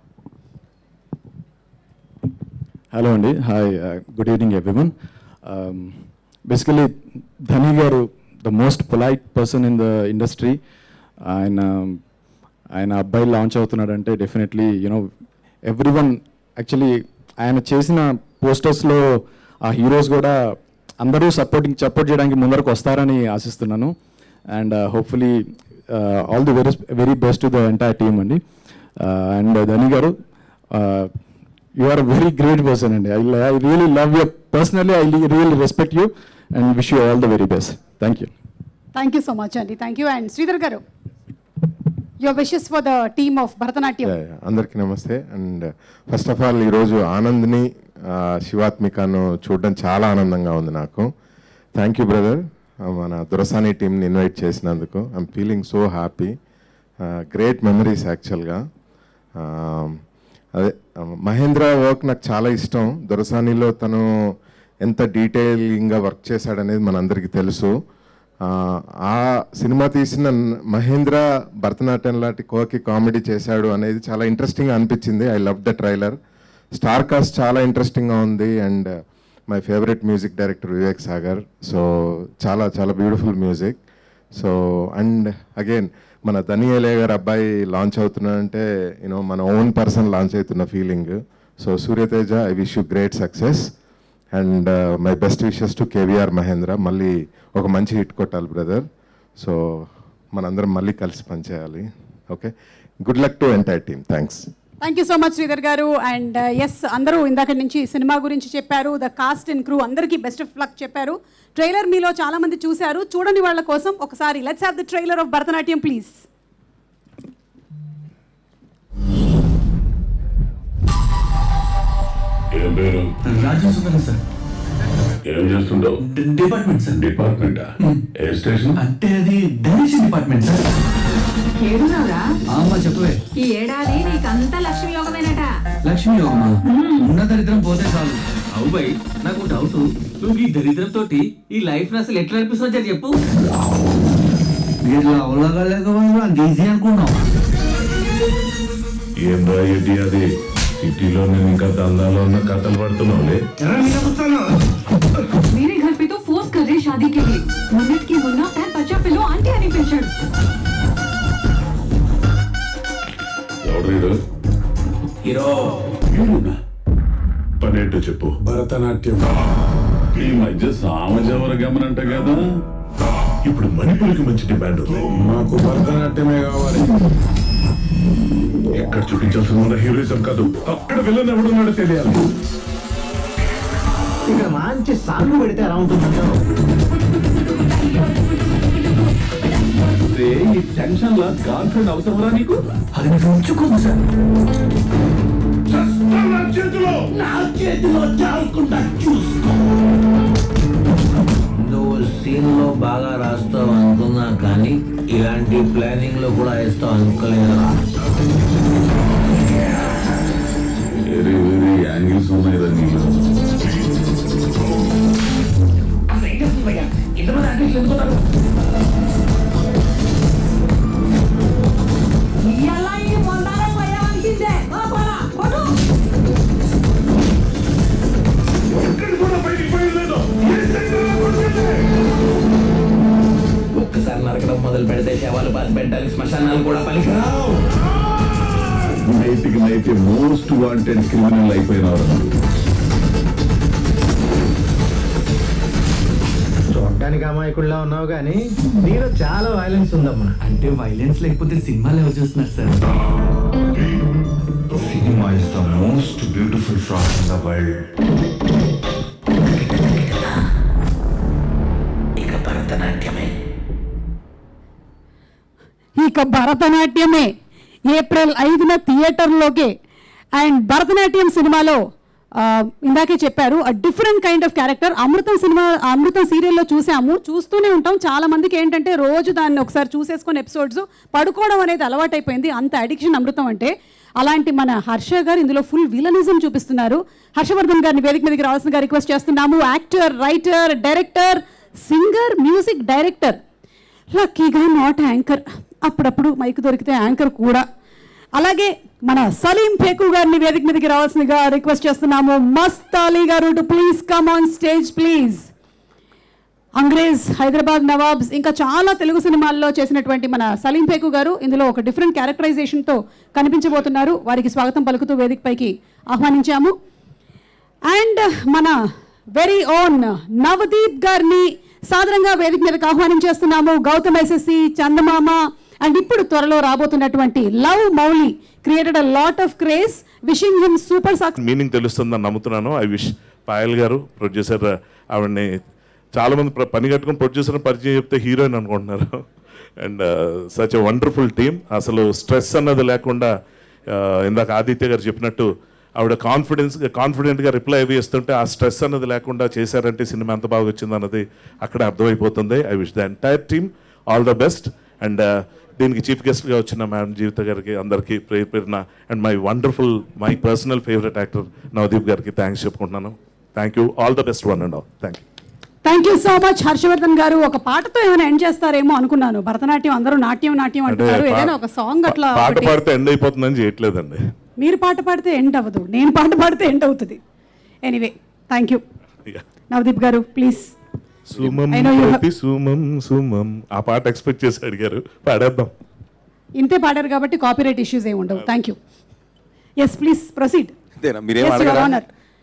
Hello అండి hi good evening everyone basically Dhani గారు the most polite person in the industry ఆయన ఆయన అబ్బాయి launch అవుతున్నాడంటే definitely you know everyone actually ఆయన చేసిన పోస్టర్స్లో ఆ heroes కూడా అందరూ సపోర్టింగ్ సపోర్ట్ చేయడానికి ముందరకు వస్తారని ఆశిస్తున్నాను and hopefully all the very very best to the entire team అండి అండ్ ధని గారు you are very great person అండి I I really love you personally I really respect you and wish you all the very best thank you thank you so much అండి thank you and Sridhar గారు your wishes for the team of Bharatanatyam Yeah, yeah. అందరికీ నమస్తే and first of all ఈరోజు ఆనంద్ని ఆ, శివాత్మికను చూడడం చాలా ఆనందంగా ఉంది నాకు థ్యాంక్ యూ బ్రదర్ మన దురసాని టీంని ఇన్వైట్ చేసినందుకు I'm feeling so happy great memories యాక్చువల్గా అదే ఆ, మహేంద్ర వర్క్ నాకు చాలా ఇష్టం దొరసానిలో తను ఎంత డీటెయిలింగ్గా వర్క్ చేశాడనేది మనందరికీ తెలుసు ఆ, ఆ సినిమా తీసిన న- మహేంద్ర భరతనాట్యం లాంటి కోకి కామెడీ చేశాడు అనేది చాలా ఇంట్రెస్టింగ్ అనిపించింది I love the trailer star cast చాలా ఇంట్రెస్టింగ్గా ఉంది and my favourite music director Vivek Sagar so చాలా చాలా beautiful music so and again మన ధనియలే గారు అబ్బాయి లాంచ్ అవుతున్నాడంటే యూనో మన ఓన్ పర్సన్ లాంచ్ అవుతున్న feeling so Suryateja I wish you great success and my best wishes to KVR Mahendra మళ్ళీ ఒక మంచి హిట్ కొట్టాలి బ్రదర్ సో మనందరం మళ్ళీ కలిసి పనిచేయాలి okay good luck to entire team thanks thank you so much Sridhar గారు అండ్ ఎస్ అందరూ ఇందాక నుంచి సినిమా గురించి చెప్పారు ద కాస్ట్ అండ్ క్రూ అందరికీ బెస్ట్ ఆఫ్ లక్ చెప్పారు ట్రైలర్ మీలో చాలా మంది చూశారు చూడని వాళ్ళ కోసం ఒకసారి let's have the trailer of Bharatanatyam please ఏం పేరు రాజు సుందరం సార్ ఏం చేస్తుంటావు డిపార్ట్మెంట్ సార్ డిపార్ట్మెంట్ ఏ స్టేషన్ అంటే అది డైరెక్షన్ డిపార్ట్మెంట్ సార్ ఏడున్నావురా అమ్మా చెప్పవే ఈ ఏడాది నీకంతా లక్ష్మి యోగమేనట లక్ష్మి యోగమా ఉన్న దరిద్రం పోతే చాలు అవు బై నాకు డౌట్ నువ్వు ఈ దరిద్రం తోటి ఈ లైఫ్ అసలు ఎట్లా అనిపిస్తుందో చెప్పు ఇట్లా అవలగలేకపోయినా అంత ఈజీ అనుకున్నావు ఏం రాయటి అది సిటీలో నేను ఇంకా దందాలో ఉన్న కథలు పడుతున్నావులే मेरे घर पे तो फोर्स कर रहे शादी के लिए मिनट की मुन्ना पैर बच्चा पिलो आंटी అని పిలిచాడు ఎవరు హీరో పనేంటో చెప్పు భరతనాట్యం ఈ మధ్య సామజవర గమనంట కదా ఇప్పుడు మణిపురికి మంచి డిమాండ్ ఉంది నాకు భరతనాట్యమే కావాలి ఎక్కడ చూపించాల్సిన మన హీరోయిజం కాదు అక్కడ విలన్ ఎవడున్నాడో తెలియాలి ఇక్కడ మంచి సాంగ్ పెడితే ఎలా ఉంటుందంటావు ఈ టెన్షన్ లా గర్ల్ ఫ్రెండ్ అవసరమా నీకు అది నీకు ఉంచుకోదు సార్ నా చేతిలో నా చేతిలో చాలకుండా చూసుకో నువ్వు సీన్ లో బాగా రాస్తావు అనుకున్నా కానీ ఇలాంటి ప్లానింగ్ లో కూడా వేస్తావు అనుకోలేదురా వేరే వేరే యాంగిల్స్ ఉన్నాయి రా నీలో ఎలా ఈ మందారం పోయాల్సిందే పోరా కొడు ఒక్కసారి నరకడం మొదలు పెడితే శవాలు బాధ పెట్టడానికి శ్మశానాలు కూడా పనికిరావు నైట్కి నైట్ మోస్ట్ వాంటెడ్ క్రిమినల్ అయిపోయినారు చూడడానికి చూడడానికి అమాయకుడిలా ఉన్నావు కానీ నీలో చాలా వైలెన్స్ ఉందమ్మా అంటే వైలెన్స్ లేకపోతే సినిమాలు ఎవరు చూస్తున్నారు sir Cinema is the most beautiful fraud in the world. ఇక భరతనాట్యమే ఇక భరతనాట్యమే ఏప్రిల్ ఐదున థియేటర్లోకే అండ్ భరతనాట్యం సినిమాలో ఆ, ఇందాకే చెప్పారు a different kind of character Amrutham cinema Amrutham సీరియల్లో చూసాము చూస్తూనే ఉంటాం చాలా మందికి ఏంటంటే రోజు దాన్ని ఒకసారి చూసేసుకొని ఎపిసోడ్స్ పడుకోవడం అనేది అలవాటైపోయింది అంత అడిక్షన్ అమృతం అంటే అలాంటి మన హర్ష గారు ఇందులో ఫుల్ విలనిజం చూపిస్తున్నారు హర్షవర్ధన్ గారిని వేదిక మీదకి రావాల్సిందిగా రిక్వెస్ట్ చేస్తున్నాము actor writer director singer music director లక్కీగా నాట్ యాంకర్ అప్పుడప్పుడు మైక్ దొరికితే యాంకర్ కూడా అలాగే మన సలీం ఫేకు గారిని వేదిక మీదకి రావాల్సిందిగా రిక్వెస్ట్ చేస్తున్నాము మస్త్ అలీ గారు to please come on stage please Angrez Hyderabad Nawabs ఇంకా చాలా తెలుగు సినిమాల్లో చేసినటువంటి మన సలీం ఫేకు గారు ఇందులో ఒక డిఫరెంట్ క్యారెక్టరైజేషన్తో కనిపించబోతున్నారు వారికి స్వాగతం పలుకుతూ వేదికపైకి ఆహ్వానించాము అండ్ మన వెరీ ఓన్ నవదీప్ గారిని సాధారణంగా వేదిక మీదకి ఆహ్వానించేస్తున్నాము గౌతమ్ ఎస్ఎస్సి చందమామ అండ్ ఇప్పుడు త్వరలో రాబోతున్నటువంటి love Mouli created a lot of craze wishing him super success meaning తెలుస్తుందని నమ్ముతున్నాను ఐ విష్ పాయల్ గారు ప్రొడ్యూసర్ ఆవిడని చాలా మంది ప్ర- పని కట్టుకుని ప్రొడ్యూసర్ పరిచయం చెప్తే హీరోయిన్ అనుకుంటున్నారు and such a wonderful team అసలు స్ట్రెస్ అన్నది లేకుండా uh, ఇందాక ఆదిత్య గారు చెప్పినట్టు ఆవిడ కాన్ఫిడెన్స్ కాన్ఫిడెంట్గా రిప్లై అవి ఇస్తుంటే ఆ స్ట్రెస్ అన్నది లేకుండా చేశారంటే సినిమా ఎంత బాగా వచ్చింది అన్నది అక్కడ అర్థమైపోతుంది I wish the entire team all the best and దీనికి చీఫ్ గెస్ట్గా వచ్చిన మేడం జీవిత గారికి అందరికీ ప్రేర్ పేరున and my wonderful my personal favourite actor Navdeep గారికి థ్యాంక్స్ చెప్పుకుంటున్నాను thank you all the best one and all thank you thank you so much Harshavardhan గారు ఒక పాటతో ఏమైనా ఎండ్ చేస్తారేమో అనుకున్నాను భరతనాట్యం అందరూ నాట్యం నాట్యం అంటే అంటున్నారు పా- ఏదైనా ఒక సాంగ్ అట్లా పాట ఒకటి పాడితే ఎండ్ అయిపోతుందని చేయట్లేదండి మీరు పాట పాడితే ఎండ్ అవ్వదు నేను పాట పాడితే ఎండ్ అవుతుంది ఎనీవే థ్యాంక్ యూ నవదీప్ గారు please Suma I know you have- ప్రతి సుమం సుమం ఆ పాట ఎక్స్పెక్ట్ చేసి అడిగారు పాడేద్దాం ఇంతే పాడారు కాబట్టి కాపీరైట్ ఇష్యూస్ ఏమి ఉండవు thank you yes please proceed అంతేనా మీరేం అడగరా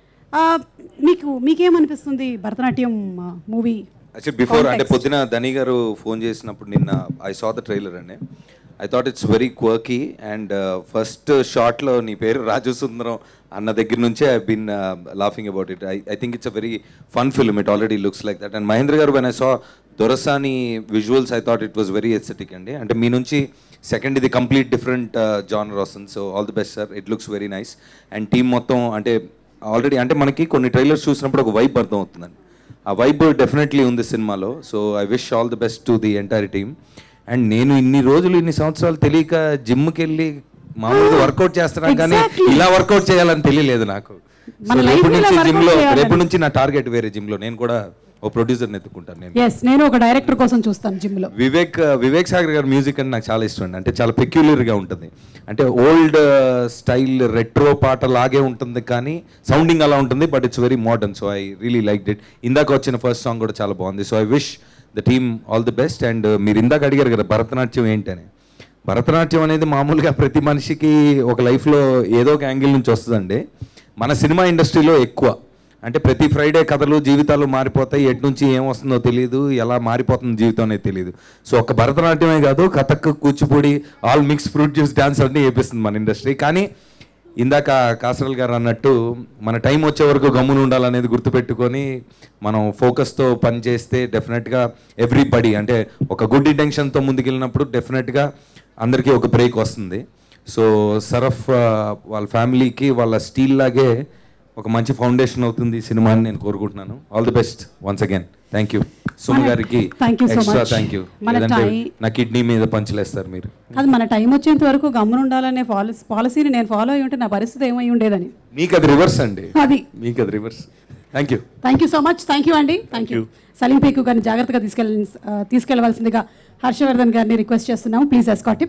మీకు మీకేమనిపిస్తుంది భరతనాట్యం మూవీ యాక్చువల్ బిఫోర్ అంటే పొద్దున ధని గారు ఫోన్ చేసినప్పుడు నిన్న ఐ సా ద ట్రైలర్ అండి I thought it's very quirky and first షార్ట్లో నీ పేరు రాజు సుందరం అన్న దగ్గర నుంచే I been laughing about it I I think it's a very fun film it already looks like that and Mahendra గారు when I saw Dorasani visuals I thought it was very aesthetic అండి అంటే మీ నుంచి సెకండ్ ఇది కంప్లీట్ డిఫరెంట్ జానర్ వస్తుంది so all the best sir it looks very nice and team మొత్తం అంటే already అంటే మనకి కొన్ని ట్రైలర్స్ చూసినప్పుడు ఒక వైబ్ అర్థం అవుతుందండి ఆ వైబ్ డెఫినెట్లీ ఉంది సినిమాలో so I wish all the best to the entire team and నేను ఇన్ని రోజులు ఇన్ని సంవత్సరాలు తెలియక జిమ్కి వెళ్ళి మామూలుగా వర్కౌట్ చేస్తున్నాను కానీ ఇలా వర్కౌట్ చేయాలని తెలియలేదు నాకు మన So, life రేపటి లో ఇలా నుంచి workout జిమ్ లో చేయాలని. రేపటి నుంచి నా టార్గెట్ వేరే జిమ్ లో నేను కూడా ఓ ప్రొడ్యూసర్ని ఎత్తుకుంటాను నేను ఎస్ నేను ఒక డైరెక్టర్ కోసం చూస్తాను జిమ్ లో వివేక్ వివేక్ సాగర్ గారి మ్యూజిక్ అంటే నాకు చాలా ఇష్టం అండి అంటే చాలా పెక్యులర్గా ఉంటుంది అంటే ఓల్డ్ స్టైల్ రెట్రో పాట లాగే ఉంటుంది కానీ సౌండింగ్ అలా ఉంటుంది but it's very modern so I really like it ఇందాక వచ్చిన ఫస్ట్ సాంగ్ కూడా చాలా బాగుంది so I wish the team all the best and మీరు ఇందాక అడిగారు కదా భరతనాట్యం ఏంటని భరతనాట్యం అనేది మామూలుగా ప్రతి మనిషికి ఒక లైఫ్లో ఏదో ఒక యాంగిల్ నుంచి వస్తుందండి మన సినిమా ఇండస్ట్రీలో ఎక్కువ అంటే ప్రతి ఫ్రైడే కథలు జీవితాలు మారిపోతాయి ఎటు నుంచి ఏం వస్తుందో తెలియదు ఎలా మారిపోతుంది జీవితం అనేది తెలియదు సో ఒక భరతనాట్యమే కాదు Kathak Kuchipudi all mix fruit juice dance అన్నీ వేపిస్తుంది మన ఇండస్ట్రీ కానీ ఇందాక కాసరల్ గారు అన్నట్టు మన టైం వచ్చే వరకు గమ్మున ఉండాలనేది గుర్తుపెట్టుకొని మనం ఫోకస్తో పని చేస్తే డెఫినెట్గా ఎవ్రీబడి అంటే ఒక గుడ్ ఇంటెన్షన్తో ముందుకెళ్ళినప్పుడు డెఫినెట్గా అందరికీ ఒక బ్రేక్ వస్తుంది సో సరఫ్ ఆ, వాళ్ళ ఫ్యామిలీకి వాళ్ళ స్టీల్ లాగే ఒక మంచి ఫౌండేషన్ అవుతుంది ఈ సినిమా అని నేను కోరుకుంటున్నాను all the best once again thank you Suma మన- గారికి Thank you so extra much. Thank you మన లేదంటే టై- నా కిడ్నీ మీద పంచలేస్తారు మీరు అది మన టైం వచ్చేంత వరకు గమ్మున ఉండాలనే పాలసీ పాలసీని నేను ఫాలో అయి ఉంటే నా పరిస్థితి ఏమై ఉండేదని మీకు అది రివర్స్ అండి అది మీకు అది reverse thank you thank you so much thank you అండి థ్యాంక్ యూ సలీం పేకు గారిని జాగ్రత్తగా తీసుకెళ్ళ తీసుకెళ్లవలసిందిగా హర్షవర్ధన్ గారిని రిక్వెస్ట్ చేస్తున్నాము ప్లీజ్ ఎస్కాట్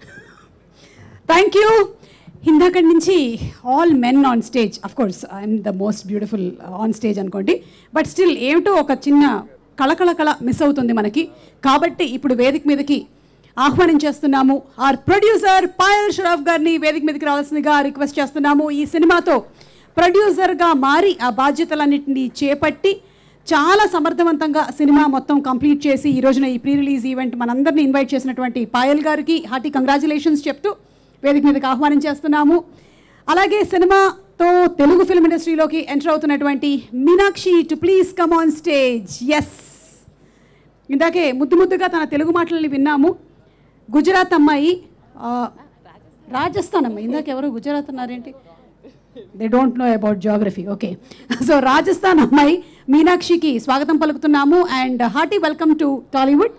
థ్యాంక్ యూ ఇందాకటి నుంచి all men on stage of course I'm the most beautiful on stage అనుకోండి బట్ స్టిల్ ఏమిటో ఒక చిన్న కళకళ కళ మిస్ అవుతుంది మనకి కాబట్టి ఇప్పుడు వేదిక మీదకి ఆహ్వానించేస్తున్నాము ఆర్ ప్రొడ్యూసర్ పాయల్ షరాఫ్ గారిని వేదిక మీదకి రావాల్సిందిగా రిక్వెస్ట్ చేస్తున్నాము ఈ సినిమాతో ప్రొడ్యూసర్గా మారి ఆ బాధ్యతలన్నింటినీ చేపట్టి చాలా సమర్థవంతంగా సినిమా మొత్తం కంప్లీట్ చేసి ఈ రోజున ఈ ప్రీ రిలీజ్ ఈవెంట్ మనందరినీ ఇన్వైట్ చేసినటువంటి పాయల్ గారికి హార్టీ కంగ్రాచులేషన్స్ చెప్తూ వేదిక మీదకి ఆహ్వానం చేస్తున్నాము అలాగే సినిమాతో తెలుగు ఫిల్మ్ ఇండస్ట్రీలోకి ఎంటర్ అవుతున్నటువంటి Meenakshi to please come on stage yes ఇందాకే ముద్దు ముద్దుగా తన తెలుగు మాటలని విన్నాము గుజరాత్ అమ్మాయి ఆ, రాజస్థాన్ అమ్మాయి ఇందాక ఎవరు గుజరాత్ అన్నారేంటి they don't know about geography okay so Rajasthan అమ్మాయి మీనాక్షికి స్వాగతం పలుకుతున్నాము and hearty welcome to Tollywood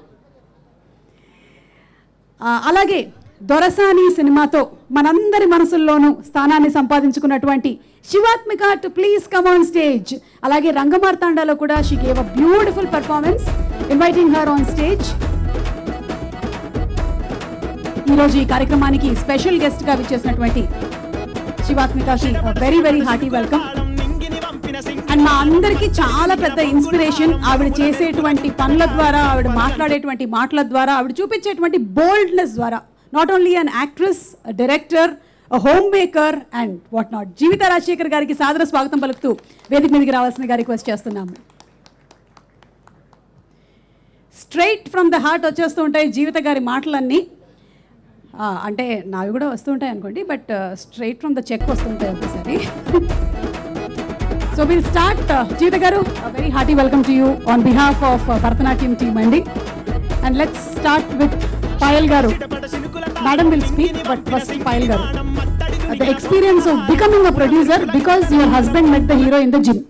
ఆ, అలాగే దొరసాని సినిమాతో మనందరి మనసుల్లోనూ స్థానాన్ని సంపాదించుకున్నటువంటి Shivathmika to please come on stage అలాగే రంగమార్తాండాలో కూడా she gave a beautiful performance inviting her on stage ఈరోజు ఈ కార్యక్రమానికి స్పెషల్ గెస్ట్గా విచ్చేసినటువంటి శివాత్మికకి very very hearty welcome and మా అందరికీ చాలా పెద్ద ఇన్స్పిరేషన్ ఆవిడ చేసేటువంటి పనుల ద్వారా ఆవిడ మాట్లాడేటువంటి మాటల ద్వారా ఆవిడ చూపించేటువంటి బోల్డ్నెస్ ద్వారా not only an actress director home maker and what not Jeevitha Rajasekhar గారికి సాదర స్వాగతం పలుకుతూ వేదిక మీదకి రావాల్సిన గారి రిక్వెస్ట్ చేస్తున్నాము స్ట్రైట్ ఫ్రమ్ ద హార్ట్ వచ్చేస్తూ ఉంటాయి జీవిత గారి మాటలన్నీ ఆ, అంటే నావి కూడా వస్తుంటాయి అనుకోండి but straight from the check వస్తుంటాయి ఒకసారి సో విల్ స్టార్ట్ జీవిత గారు very hearty welcome to you on behalf of Bharatanatyam team అండి and let's start with Payal గారు madam will speak but first Payal గారు the experience of becoming a producer because your husband met the hero in the gym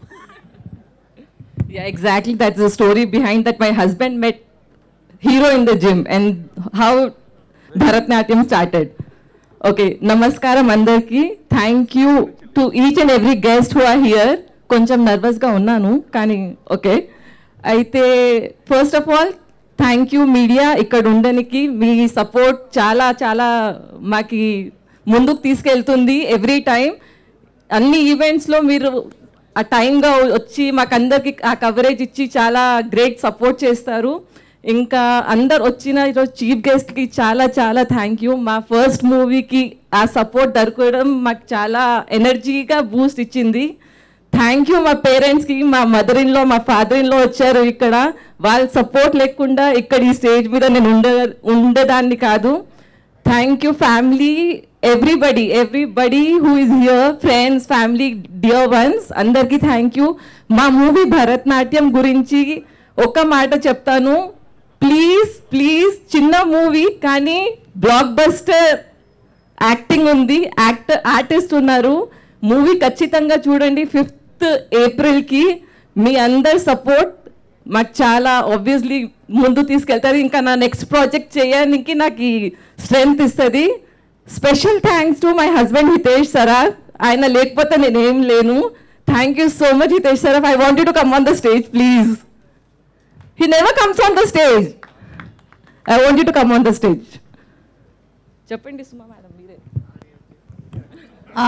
Yeah, exactly. That's the story behind that. My husband met hero in the gym and how Bharatnatyam started. Okay, namaskaram అందరికి thank you to each and every guest who are here కొంచెం నర్వస్గా ఉన్నాను కానీ okay అయితే first of all thank you media ఇక్కడ ఉండడానికి మీ support చాలా చాలా మాకి ముందుకు తీసుకెళ్తుంది ఎవ్రీ టైం అన్ని ఈవెంట్స్లో మీరు ఆ టైంగా వచ్చి మాకందరికి ఆ కవరేజ్ ఇచ్చి చాలా గ్రేట్ సపోర్ట్ చేస్తారు ఇంకా అందరు వచ్చిన ఈరోజు చీఫ్ గెస్ట్కి చాలా చాలా థ్యాంక్ యూ మా ఫస్ట్ మూవీకి ఆ సపోర్ట్ దొరకడం మాకు చాలా ఎనర్జీగా బూస్ట్ ఇచ్చింది థ్యాంక్ యూ మా పేరెంట్స్కి మా మదర్ ఇన్లో మా ఫాదర్ ఇన్లో వచ్చారు ఇక్కడ వాళ్ళ సపోర్ట్ లేకుండా ఇక్కడ ఈ స్టేజ్ మీద నేను ఉండే ఉండేదాన్ని కాదు thank you family everybody everybody who is here friends family dear ones అందరికీ థ్యాంక్ యూ మా మూవీ భరతనాట్యం గురించి ఒక మాట చెప్తాను ప్లీజ్ ప్లీజ్ చిన్న మూవీ కానీ బ్లాక్ బస్టర్ యాక్టింగ్ ఉంది యాక్టర్ ఆర్టిస్ట్ ఉన్నారు మూవీ ఖచ్చితంగా చూడండి ఫిఫ్త్ ఏప్రిల్కి మీ అందరి సపోర్ట్ మాకు చాలా ఆబ్వియస్లీ ముందు తీసుకెళ్తుంది ఇంకా నా నెక్స్ట్ ప్రాజెక్ట్ చేయడానికి నాకు ఈ స్ట్రెంగ్త్ ఇస్తుంది special thanks to my husband Hitesh Saraf ఆయన లేకపోతే నేనేం లేను thank you so much Hitesh Saraf I wanted to come on the stage please he never comes on the stage I want to come on the stage చెప్పండి Suma madam మీరే ఆ,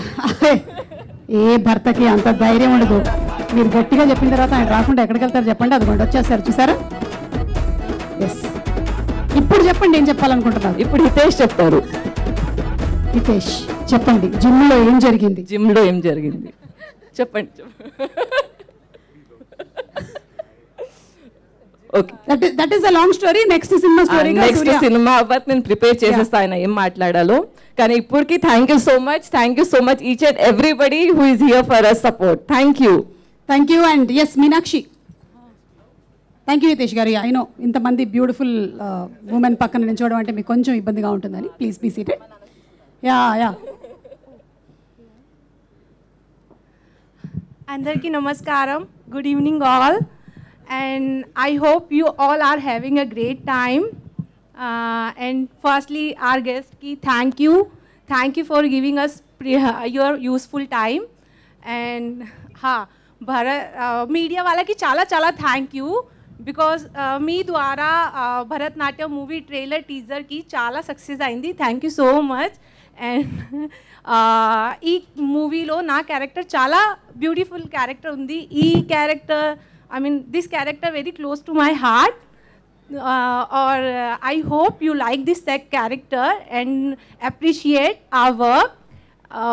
ఏ భర్తకి అంత ధైర్యం ఉండదు మీరు గట్టిగా చెప్పిన తర్వాత ఆయన రాకుండా ఎక్కడికి వెళ్తారు చెప్పండి అదిగోండి వచ్చేస్తారు చూసారా ఎస్ ఇప్పుడు చెప్పండి ఏం చెప్పాలనుకుంటున్నారు ఇప్పుడు హితేష్ చెప్తారు హితేష్ చెప్పండి జిమ్లో ఏం జరిగింది జిమ్లో ఏం జరిగింది చెప్పండి okay that is a long story next cinema story next cinema అవ్వదు నేను ప్రిపేర్ చేసేస్తా ఆయన ఏం మాట్లాడాలో కానీ ఇప్పటికి thank you so much thank you so much each and everybody who is here for us support thank you thank you and yes Meenakshi thank you Hitesh గారు I know ఇంతమంది బ్యూటిఫుల్ ఉమెన్ పక్కన నిల్చోవడం అంటే మీకు కొంచెం ఇబ్బందిగా ఉంటుందని please be seated yeah yeah అందరికీ నమస్కారం good evening all and I hope you all are having a great time and firstly our గెస్ట్కి thank you thank you for giving us your useful time and హా Bharat media వాళ్ళకి చాలా చాలా thank you because మీ ద్వారా Bharatanatyam movie trailer టీజర్కి చాలా success అయింది thank you so much and ఈ మూవీలో నా క్యారెక్టర్ చాలా బ్యూటిఫుల్ క్యారెక్టర్ ఉంది ఈ character I mean this character very close to my heart or uh, I hope you like this tech character and appreciate our work. Uh,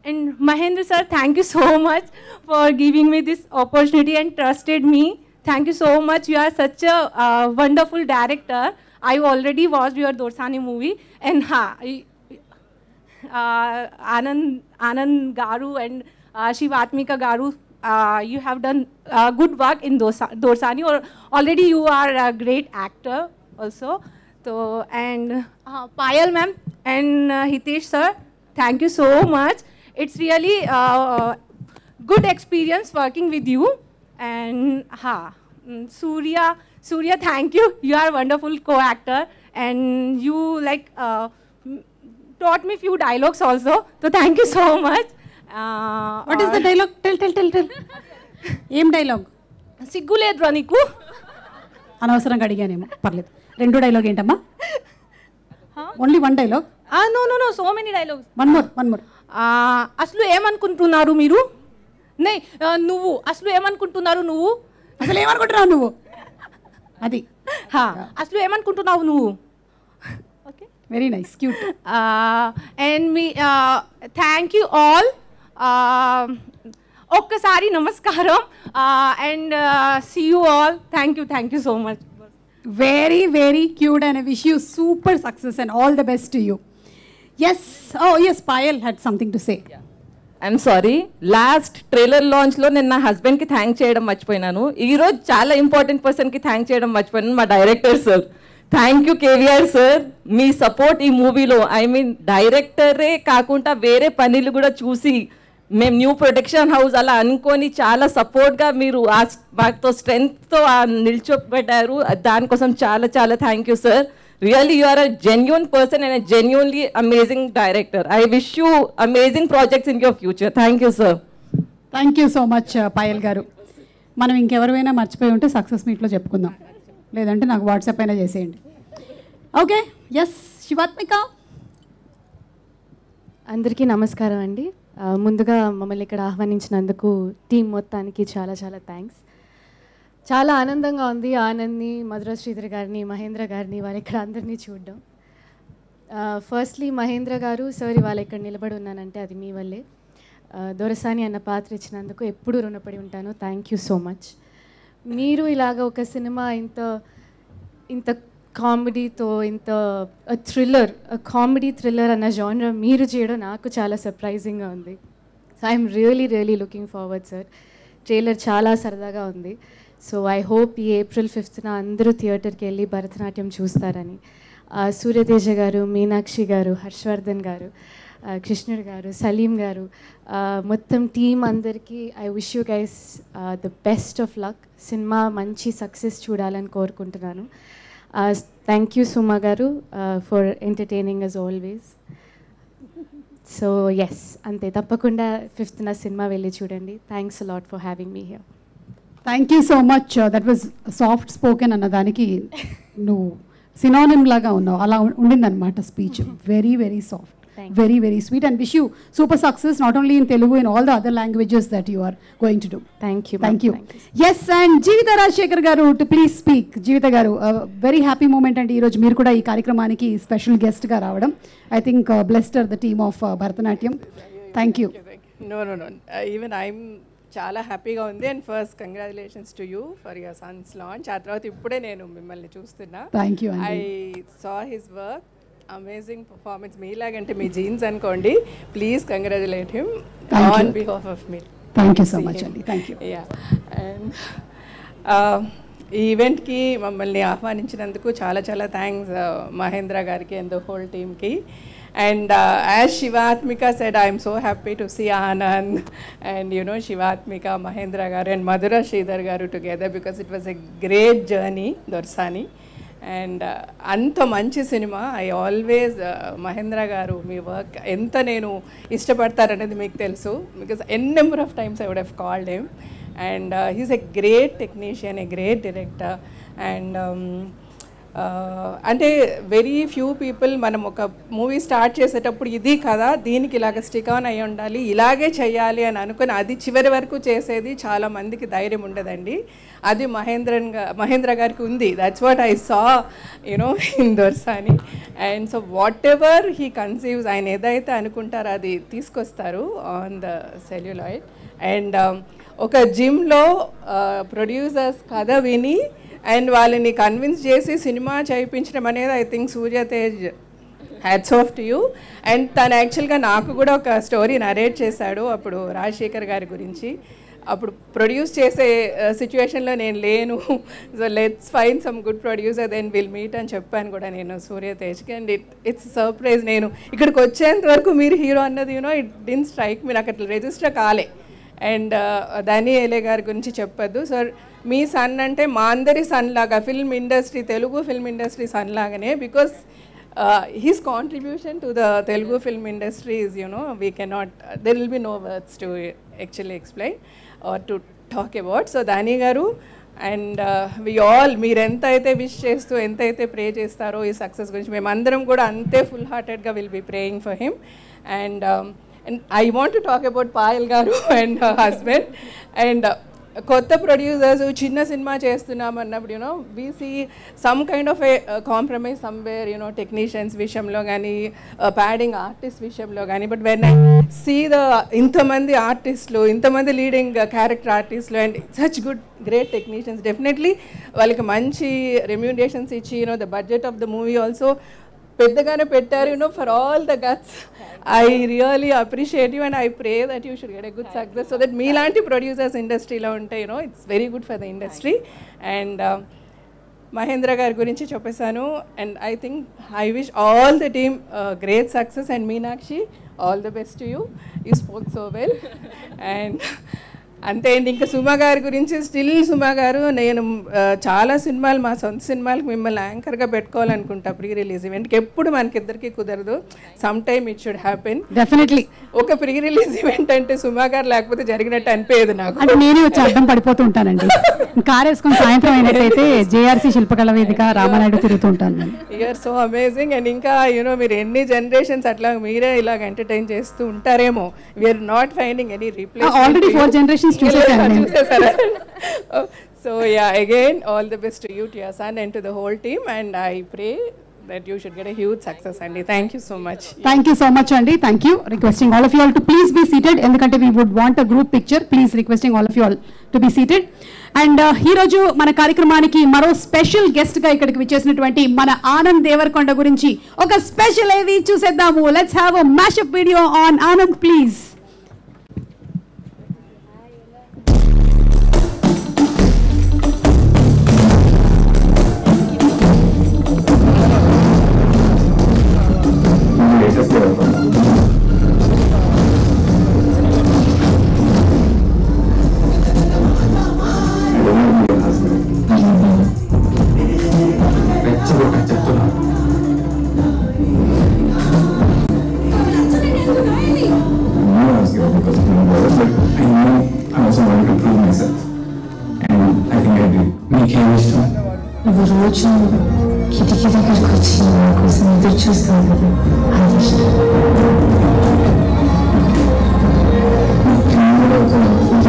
And Mahendra sir, thank you so much for giving me this opportunity and trusted me. Thank you so much. You are such a uh, wonderful director. I already watched your Dorsani movie, and ha, I- uh, Anand Anand Garu and uh, Shivatmika Garu, uh, you have done uh, good work in Dorsa- Dorsani. Or already you are a great actor also. So and uh, Payal ma'am and uh, Hitesh sir, thank you so much. It's really uh, good experience working with you. And ha, mm, Surya, Surya, thank you. You are a wonderful co-actor, and you like uh, m- taught me few dialogues also. So thank you so much. Uh, what is the dialogue tell tell tell tell ఏం dialogue సిగ్గులేదురా నీకు అనవసరంగా అడిగానేమో పర్లేదు రెండో dialogue ఏంటమ్మా only one dialogue no no no so many dialogues one more one more అసలు ఏమనుకుంటున్నారు మీరు నే ఆ, నువ్వు అసలు ఏమనుకుంటున్నారు నువ్వు అసలు ఏమనుకుంటున్నావు నువ్వు అది హా, అసలు ఏమనుకుంటున్నావు నువ్వు వెరీ నైస్ క్యూట్ అండ్ మీ థ్యాంక్ యూ ఆల్ ఒక్కసారి నమస్కారం and see you all thank you thank you so much very very cute and wish you super success and all the best to you S O S Payal had something to say I'm sorry last trailer లాంచ్లో నేను నా హస్బెండ్కి thank చేయడం మర్చిపోయినాను ఈరోజు చాలా important పర్సన్కి thank చేయడం మర్చిపోయినాను మా director sir thank you KVR sir మీ సపోర్ట్ ఈ మూవీలో ఐ మీన్ డైరెక్టరే కాకుండా వేరే పనులు కూడా చూసి మేము న్యూ ప్రొడక్షన్ హౌస్ అలా అనుకొని చాలా సపోర్ట్గా మీరు ఆ మాతో స్ట్రెంగ్త్తో నిల్చోబెట్టారు దానికోసం చాలా చాలా thank you sir really you are a genuine person and genuinely amazing director I wish you amazing projects in your future thank you sir thank you so much Payal గారు మనం ఇంకెవరైనా మర్చిపోయి ఉంటే సక్సెస్ మీట్లో చెప్పుకుందాం లేదంటే నాకు వాట్సాప్ అయినా చేసేయండి ఓకే ఎస్ శివాత్మిక అందరికీ నమస్కారం అండి ఆ, ముందుగా మమ్మల్ని ఇక్కడ ఆహ్వానించినందుకు టీం మొత్తానికి చాలా చాలా థ్యాంక్స్ చాలా ఆనందంగా ఉంది ఆనంద్ని మధుర శ్రీధర్ గారిని మహేంద్ర గారిని వారు ఇక్కడ అందరినీ చూడడం ఫస్ట్లీ మహేంద్ర గారు సార్ ఇవాళ ఇక్కడ నిలబడి ఉన్నానంటే అది మీ వల్లే ఆ, దొరసాని అన్న పాత్ర ఇచ్చినందుకు ఎప్పుడూ రుణపడి ఉంటాను థ్యాంక్ యూ సో మచ్ మీరు ఇలాగ ఒక సినిమా ఇంత ఇంత కామెడీతో ఇంత థ్రిల్లర్ కామెడీ థ్రిల్లర్ అన్న జానర్ మీరు చేయడం నాకు చాలా సర్ప్రైజింగ్గా ఉంది so I'm really really looking forward sir trailer చాలా సరదాగా ఉంది సో ఐ హోప్ ఈ ఏప్రిల్ ఫిఫ్త్న అందరూ థియేటర్కి వెళ్ళి భరతనాట్యం చూస్తారని ఆ, సూర్యతేజ గారు మీనాక్షి గారు హర్షవర్ధన్ గారు ఆ, కృష్ణుడు గారు సలీం గారు ఆ, మొత్తం టీం అందరికీ I wish you guys the best of luck cinema మంచి సక్సెస్ చూడాలని కోరుకుంటున్నాను థ్యాంక్ యూ సుమా గారు for entertaining us always so yes అంతే తప్పకుండా ఫిఫ్త్ నా సినిమా వెళ్ళి చూడండి thanks a lot for having me here thank you so much that was soft spoken అన్న దానికి నువ్వు సినానిమ్ లాగా ఉన్నావు అలా ఉం- ఉండిందన్నమాట speech very very soft very very sweet and wish you super success not only in Telugu in all the other languages that you are going to do thank you thank you yes and Jeevitha Rajasekhar గారు to please speak జీవిత గారు very happy moment అండి ఈరోజు మీరు కూడా ఈ కార్యక్రమానికి special గెస్ట్గా రావడం I think blessed the team of Bharatanatyam thank you no no no even I'm చాలా హ్యాపీగా ఉంది and first congratulations to you for your son's launch ఆ తర్వాత ఇప్పుడే నేను మిమ్మల్ని చూస్తున్నా Thank you, అండి. I saw his work amazing performance మీలాగంటే మీ జీన్స్ అనుకోండి please congratulate him Thank on you. Behalf of మీ Thank you so much అండి. Thank you. యా అండ్ ఈ ఈవెంట్కి మమ్మల్ని ఆహ్వానించినందుకు చాలా చాలా థ్యాంక్స్ మహేంద్ర గారికి అండ్ ద హోల్ టీమ్కి and as Shivathmika said I'm so happy to see Anand and you know Shivathmika Mahendra గారు అండ్ మధుర శ్రీధర్ గారు together because it was a great journey Dorasani and అంత మంచి సినిమా ఐ ఆల్వేస్ మహేంద్ర గారు మీ వర్క్ ఎంత నేను ఇష్టపడతారనేది మీకు తెలుసు because N number of times I would have called him and he's a great technician a great director and అంటే very few people మనం ఒక మూవీ స్టార్ట్ చేసేటప్పుడు ఇది కదా దీనికి ఇలాగ స్టిక్ ఆన్ అయి ఉండాలి ఇలాగే చేయాలి అని అనుకుని అది చివరి వరకు చేసేది చాలా మందికి ధైర్యం ఉండదండి అది మహేంద్రన్ గా మహేంద్ర గారికి ఉంది that's what I saw you know in Dorasani and so whatever he conceives ఆయన ఏదైతే అనుకుంటారో అది తీసుకొస్తారు ఆన్ ద సెల్యులాయిడ్ అండ్ ఒక జిమ్లో ప్రొడ్యూసర్స్ కథ విని అండ్ వాళ్ళని కన్విన్స్ చేసి సినిమా చేయించడం అనేది I think Surya Tej hats off to you and తను యాక్చువల్గా నాకు కూడా ఒక స్టోరీ నరేట్ చేశాడు అప్పుడు రాజశేఖర్ గారి గురించి అప్పుడు ప్రొడ్యూస్ చేసే సిచ్యువేషన్లో నేను లేను so let's find some good producer then will meet అని చెప్పాను కూడా నేను సూర్య తేజ్కి అండ్ ఇట్ ఇట్స్ సర్ప్రైజ్ నేను ఇక్కడికి వచ్చేంత వరకు మీరు హీరో అన్నది యూనో ఇట్ డిన్ స్ట్రైక్ మీరు నాకు అట్లా రిజిస్టర్ కాలే అండ్ దాని ఏలే గారి గురించి చెప్పొద్దు సార్ మీ సన్ అంటే మా అందరి సన్ లాగా film industry Telugu film industry son లాగానే because his contribution to the Telugu film industry is you know we cannot there will be no words to actually explain or to talk about so దాని గారు and we all మీరు ఎంత అయితే wish చేస్తూ ఎంత అయితే ప్రే చేస్తారో ఈ సక్సెస్ గురించి మేమందరం కూడా అంతే ఫుల్ హార్టెడ్గా will be praying for him and and I want to talk about Payal గారు అండ్ హస్బెండ్ అండ్ కొత్త ప్రొడ్యూసర్స్ చిన్న సినిమా చేస్తున్నాం అన్నప్పుడు you know we see some kind of a compromise somewhere you know technicians విషయంలో కానీ ప్యాడింగ్ ఆర్టిస్ట్ విషయంలో కానీ but when I see the ఇంతమంది ఆర్టిస్టులు ఇంతమంది లీడింగ్ క్యారెక్టర్ ఆర్టిస్టులు and such good great technicians definitely వాళ్ళకి మంచి రెమ్యూనరేషన్స్ ఇచ్చి you know the budget of the movie also పెద్దగానే పెట్టారు you know for all the guts I really appreciate you and I pray that you should get a good success so that మీలాంటి producers ఇండస్ట్రీలో ఉంటే you know it's very good for the industry and Mahendra గారి గురించి చెప్పేశాను and I think I wish all the team great success and Meenakshi all the best you you spoke so well and అంతే అండి ఇంకా సుమా గారి గురించి స్టిల్ సుమా గారు నేను ఆ, చాలా సినిమాలు మా సొంత సినిమాలకు మిమ్మల్ని యాంకర్గా పెట్టుకోవాలనుకుంటా ప్రీ రిలీజ్ ఈవెంట్కి ఎప్పుడు మనకిద్దరికి కుదరదు some time it should happen definitely ఒక ప్రీ రిలీజ్ ఈవెంట్ అంటే సుమా గారు లేకపోతే జరిగినట్టు అనిపించదు నాకు అంటే నేనే వచ్చి అడ్డం పడిపోతూ ఉంటానండి కార్ వేసుకొని సాయంత్రం అయినట్టయితే జేఆర్సీ శిల్పకళ వేదిక రామానాయుడు తిరుగుతూ ఉంటాను నేను యూఆర్ సో అమేజింగ్ అండ్ ఇంకా యూనో మీరు ఎన్ని జనరేషన్స్ అట్లా మీరే ఇలాగ ఎంటర్టైన్ చేస్తూ ఉంటారేమో we're not finding any replace Already four generations చూసేసాను నేను. చూసేసారా so yeah again all the best you to your son and to the whole team and I pray that you should get a huge success అండి thank you so much thank you so much అండి thank you requesting all of you all to please be seated ఎందుకంటే we would want a group picture please requesting all of you all to be seated and ఈరోజు మన కార్యక్రమానికి మరో special guest గా ఇక్కడికి విచ్చేసినటువంటి మన ఆనంద్ దేవరకొండ గురించి ఒక స్పెషల్ ఏది చూసేద్దాము let's have a mashup video on Anand please మీకేం ఇష్టం నువ్వు రోజు కిటికీ దగ్గరకు వచ్చి నా కోసం ఎదురు చూస్తావు కదా అది ఇష్టం నా ప్రేమలో ఒక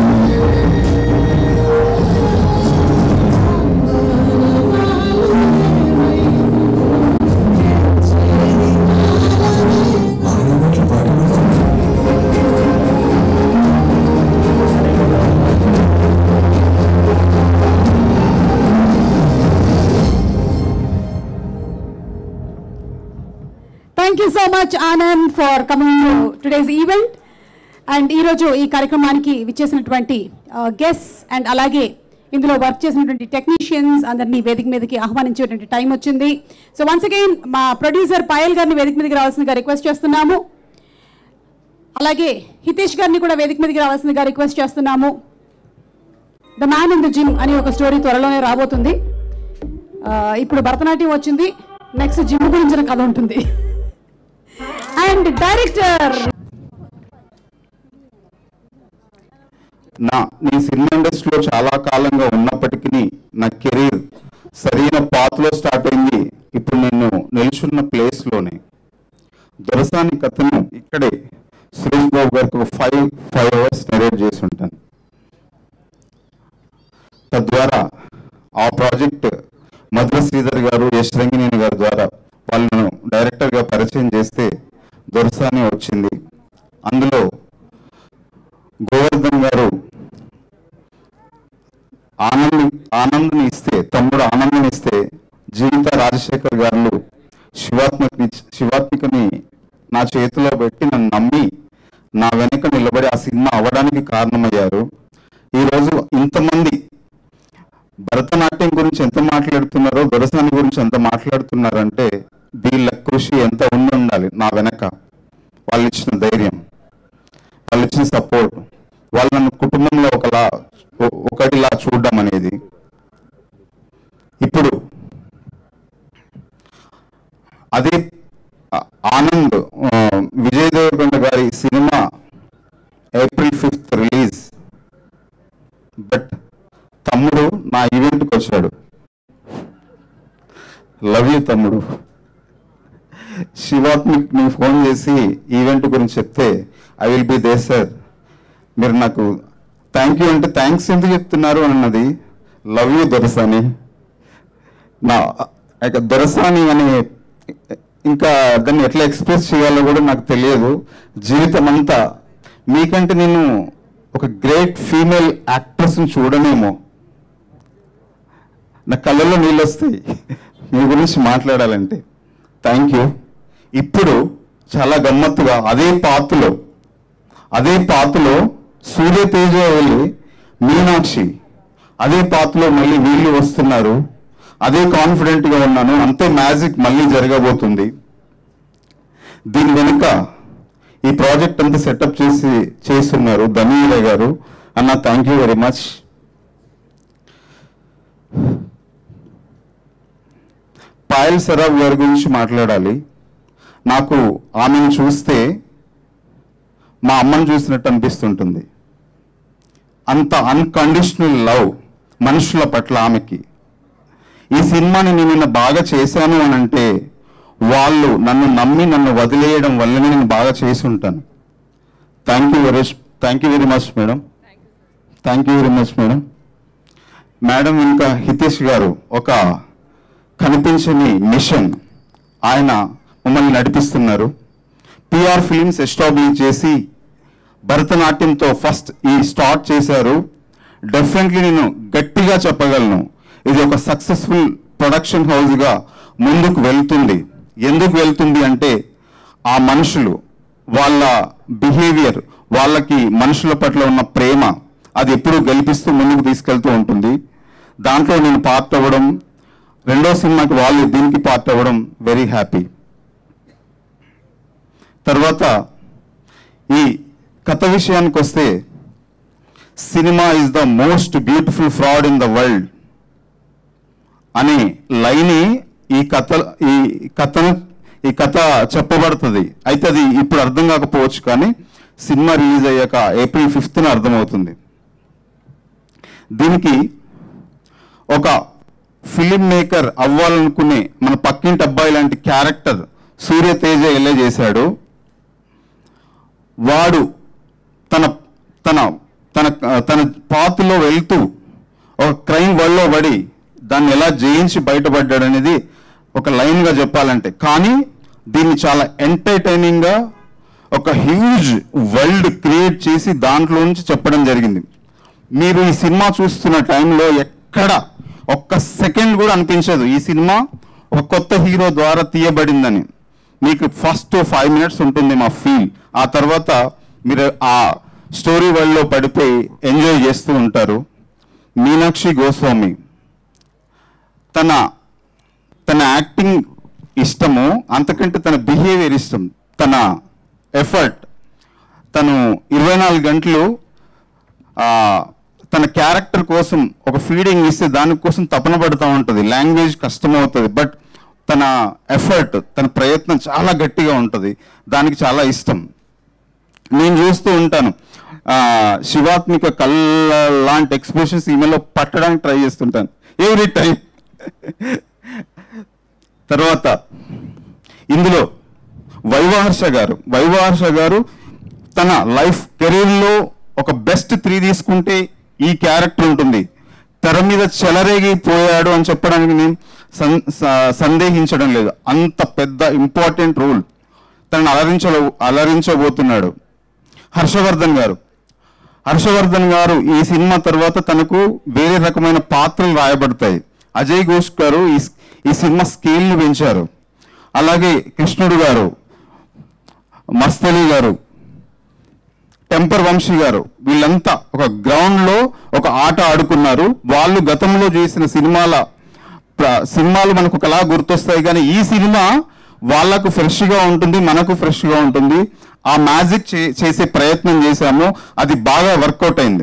thank you so much Anand for coming to today's event and ఈరోజు ఈ కార్యక్రమానికి విచ్చేసినటువంటి గెస్ అండ్ అలాగే ఇందులో వర్క్ చేసినటువంటి టెక్నీషియన్స్ అందరినీ వేదిక మీదకి ఆహ్వానించేటువంటి టైం వచ్చింది సో వన్స్ అగైన్ మా ప్రొడ్యూసర్ పాయల్ గారిని వేదిక మీదకి రావాల్సిందిగా రిక్వెస్ట్ చేస్తున్నాము అలాగే హితేష్ గారిని కూడా వేదిక మీదకి రావాల్సిందిగా రిక్వెస్ట్ చేస్తున్నాము the man in the gym అని ఒక స్టోరీ త్వరలోనే రాబోతుంది ఆ, ఇప్పుడు భరతనాట్యం వచ్చింది నెక్స్ట్ జిమ్ గురించిన కథ ఉంటుంది అండ్ డైరెక్టర్ నా నేను సినిమా ఇండస్ట్రీలో చాలా కాలంగా ఉన్నప్పటికీ నా కెరీర్ సరైన పాత్లో స్టార్ట్ అయింది ఇప్పుడు నేను నిల్చున్న ప్లేస్లోనే దొరసాని కథను ఇక్కడే సురేష్ బాబు గారికి ఒక ఫైవ్ ఫైవ్ అవర్స్ నెరేట్ చేసి ఉంటాను తద్వారా ఆ ప్రాజెక్ట్ మధుర శ్రీధర్ గారు యశ్ రంగినేని గారి ద్వారా వాళ్ళను డైరెక్టర్గా పరిచయం చేస్తే దొరసాని వచ్చింది అందులో గోవర్ధన్ గారు ఆనంద్ ఆనంద్ని ఇస్తే తమ్ముడు ఆనంద్ని ఇస్తే జీవిత రాజశేఖర్ గారు శివాత్మకని శివాత్మికని నా చేతిలో పెట్టి నన్ను నమ్మి నా వెనక నిలబడి ఆ సినిమా అవ్వడానికి కారణమయ్యారు ఈరోజు ఇంతమంది భరతనాట్యం గురించి ఎంత మాట్లాడుతున్నారో దొరసాని గురించి ఎంత మాట్లాడుతున్నారంటే వీళ్ళ కృషి ఎంత ఉండి ఉండాలి నా వెనక వాళ్ళు ఇచ్చిన ధైర్యం వాళ్ళు ఇచ్చిన సపోర్ట్ వాళ్ళు నన్ను కుటుంబంలో ఒకలా ఒ- ఒకటిలా చూడడం అనేది ఇప్పుడు అదే ఆ- ఆనంద్ ఆ, విజయ్ దేవరకొండ గారి cinema April fifth release but తమ్ముడు నా ఈవెంట్కి వచ్చాడు లవ్ యూ తమ్ముడు శివాత్మిక్ ని ఫోన్ చేసి ఈవెంట్ గురించి చెప్తే I will be there sir మీరు నాకు థ్యాంక్ యూ అంటే థ్యాంక్స్ ఎందుకు చెప్తున్నారు అని అన్నది లవ్ యూ దొరసాని నా ఇక దొరసాని అనే ఇంకా దాన్ని ఎట్లా ఎక్స్ప్రెస్ చేయాలో కూడా నాకు తెలియదు జీవితం అంతా మీకంటే నేను ఒక గ్రేట్ ఫీమేల్ యాక్ట్రెస్ని చూడనేమో నా కళ్ళల్లో నీళ్ళు వస్తాయి మీ గురించి మాట్లాడాలంటే థ్యాంక్ యూ ఇప్పుడు చాలా గమ్మత్తుగా అదే పాత్రలో అదే పాత్రలో సూర్య తేజ వెళ్ళి మీనాక్షి అదే పాత్రలో మళ్ళీ వీళ్ళు వస్తున్నారు అదే కాన్ఫిడెంట్ గా ఉన్నాను అంతే మ్యాజిక్ మళ్ళీ జరగబోతుంది దీని వెనుక ఈ ప్రాజెక్ట్ అంతా సెటప్ చేసి చేస్తున్నారు ధనీయ గారు అన్న thank you very much Payal Sarraf గారి గురించి మాట్లాడాలి నాకు ఆమెను చూస్తే మా అమ్మను చూసినట్టు అనిపిస్తుంటుంది అంత అన్కండిషనల్ లవ్ మనుషుల పట్ల ఆమెకి ఈ సినిమాని నేను నిన్న బాగా చేశాను అని అంటే వాళ్ళు నన్ను నమ్మి నన్ను వదిలేయడం వల్లనే నేను బాగా చేసి ఉంటాను thank you very thank you very much madam thank you very much madam madam ఇంకా హితేష్ గారు ఒక కనిపించని మిషన్ ఆయన మమ్మల్ని నడిపిస్తున్నారు పిఆర్ ఫిలిమ్స్ ఎస్టాబ్లిష్ చేసి భరతనాట్యంతో ఫస్ట్ ఈ స్టార్ట్ చేశారు డెఫినెట్లీ నేను గట్టిగా చెప్పగలను ఇది ఒక సక్సెస్ఫుల్ ప్రొడక్షన్ హౌస్గా ముందుకు వెళ్తుంది ఎందుకు వెళ్తుంది అంటే ఆ మనుషులు వాళ్ళ బిహేవియర్ వాళ్ళకి మనుషుల పట్ల ఉన్న ప్రేమ అది ఎప్పుడూ గెలిపిస్తూ ముందుకు తీసుకెళ్తూ ఉంటుంది దాంట్లో నేను పార్ట్ అవ్వడం రెండో సినిమాకి వాళ్ళు దీనికి పార్ట్ అవ్వడం వెరీ హ్యాపీ తర్వాత ఈ కథ విషయానికి వస్తే cinema is the most beautiful fraud in the world అనే లైని ఈ కథ ఈ కథను ఈ కథ చెప్పబడుతుంది అయితే అది ఇప్పుడు అర్థం కాకపోవచ్చు కానీ సినిమా రిలీజ్ అయ్యాక ఏప్రిల్ ఫిఫ్త్న అర్థమవుతుంది దీనికి ఒక ఫిలిం మేకర్ అవ్వాలనుకునే మన పక్కింటి అబ్బాయి లాంటి క్యారెక్టర్ సూర్య తేజ ఎలా చేశాడు వాడు తన తన తన తన పాతులో వెళ్తూ ఒక క్రైమ్ వరల్డ్లో పడి దాన్ని ఎలా జయించి బయటపడ్డాడు అనేది ఒక లైన్గా చెప్పాలంటే కానీ దీన్ని చాలా ఎంటర్టైనింగ్గా ఒక హ్యూజ్ వరల్డ్ క్రియేట్ చేసి దాంట్లో నుంచి చెప్పడం జరిగింది మీరు ఈ సినిమా చూస్తున్న టైంలో ఎక్కడ ఒక్క సెకండ్ కూడా అనిపించదు ఈ సినిమా ఒక కొత్త హీరో ద్వారా తీయబడిందని మీకు ఫస్ట్ ఫైవ్ మినిట్స్ ఉంటుంది మా ఫీల్ ఆ తర్వాత మీరు ఆ స్టోరీ వరల్డ్లో పడిపోయి ఎంజాయ్ చేస్తూ ఉంటారు మీనాక్షి గోస్వామి తన తన యాక్టింగ్ ఇష్టము అంతకంటే తన బిహేవియర్ ఇష్టం తన ఎఫర్ట్ తను ఇరవై నాలుగు గంటలు ఆ, తన క్యారెక్టర్ కోసం ఒక ఫీడింగ్ ఇస్తే దానికోసం తపన పడుతూ ఉంటుంది లాంగ్వేజ్ కష్టమవుతుంది బట్ తన ఎఫర్ట్ తన ప్రయత్నం చాలా గట్టిగా ఉంటుంది దానికి చాలా ఇష్టం నేను చూస్తూ ఉంటాను ఆ, శివాత్మిక కళ్ళ లాంటి ఎక్స్ప్రెషన్స్ ఈమెలో పట్టడానికి ట్రై చేస్తుంటాను ఎవ్రీ టైం తర్వాత ఇందులో వైవాహర్ష గారు వైవాహర్ష గారు తన లైఫ్ కెరీర్లో ఒక బెస్ట్ త్రీ తీసుకుంటే ఈ క్యారెక్టర్ ఉంటుంది తెర మీద చెలరేగిపోయాడు అని చెప్పడానికి నేను సం- స- సందేహించడం లేదు అంత పెద్ద ఇంపార్టెంట్ రోల్ తనను అలరించ అలరించబోతున్నాడు హర్షవర్ధన్ గారు హర్షవర్ధన్ గారు ఈ సినిమా తర్వాత తనకు వేరే రకమైన పాత్రలు రాయబడతాయి అజయ్ ఘోష్ గారు ఈ ఈ సినిమా స్కేల్ని పెంచారు అలాగే కృష్ణుడు గారు మస్తలి గారు టెంపర్ వంశీ గారు వీళ్ళంతా ఒక గ్రౌండ్ లో ఒక ఆట ఆడుకున్నారు వాళ్ళు గతంలో చేసిన సినిమాల ప్ర- సినిమాలు మనకు ఒకలా గుర్తొస్తాయి కానీ ఈ సినిమా వాళ్ళకు ఫ్రెష్ గా ఉంటుంది మనకు ఫ్రెష్ గా ఉంటుంది ఆ మ్యాజిక్ చే- చేసే ప్రయత్నం చేశాము అది బాగా వర్కౌట్ అయింది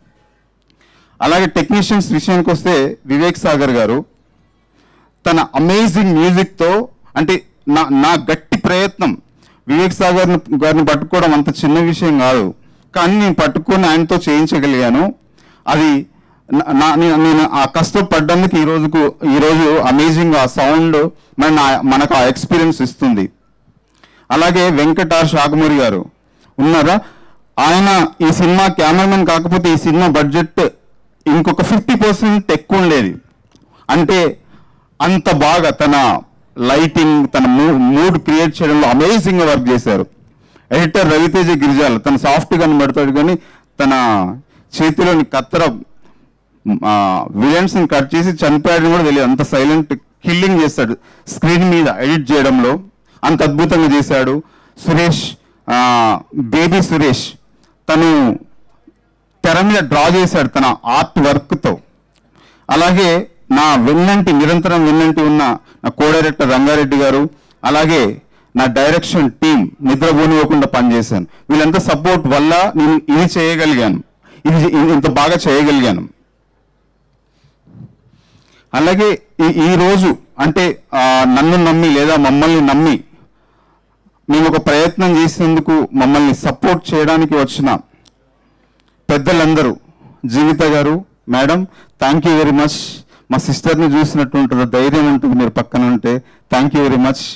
అలాగే టెక్నీషియన్స్ విషయానికి వస్తే వివేక్ సాగర్ గారు తన అమేజింగ్ మ్యూజిక్తో అంటే నా నా గట్టి ప్రయత్నం వివేక్ సాగర్ గారిని పట్టుకోవడం అంత చిన్న విషయం కాదు కానీ నేను పట్టుకొని ఆయనతో చేయించగలిగాను అది నా- నా- నేను నేను ఆ కష్టపడ్డందుకు ఈ రోజుకు ఈరోజు అమేజింగ్ ఆ సౌండ్ మన నా- మనకు ఆ ఎక్స్పీరియన్స్ ఇస్తుంది అలాగే వెంకటార్ షాకుమూరి గారు ఉన్నారా ఆయన ఈ సినిమా కెమెరామెన్ కాకపోతే ఈ సినిమా బడ్జెట్ ఇంకొక ఫిఫ్టీ పర్సెంట్ ఎక్కువ ఉండేది అంటే అంత బాగా తన లైటింగ్ తన మూడ్ క్రియేట్ చేయడంలో అమేజింగ్ వర్క్ చేశారు ఎడిటర్ రవితేజ గిరిజాల తన సాఫ్ట్ కనబడతాడు కానీ తన చేతిలోని కత్తెర విలన్స్ కట్ చేసి చనిపోయాడని కూడా తెలియదు అంత సైలెంట్ కిల్లింగ్ చేస్తాడు స్క్రీన్ మీద ఎడిట్ చేయడంలో అంత అద్భుతంగా చేశాడు సురేష్ బేబీ సురేష్ తను తెర మీద డ్రా చేశాడు తన ఆర్ట్ వర్క్తో అలాగే నా వెన్నంటి నిరంతరం వెన్నంటి ఉన్న నా కో డైరెక్టర్ రంగారెడ్డి గారు అలాగే నా డైరెక్షన్ టీం నిద్రపోనివ్వకుండా పనిచేశాను వీళ్ళంతా సపోర్ట్ వల్ల నేను ఇది చేయగలిగాను ఇది ఇది ఇంత బాగా చేయగలిగాను అలాగే ఈ ఈ రోజు అంటే ఆ, నన్ను నమ్మి లేదా మమ్మల్ని నమ్మి మేము ఒక ప్రయత్నం చేసేందుకు మమ్మల్ని సపోర్ట్ చేయడానికి వచ్చిన పెద్దలందరూ జీవిత గారు madam thank you very much మా సిస్టర్ని చూసినట్టు ఉంటుంది ధైర్యం ఉంటుంది మీరు పక్కన ఉంటే thank you very much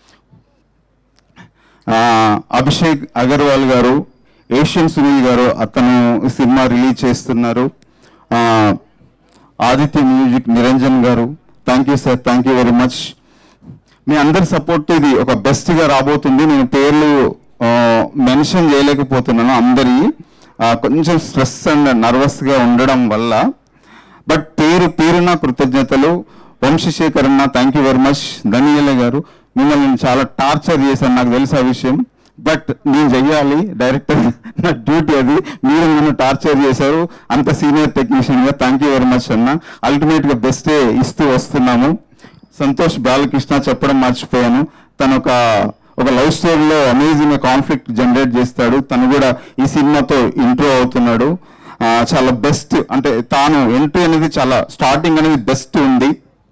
Abhishek Agarwal గారు ఏషియన్ సునీల్ గారు అతను ఈ సినిమా రిలీజ్ చేస్తున్నారు ఆ, ఆదిత్య మ్యూజిక్ నిరంజన్ గారు thank you sir thank you very much మీ అందరి సపోర్ట్ ఇది ఒక బెస్ట్ గా రాబోతుంది నేను పేర్లు మెన్షన్ చేయలేకపోతున్నాను అందరి ఆ, కొంచెం స్ట్రెస్ అండ్ నర్వస్ గా ఉండడం వల్ల బట్ పేరు పేరున కృతజ్ఞతలు వంశశేఖర్ అన్న thank you very much Dhaniyala గారు మిమ్మల్ని నేను చాలా టార్చర్ చేశాను నాకు తెలుసు ఆ విషయం బట్ నేను చెయ్యాలి డైరెక్టర్ నా డ్యూటీ అది మీరు నన్ను టార్చర్ చేశారు అంత సీనియర్ టెక్నీషియన్ గా థ్యాంక్ యూ వెరీ మచ్ అన్న అల్టిమేట్ గా బెస్టే ఇస్తూ వస్తున్నాము సంతోష్ బాలకృష్ణ చెప్పడం మర్చిపోయాను తను ఒక ఒక లవ్ స్టోరీలో అమేజింగ్ కాన్ఫ్లిక్ట్ జనరేట్ చేస్తాడు తను కూడా ఈ సినిమాతో ఇంట్రో అవుతున్నాడు ఆ, చాలా బెస్ట్ అంటే తాను ఎంట్రీ అనేది చాలా స్టార్టింగ్ అనేది బెస్ట్ ఉంది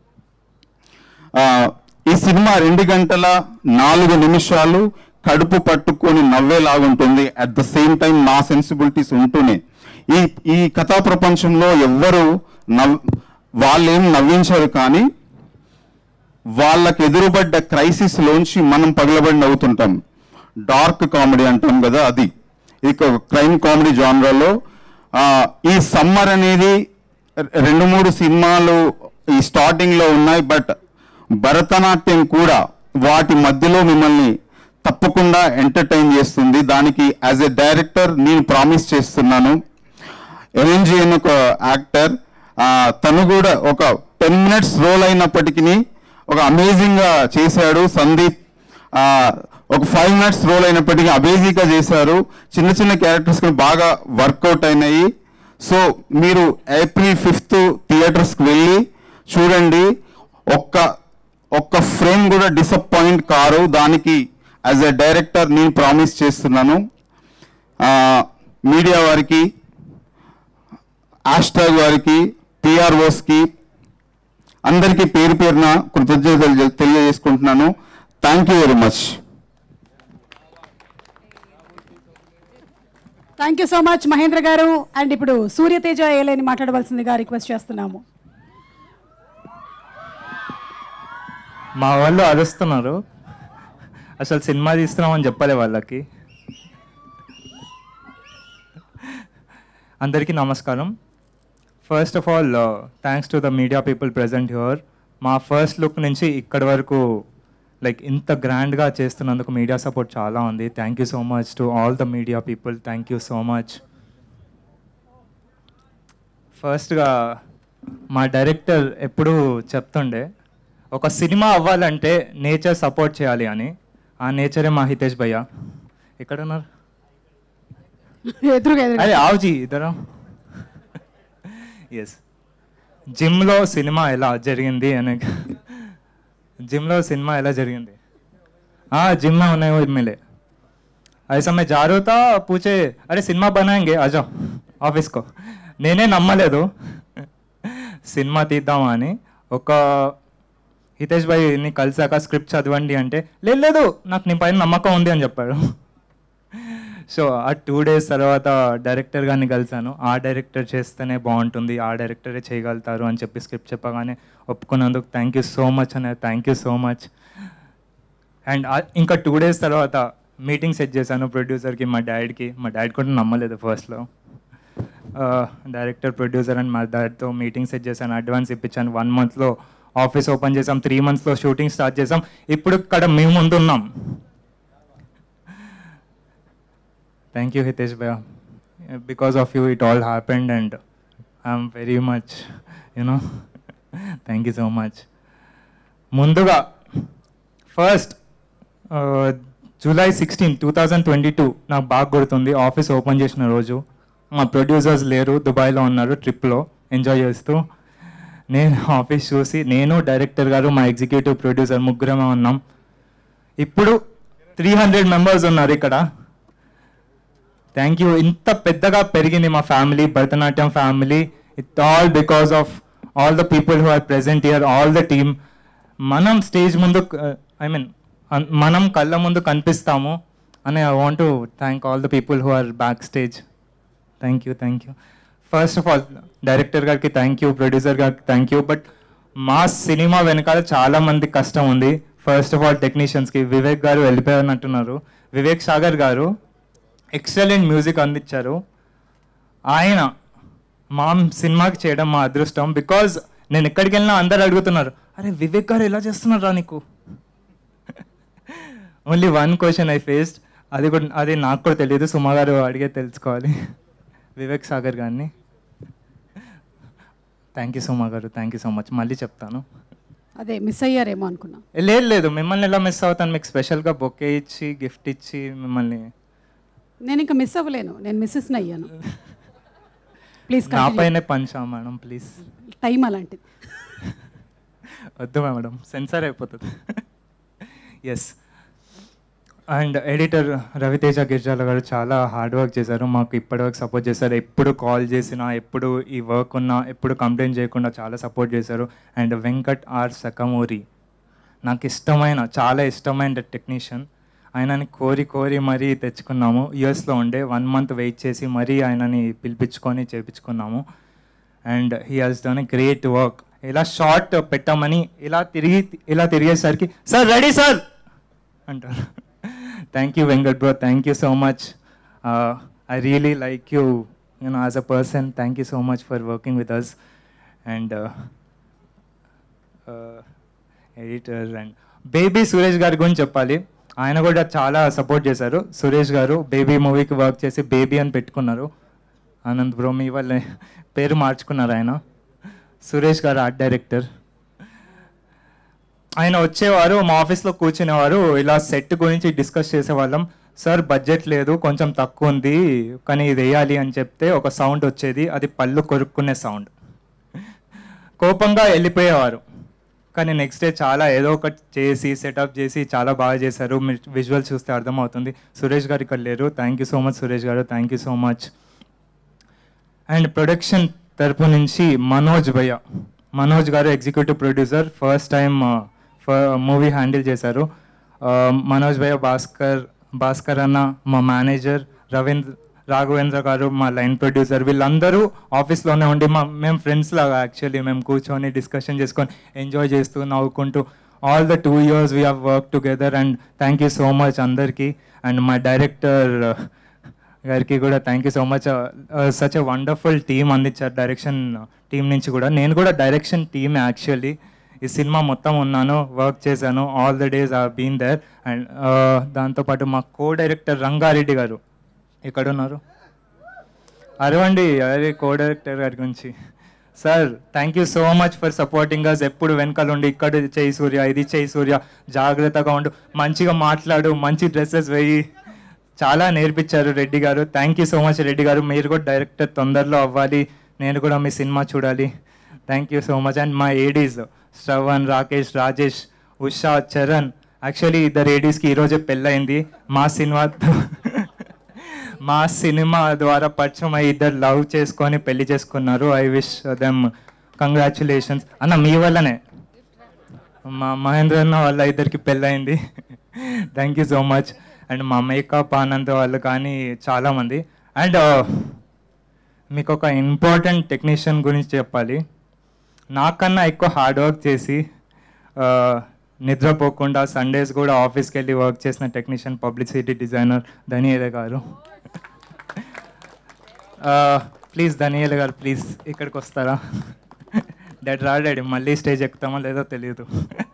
ఆ, ఈ సినిమా రెండు గంటల నాలుగు నిమిషాలు కడుపు పట్టుకొని నవ్వేలాగుంటుంది అట్ ద సేమ్ టైం నా సెన్సిబిలిటీస్ ఉంటూనే ఈ ఈ కథా ప్రపంచంలో ఎవ్వరు నవ్ వాళ్ళేం నవ్వించారు కానీ వాళ్ళకి ఎదురుపడ్డ క్రైసిస్ లోంచి మనం పగలబడి నవ్వుతుంటాం డార్క్ కామెడీ అంటాం కదా అది ఇక క్రైమ్ కామెడీ జానరాలో ఈ సమ్మర్ అనేది రెండు మూడు సినిమాలు ఈ స్టార్టింగ్ లో ఉన్నాయి బట్ భరతనాట్యం కూడా వాటి మధ్యలో మిమ్మల్ని తప్పకుండా ఎంటర్టైన్ చేస్తుంది దానికి యాజ్ ఎ డైరెక్టర్ నేను ప్రామిస్ చేస్తున్నాను ఎన్ఎన్జి అని ఒక యాక్టర్ తను కూడా ఒక టెన్ మినిట్స్ రోల్ అయినప్పటికీ ఒక అమేజింగ్ గా చేశాడు సందీప్ ఆ, ఒక ఫైవ్ మినిట్స్ రోల్ అయినప్పటికీ అమేజింగ్ గా చేశారు చిన్న చిన్న క్యారెక్టర్స్ కూడా బాగా వర్కౌట్ అయినాయి సో మీరు ఏప్రిల్ ఫిఫ్త్ థియేటర్స్కి వెళ్ళి చూడండి ఒక్క ఒక్క ఫ్రేమ్ కూడా డిసప్పాయింట్ కారు దానికి యాజ్ ఎ డైరెక్టర్ నేను ప్రామిస్ చేస్తున్నాను ఆ, మీడియా వారికి హ్యాష్ట్యాగ్ వారికి పిఆర్ఓస్కి అందరికీ పేరు పేరున కృతజ్ఞతలు తె- తెలియజేసుకుంటున్నాను thank you very much thank you so much Mahendra గారు అండ్ ఇప్పుడు సూర్యతేజ ఏలేని మాట్లాడవలసిందిగా రిక్వెస్ట్ చేస్తున్నాము మా వాళ్ళు అరుస్తున్నారు అసలు సినిమా తీస్తున్నామని చెప్పలే వాళ్ళకి అందరికీ నమస్కారం first of all thanks to the media people present here మా ఫస్ట్ లుక్ నుంచి ఇక్కడి వరకు లైక్ ఇంత గ్రాండ్గా చేస్తున్నందుకు మీడియా సపోర్ట్ చాలా ఉంది thank you so much to all the media people thank you so much ఫస్ట్గా మా డైరెక్టర్ ఎప్పుడూ చెప్తుండే ఒక సినిమా అవ్వాలంటే నేచర్ సపోర్ట్ చేయాలి అని ఆ నేచరే మా హితేష్ భయ్య ఎక్కడ ఉన్నారు ఎదురుగా ఎదురుగా. అరే ఆవుజీ ఇద్దరు ఎస్ జిమ్లో సినిమా ఎలా జరిగింది అని జిమ్లో సినిమా ఎలా జరిగింది जिम में होने हुए मिले ऐसा मैं जा रहा था पूछे अरे సినిమా बनाएंगे आ जाओ ఆఫీస్ కో నేనే నమ్మలేదు సినిమా తీద్దామా అని ఒక హితేష్ భాయ్ని కలిసాక స్క్రిప్ట్ చదవండి అంటే "లేదు, లేదు నాకు నీ పైన నమ్మకం ఉంది అని చెప్పాడు సో ఆ టూ డేస్ తర్వాత డైరెక్టర్ గారిని కలిసాను ఆ డైరెక్టర్ చేస్తేనే బాగుంటుంది ఆ డైరెక్టరే చేయగలుగుతారు అని చెప్పి స్క్రిప్ట్ చెప్పగానే ఒప్పుకున్నందుకు థ్యాంక్ యూ సో మచ్ అనే thank you so much and ఇంకా టూ డేస్ తర్వాత మీటింగ్ సెట్ చేశాను ప్రొడ్యూసర్కి మా డాడీకి మా డాడీ కూడా నమ్మలేదు ఫస్ట్లో డైరెక్టర్ ప్రొడ్యూసర్ అండ్ మా డాడీతో మీటింగ్ సెట్ చేశాను అడ్వాన్స్ ఇప్పించాను వన్ మంత్లో ఆఫీస్ ఓపెన్ చేసాం త్రీ మంత్స్లో షూటింగ్ స్టార్ట్ చేసాం ఇప్పుడు ఇక్కడ మేము ముందు ఉన్నాం థ్యాంక్ యూ హితేష్ భయ because of you it all happened and I'm very much you know thank you so much ముందుగా first July sixteen two thousand twenty two నాకు బాగా గుర్తుంది ఆఫీస్ ఓపెన్ చేసిన రోజు మా ప్రొడ్యూసర్స్ లేరు దుబాయ్లో ఉన్నారు ట్రిప్లో ఎంజాయ్ చేస్తూ నేను ఆఫీస్ చూసి నేను డైరెక్టర్ గారు మా ఎగ్జిక్యూటివ్ ప్రొడ్యూసర్ ముగ్గురమే ఉన్నాం ఇప్పుడు త్రీ హండ్రెడ్ మెంబర్స్ ఉన్నారు ఇక్కడ థ్యాంక్ యూ ఇంత పెద్దగా పెరిగింది మా family Bharathanatyam family it all because of all the people who are present here all the team మనం స్టేజ్ ముందు ఐ మీన్ మనం కళ్ళ ముందు కనిపిస్తాము అని I want to thank all the people who are backstage thank you thank you first of all director గారికి thank you producer గారికి thank you but మా సినిమా వెనకాల చాలా మంది కష్టం ఉంది ఫస్ట్ ఆఫ్ ఆల్ టెక్నీషియన్స్కి వివేక్ గారు వెళ్ళిపోయారంటున్నారు వివేక్ సాగర్ గారు ఎక్సలెంట్ మ్యూజిక్ అందించారు ఆయన మా సినిమాకి చేయడం మా అదృష్టం బికాజ్ నేను ఎక్కడికి వెళ్ళినా అందరు అడుగుతున్నారు అరే వివేక్ గారు ఎలా చేస్తున్నారా నీకు only one question I faced అది కూడా అది నాకు కూడా తెలియదు సుమా గారు అడిగే తెలుసుకోవాలి వివేక్ సాగర్ గారిని థ్యాంక్ యూ సుమా గారు థ్యాంక్ యూ సో మచ్ మళ్ళీ చెప్తాను అదే మిస్ అయ్యారేమో అనుకున్నా ఏ, లేదు లేదు మిమ్మల్ని ఎలా మిస్ అవుతాను మీకు స్పెషల్గా బొకే ఇచ్చి గిఫ్ట్ ఇచ్చి మిమ్మల్ని నేను ఇంకా మిస్ అవ్వలేను నేను మిస్సెస్ని అయ్యాను ప్లీజ్ నా పైనే పంచా మేడం ప్లీజ్ టైం అలాంటిది వద్దు మేడం సెన్సార్ అయిపోతుంది yes and editor Raviteja Girijala గారు చాలా హార్డ్ వర్క్ చేశారు మాకు ఇప్పటివరకు సపోర్ట్ చేశారు ఎప్పుడు కాల్ చేసినా ఎప్పుడు ఈ వర్క్ ఉన్నా ఎప్పుడు కంప్లైంట్ చేయకుండా చాలా సపోర్ట్ చేశారు అండ్ వెంకట్ ఆర్ సకమూరి నాకు ఇష్టమైన చాలా ఇష్టమైన టెక్నీషియన్ ఆయనని కోరి కోరి మరీ తెచ్చుకున్నాము యుఎస్లో ఉండే వన్ మంత్ వెయిట్ చేసి మరీ ఆయనని పిలిపించుకొని చేపించుకున్నాము and he has done a great work ఇలా షార్ట్ పెట్టమని ఇలా తిరిగి ఇలా తిరిగేసరికి సార్ రెడీ సార్ అంటారు thank you Venkat bro thank you so much I really like you you know as a person thank you so much for working with us and editor and Baby Suresh గారి గురించి చెప్పాలి ఆయన కూడా చాలా సపోర్ట్ చేశారు సురేష్ గారు baby మూవీకి వర్క్ చేసి బేబీ అని పెట్టుకున్నారు ఆనంద్ బ్రో మీ వాళ్ళ పేరు మార్చుకున్నారు ఆయన సురేష్ గారు ఆర్ట్ డైరెక్టర్ ఆయన వచ్చేవారు మా ఆఫీస్లో కూర్చునేవారు ఇలా సెట్ గురించి డిస్కస్ చేసేవాళ్ళం సార్ బడ్జెట్ లేదు కొంచెం తక్కువ ఉంది కానీ ఇది వేయాలి అని చెప్తే ఒక సౌండ్ వచ్చేది అది పళ్ళు కొరుక్కునే సౌండ్ కోపంగా వెళ్ళిపోయేవారు కానీ నెక్స్ట్ డే చాలా ఏదో ఒకటి చేసి సెటప్ చేసి చాలా బాగా చేశారు మీరు విజువల్ చూస్తే అర్థమవుతుంది సురేష్ గారు ఇక్కడ లేరు thank you so much Suresh గారు thank you so much and production తరపు నుంచి మనోజ్ భయ్య మనోజ్ గారు executive producer first time movie handle చేశారు Uh, మనోజ్ భయ్య భాస్కర్ భాస్కర్ అన్న మా మేనేజర్ రవీంద్ర రాఘవేంద్ర గారు మా లైన్ ప్రొడ్యూసర్ వీళ్ళందరూ ఆఫీస్లోనే ఉండి మా మేము ఫ్రెండ్స్ లాగా యాక్చువల్లీ మేము కూర్చొని డిస్కషన్ చేసుకొని ఎంజాయ్ చేస్తూ నవ్వుకుంటూ all the two years we have work together and thank you so much అందరికీ అండ్ మా డైరెక్టర్ గారికి కూడా thank you so much such a wonderful team అందించారు డైరెక్షన్ టీం నుంచి కూడా నేను కూడా డైరెక్షన్ టీమ్ యాక్చువల్లీ ఈ సినిమా మొత్తం ఉన్నాను వర్క్ చేశాను all the days I been there and దాంతోపాటు మా కో డైరెక్టర్ రంగారెడ్డి గారు ఎక్కడ ఉన్నారు అరవండి అరే కో డైరెక్టర్ గారి గురించి sir thank you so much for supporting us ఎప్పుడు వెనకాల ఉండి ఇక్కడ చేయి సూర్య ఇది చేయి సూర్య జాగ్రత్తగా ఉండు మంచిగా మాట్లాడు మంచి డ్రెస్సెస్ వేయి చాలా నేర్పించారు రెడ్డి గారు thank you so much Reddy గారు మీరు కూడా డైరెక్టర్ తొందరలో అవ్వాలి నేను కూడా మీ సినిమా చూడాలి thank you so much and మా ఏడీస్ శ్రవణ్ రాకేష్ రాజేష్ ఉషా చరణ్ యాక్చువల్లీ ఇద్దరు ఏడీస్కి ఈరోజే పెళ్ళయింది మా సినిమా మా సినిమా ద్వారా పరిచయం అయ్యి ఇద్దరు లవ్ చేసుకొని పెళ్లి చేసుకున్నారు ఐ విష్ దెమ్ కంగ్రాచులేషన్స్ అన్న మీ వల్లనే మా మహేంద్ర అన్న వాళ్ళ ఇద్దరికి పెళ్ళయింది thank you so much and మా మేకప్ ఆనంద్ వాళ్ళు కానీ చాలామంది అండ్ మీకు ఒక ఇంపార్టెంట్ టెక్నీషియన్ గురించి చెప్పాలి నాకన్నా ఎక్కువ హార్డ్ వర్క్ చేసి ఆ, నిద్రపోకుండా సండేస్ కూడా ఆఫీస్కి వెళ్ళి వర్క్ చేసిన టెక్నీషియన్ పబ్లిసిటీ డిజైనర్ ధనియేల గారు ప్లీజ్ ధనియేల గారు ప్లీజ్ ఇక్కడికి వస్తారా డాడీ రా డాడీ మళ్ళీ స్టేజ్ ఎక్కుతామో లేదో తెలియదు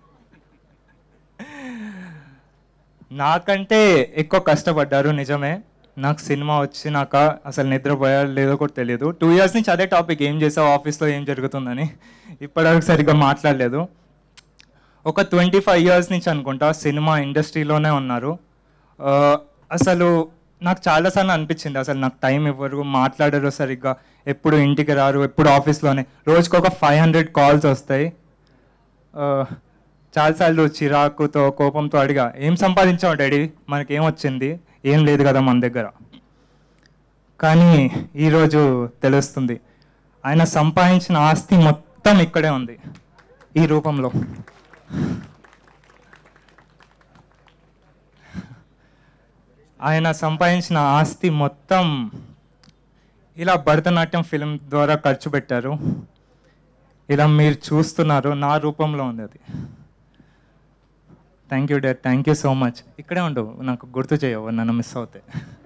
నాకంటే ఎక్కువ కష్టపడ్డారు నిజమే నాకు సినిమా వచ్చినాక అసలు నిద్రపోయారు లేదో కూడా తెలియదు టూ ఇయర్స్ నుంచి అదే టాపిక్ ఏం చేసావు ఆఫీస్లో ఏం జరుగుతుందని ఇప్పటివరకు సరిగ్గా మాట్లాడలేదు ఒక ట్వంటీ ఫైవ్ ఇయర్స్ నుంచి అనుకుంటా సినిమా ఇండస్ట్రీలోనే ఉన్నారు ఆ, అసలు నాకు చాలాసార్లు అనిపించింది అసలు నాకు టైం ఇవ్వరు మాట్లాడరు సరిగ్గా ఎప్పుడు ఇంటికి రారు ఎప్పుడు ఆఫీస్లోనే రోజుకి ఒక ఫైవ్ హండ్రెడ్ కాల్స్ వస్తాయి ఆ, చాలాసార్లు చిరాకుతో కోపంతో అడిగా ఏం సంపాదించావు డాడీ మనకేం వచ్చింది ఏం లేదు కదా మన దగ్గర కానీ ఈరోజు తెలుస్తుంది ఆయన సంపాదించిన ఆస్తి మొత్తం ఇక్కడే ఉంది ఈ రూపంలో ఆయన సంపాదించిన ఆస్తి మొత్తం ఇలా భరతనాట్యం ఫిల్మ్ ద్వారా ఖర్చు పెట్టారు ఇలా మీరు చూస్తున్నారు నా రూపంలో ఉంది అది thank you dad thank you so much ఇక్కడే ఉండవు నాకు గుర్తు చేయవు నన్ను మిస్ అవుతాయి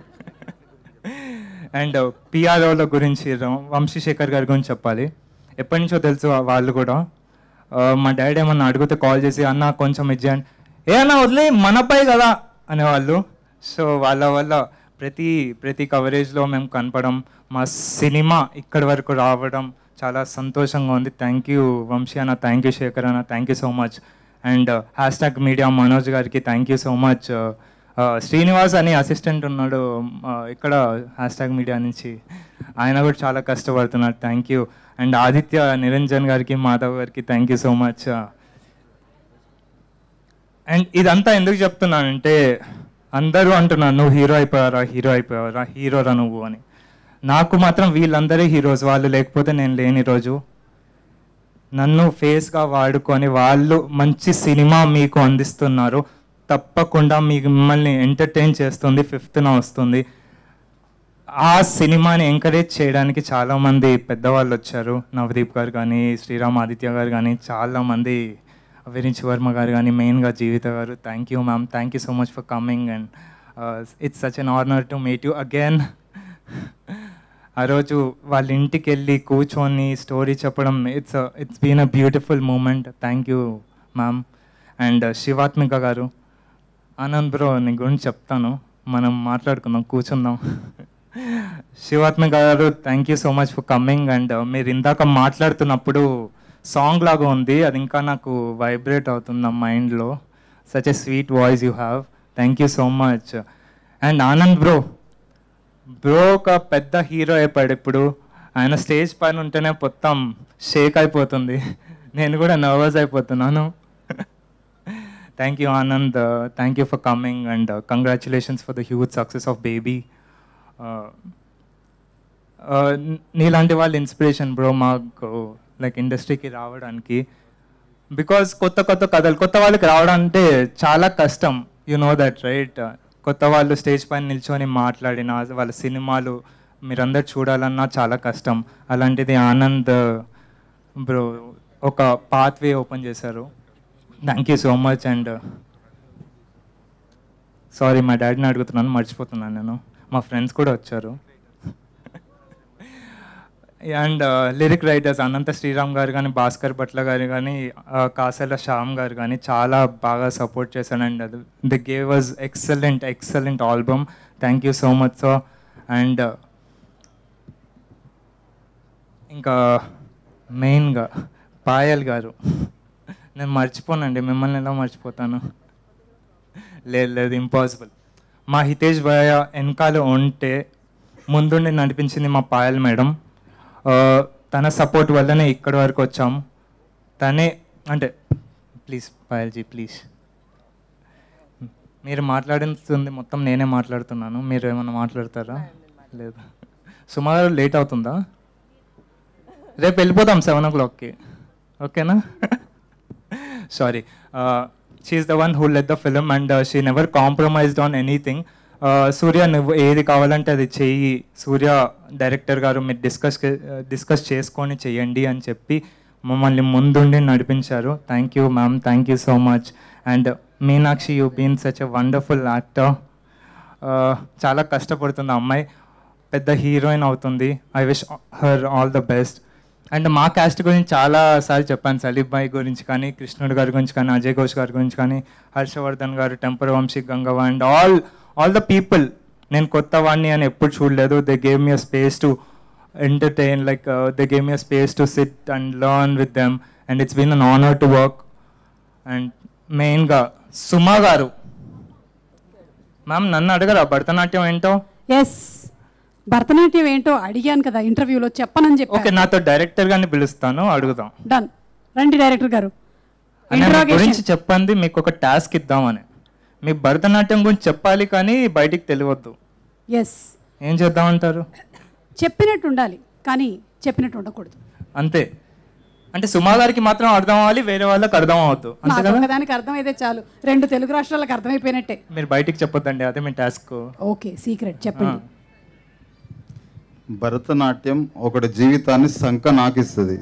అండ్ పిఆర్ఓల గురించి ర- వంశీశేఖర్ గారి గురించి చెప్పాలి ఎప్పటి నుంచో తెలుసు వాళ్ళు కూడా ఆ, మా డాడీ ఏమన్నా అడిగితే కాల్ చేసి అన్న కొంచెం ఇచ్చేయండి ఏ అన్న వదిలే మనపై కదా అనేవాళ్ళు సో వాళ్ళ వల్ల ప్రతి ప్రతి కవరేజ్లో మేము కనపడం మా సినిమా ఇక్కడి వరకు రావడం చాలా సంతోషంగా ఉంది థ్యాంక్ యూ వంశీ అన్న థ్యాంక్ యూ శేఖర్ అన్న thank you so much and hashtag media Manoj గారికి thank you so much Srinivas అని అసిస్టెంట్ ఉన్నాడు ఆ, ఇక్కడ హ్యాష్ ట్యాగ్ మీడియా నుంచి ఆయన కూడా చాలా కష్టపడుతున్నాడు thank you and Aditya Niranjan గారికి మాధవ్ గారికి thank you so much and ఇదంతా ఎందుకు చెప్తున్నానంటే అందరూ అంటున్నారు నువ్వు హీరో అయిపోయారా హీరో అయిపోయారా హీరోరా నువ్వు అని నాకు మాత్రం వీళ్ళందరే హీరోస్ వాళ్ళు లేకపోతే నేను లేని రోజు నన్ను ఫేస్గా వాడుకొని వాళ్ళు మంచి సినిమా మీకు అందిస్తున్నారు తప్పకుండా మీకు మిమ్మల్ని ఎంటర్టైన్ చేస్తుంది ఫిఫ్త్న వస్తుంది ఆ సినిమాని ఎంకరేజ్ చేయడానికి చాలామంది పెద్దవాళ్ళు వచ్చారు నవదీప్ గారు కానీ శ్రీరామ్ ఆదిత్య గారు కానీ చాలామంది విరించి వర్మ గారు కానీ మెయిన్గా జీవిత గారు thank you ma'am thank you so much for coming and it's such an honour to meet you again ఆ రోజు వాళ్ళ ఇంటికి వెళ్ళి కూర్చొని స్టోరీ చెప్పడం it's it's been a beautiful moment thank you ma'am and Shivatmika గారు ఆనంద్ బ్రో నీ గురించి చెప్తాను మనం మాట్లాడుకుందాం కూర్చుందాం శివాత్మిక గారు thank you so much for coming and మీరు ఇందాక మాట్లాడుతున్నప్పుడు సాంగ్ లాగా ఉంది అది ఇంకా నాకు వైబ్రేట్ అవుతుంది నా మైండ్లో such a sweet voice you have thank you so much and Anand bro bro ఒక పెద్ద హీరో అయిపోయాడు ఇప్పుడు ఆయన స్టేజ్ పైన ఉంటేనే మొత్తం షేక్ అయిపోతుంది నేను కూడా నర్వస్ అయిపోతున్నాను thank you Anand thank you for coming and congratulations for the huge success of Baby నీలాంటి వాళ్ళు ఇన్స్పిరేషన్ బ్రో మాకు లైక్ ఇండస్ట్రీకి రావడానికి బికాస్ కొత్త కొత్త కథలు కొత్త వాళ్ళకి రావడం అంటే చాలా కష్టం యు నో దట్ రైట్ కొత్త వాళ్ళు స్టేజ్ పైన నిల్చొని మాట్లాడిన వాళ్ళ సినిమాలు మీరందరు చూడాలన్నా చాలా కష్టం అలాంటిది ఆనంద్ బ్రో ఒక పాత్వే ఓపెన్ చేశారు thank you so much and sorry మా డాడీని అడుగుతున్నాను మర్చిపోతున్నాను నేను మా ఫ్రెండ్స్ కూడా వచ్చారు and lyric writers Anantha Sriram గారు కానీ భాస్కర్ భట్ల గారు కానీ కాసల శ్యామ్ గారు కానీ చాలా బాగా సపోర్ట్ చేశాను అండ్ అది they gave was excellent excellent album thank you so much so and ఇంకా మెయిన్గా పాయల్ గారు నేను మర్చిపోనండి మిమ్మల్ని ఎలా మర్చిపోతాను లేదు లేదు ఇంపాసిబుల్ మా హితేష్ భయ వెనకాల ఉంటే ముందుండి నడిపించింది మా పాయల్ మేడం ఆ, తన సపోర్ట్ వల్లనే ఇక్కడి వరకు వచ్చాం తనే అంటే ప్లీజ్ పాయల్జీ ప్లీజ్ మీరు మాట్లాడుతుంది మొత్తం నేనే మాట్లాడుతున్నాను మీరు ఏమైనా మాట్లాడతారా లేదు సుమారు లేట్ అవుతుందా రేపు వెళ్ళిపోతాం సెవెన్ ఓ క్లాక్కి ఓకేనా sorry she's the one who let the film and she never compromised on anything Surya నువ్వు ఏది కావాలంటే అది చెయ్యి సూర్య డైరెక్టర్ గారు మీరు డిస్కస్ డిస్కస్ చేసుకొని చెయ్యండి అని చెప్పి మమ్మల్ని ముందుండి నడిపించారు thank you ma'am thank you so much and Meenakshi you been such a wonderful actor చాలా కష్టపడుతుంది ఆ అమ్మాయి పెద్ద హీరోయిన్ అవుతుంది I wish her all the best and మా క్యాస్ట్ గురించి చాలా సార్లు చెప్పాను సలీబ్ భాయ్ గురించి కానీ కృష్ణుడు గారి గురించి కానీ అజయ్ ఘోష్ గారి గురించి కానీ హర్షవర్ధన్ గారు టెంపర్ వంశీ గంగవ and all all the people నేను కొత్త వాడిని అని ఎప్పుడు చూడలేదు they gave me a space to entertain like they gave me a space to sit and learn with them and it's been an honour to work and మెయిన్గా సుమా గారు ma'am నన్ను అడగరా భరతనాట్యం ఏంటో ఎస్ భరతనాట్యం ఏంటో అడిగాను కదా ఇంటర్వ్యూలో చెప్పనని చెప్పి ఓకే నాతో డైరెక్టర్ గారిని పిలుస్తాను అడుగుదాం డన్ రండి డైరెక్టర్ గారు అన్న, మీ Interrogation. గురించి చెప్పండి మీకు ఒక టాస్క్ ఇద్దామని మీ భరతనాట్యం గురించి చెప్పాలి కానీ బయటికి తెలియవద్దు ఎస్ ఏం చేద్దామంటారు చెప్పినట్టు ఉండాలి కానీ చెప్పినట్టు ఉండకూడదు అంతే అంటే సుమా గారికి మాత్రం అర్థం అవ్వాలి వేరే వాళ్ళకి అర్థం అవ్వద్దు అంతే నాకు కదా ఒకదానికి అర్థమైతే చాలు రెండు తెలుగు రాష్ట్రాలకు అర్థమైపోయినట్టే మీరు బయటికి చెప్పొద్దండి అదే మీ టాస్క్ ఓకే సీక్రెట్ చెప్పండి భరతనాట్యం ఒకటి జీవితాన్ని సంక నాకిస్తుంది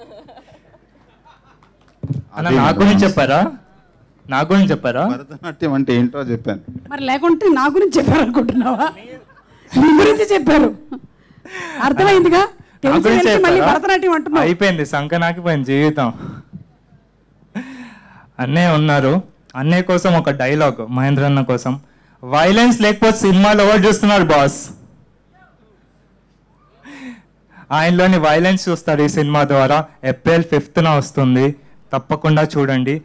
అన్న నా గురించి చెప్పారా నా గురించి చెప్పారా భరతనాట్యం అంటే ఏంటో చెప్పాను మరి లేకుంటే నా గురించి చెప్పారు అనుకుంటున్నావా నీ గురించి చెప్పారు అర్థమైందిగా నా తెలిసి గురించి తెలిసి మళ్ళీ చెప్పారా? భరతనాట్యం అంటున్నావు అయిపోయింది సంక నాకిపోయింది జీవితం అన్నయ్య ఉన్నారు అన్నయ్య కోసం ఒక డైలాగ్ మహేంద్ర అన్న కోసం వైలెన్స్ లేకపోతే సినిమాలో ఎవరు చూస్తున్నారు బాస్ ఆయనలోని వైలెన్స్ చూస్తారు ఈ సినిమా ద్వారా ఏప్రిల్ ఫిఫ్త్న వస్తుంది తప్పకుండా చూడండి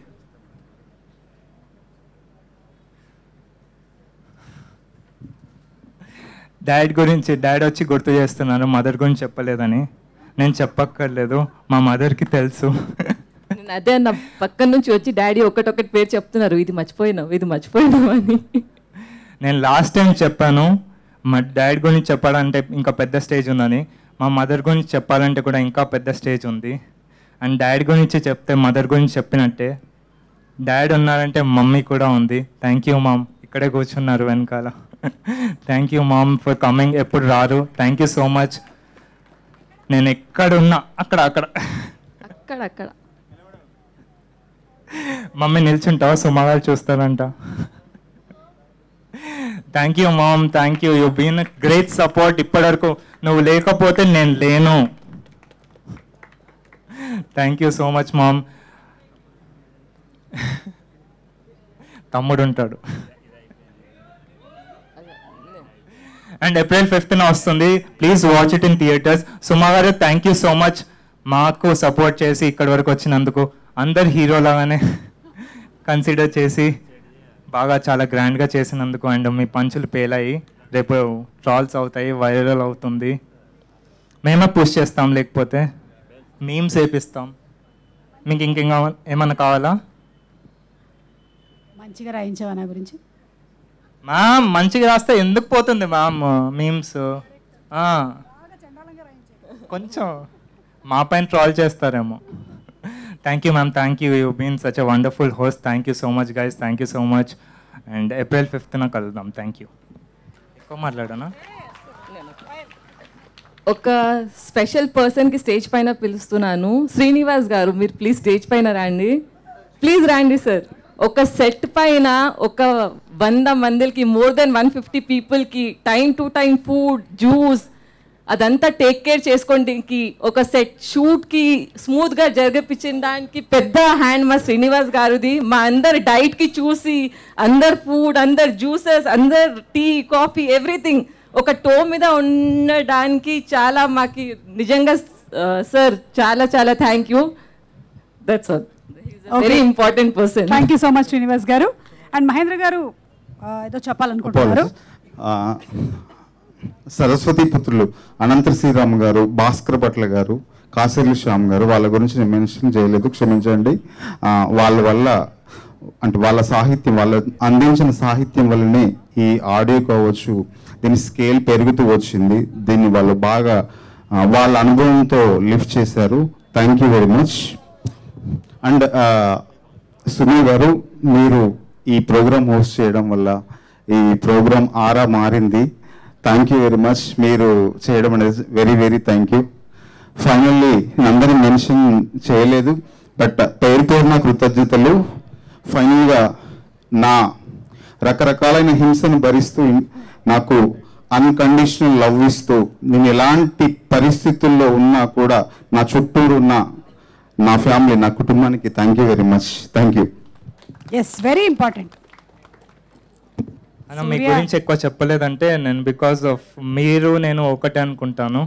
డాడ్ గురించి డాడ్ వచ్చి గుర్తు చేస్తున్నారు మదర్ గురించి చెప్పలేదని నేను చెప్పక్కర్లేదు మా మదర్కి తెలుసు నేను అదే అన్న పక్కన నుంచి వచ్చి డాడీ ఒకటొకటి పేరు చెప్తున్నారు ఇది మర్చిపోయినావు ఇది మర్చిపోయినావు అని నేను లాస్ట్ టైం చెప్పాను మా డాడ్ గురించి చెప్పాలంటే ఇంకా పెద్ద స్టేజ్ ఉందని మా మదర్ గురించి చెప్పాలంటే కూడా ఇంకా పెద్ద స్టేజ్ ఉంది అండ్ డాడ్ గురించి చెప్తే మదర్ గురించి చెప్పినట్టే డాడ్ ఉన్నారంటే మమ్మీ కూడా ఉంది థ్యాంక్ యూ మామ్ ఇక్కడే కూర్చున్నారు వెనకాల thank you mom for coming ఎప్పుడు రారు థ్యాంక్ యూ సో మచ్ నేను ఎక్కడున్నా అక్కడ అక్కడ అక్కడ అక్కడ మమ్మీ నిల్చుంటావా సుమాగారు చూస్తారంట thank you mom thank you you been great support ఇప్పటివరకు నువ్వు లేకపోతే నేను లేను thank you so much mom తమ్ముడు ఉంటాడు అండ్ ఏప్రిల్ ఫిఫ్త్న వస్తుంది please watch it in theatres Suma గారు థ్యాంక్ యూ సో మచ్ మాకు సపోర్ట్ చేసి ఇక్కడి వరకు వచ్చినందుకు అందరు హీరోలాగానే కన్సిడర్ చేసి బాగా చాలా గ్రాండ్గా చేసినందుకు అండ్ మీ పంచులు పేలాయి రేపు ట్రాల్స్ అవుతాయి వైరల్ అవుతుంది మేమే పుష్ చేస్తాం లేకపోతే మీమ్స్ వేపిస్తాం మీకు ఇంకేం కావాలి ఏమన్నా కావాలా మంచిగా రాయించావా నా గురించి మ్యామ్ మంచిగా రాస్తే ఎందుకు పోతుంది మ్యామ్ మీమ్స్ కొంచెం మా పైన ట్రాల్ చేస్తారేమో thank you ma'am thank you you been such a wonderful host thank you so much guys thank you so much and April ఫిఫ్త్న కలుద్దాం థ్యాంక్ యూ ఎక్కువ మాట్లాడానా ఒక స్పెషల్ పర్సన్కి స్టేజ్ పైన పిలుస్తున్నాను శ్రీనివాస్ గారు మీరు ప్లీజ్ స్టేజ్ పైన రండి ప్లీజ్ రండి సార్ ఒక సెట్ పైన ఒక వంద మందికి మోర్ దెన్ వన్ ఫిఫ్టీ పీపుల్కి time to time food juice అదంతా టేక్ కేర్ చేసుకోవడానికి ఒక సెట్ షూట్కి స్మూత్గా జరిపించడానికి పెద్ద హ్యాండ్ మా శ్రీనివాస్ గారిది మా అందరి డైట్కి చూసి అందరు ఫుడ్ అందరు జ్యూసెస్ అందరు టీ కాఫీ ఎవ్రీథింగ్ ఒక టో మీద ఉండడానికి చాలా మాకి నిజంగా సార్ చాలా చాలా thank you that's all very important person thank you so much Srinivas గారు అండ్ మహేంద్ర గారు ఆ, ఏదో చెప్పాలనుకుంటున్నారు ఆ, సరస్వతి పుత్రులు అనంత శ్రీరామ్ గారు భాస్కర్ భట్ల గారు కాసిర్లి శ్యామ్ గారు వాళ్ళ గురించి నేను మెన్షన్ చేయలేదు క్షమించండి ఆ, వాళ్ళ వల్ల అంటే వాళ్ళ సాహిత్యం వాళ్ళ అందించిన సాహిత్యం వల్లనే ఈ ఆడియో కావచ్చు దీని స్కేల్ పెరుగుతూ వచ్చింది దీన్ని వాళ్ళు బాగా ఆ, వాళ్ళ అనుభవంతో లిఫ్ట్ చేశారు thank you very much and Sunil garu మీరు ఈ ప్రోగ్రామ్ హోస్ట్ చేయడం వల్ల ఈ ప్రోగ్రామ్ ఆరా మారింది థ్యాంక్ యూ వెరీ మచ్ మీరు చేయడం అనేది very very thank you finally అందరినీ మెన్షన్ చేయలేదు బట్ పేరు పేరున కృతజ్ఞతలు ఫైనల్గా నా రకరకాలైన హింసను భరిస్తూ నాకు అన్కండిషనల్ లవ్ ఇస్తూ నేను ఎలాంటి పరిస్థితుల్లో ఉన్నా కూడా నా చుట్టూరు ఉన్న నా ఫ్యామిలీ నా కుటుంబానికి thank you very much thank you yes very important అన్న మీ సూర్య- గురించి ఎక్కువ చెప్పలేదంటే నేను బికాస్ ఆఫ్ మీరు నేను ఒకటే అనుకుంటాను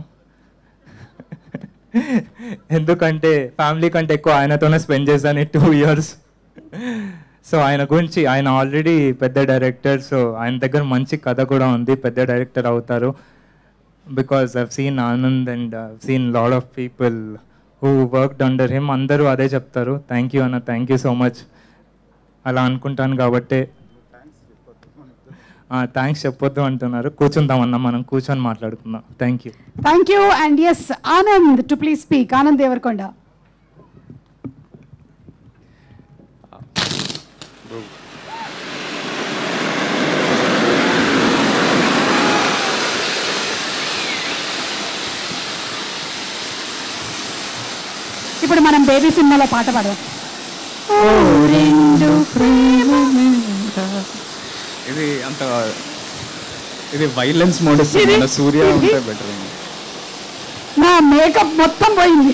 ఎందుకంటే ఫ్యామిలీ కంటే ఎక్కువ ఆయనతోనే స్పెండ్ చేశాను టూ ఇయర్స్ సో ఆయన గురించి ఆయన ఆల్రెడీ పెద్ద డైరెక్టర్ సో ఆయన దగ్గర మంచి కథ కూడా ఉంది పెద్ద డైరెక్టర్ అవుతారు because I've seen Anand and seen lot of people who worked under him అందరూ అదే చెప్తారు థ్యాంక్ యూ అన్న థ్యాంక్ యూ సో మచ్ అలా అనుకుంటాను కాబట్టి థ్యాంక్స్ చెప్పొద్దు అంటున్నారు కూర్చుందామన్నా మనం కూర్చొని మాట్లాడుకుందాం thank you thank you and yes Anand too please speak Anand Deverakonda ఇప్పుడు మనం బేబీ సినిమాలో పాట పాడదాం రెండు ఇది అంత ఇది వైలెన్స్ మోడ్ ఇది- మన సూర్య ఇది- ఉంటే బెటర్ నా మేకప్ మొత్తం పోయింది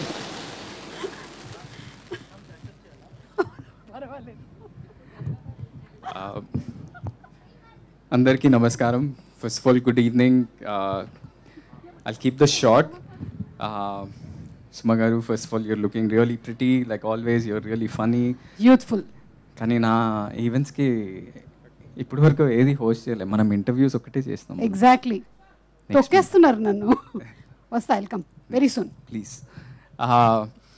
అందరికీ నమస్కారం first of all good evening I'll keep the short Suma garu first of all you're looking really pretty like always you're really funny youthful కానీ నా ఈవెంట్స్కి ఇప్పటి వరకు ఏది హోస్ట్ చేయలేదు మనం ఇంటర్వ్యూస్ ఒకటే చేస్తాం ఎగ్జాక్ట్లీ తొక్కేస్తున్నారు నన్ను వస్తా welcome very soon please. Uh,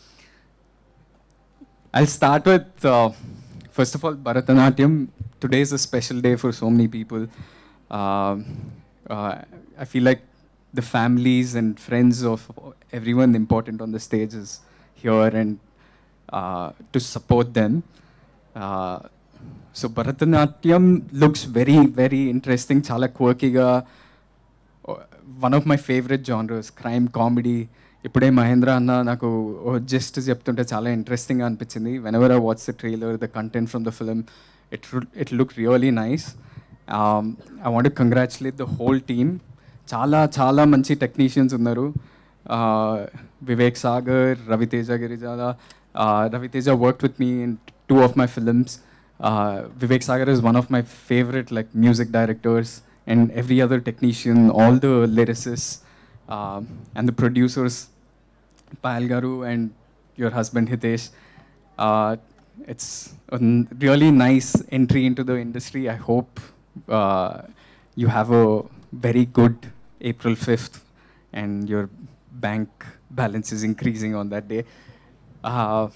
I'll start with, uh, first of all, Bharatanatyam. Today is a special day for so many people. Uh, uh, I feel like the families and friends of everyone important on the stage is here and uh, to support them. Uh, so Bharatanatyam looks very, very interesting. Chala quirky ga. One of my favourite genres crime comedy ఇప్పుడే మహేంద్ర అన్న నాకు just చెప్తుంటే చాలా ఇంట్రెస్టింగ్గా అనిపించింది whenever I watch the trailer the content from the film it it look really nice I want congratulate the whole team చాలా చాలా మంచి టెక్నీషియన్స్ ఉన్నారు Vivek Sagar Ravi Teja Girijala Ravi Teja work with me in two of my films Vivek Sagar is one of my favorite like music directors, and every other technician, all the lyricists, um, and the producers, Payal Garu and your husband Hitesh. Uh, it's a n- really nice entry into the industry. I hope uh, you have a very good April 5th, and your bank balance is increasing on that day. Uh,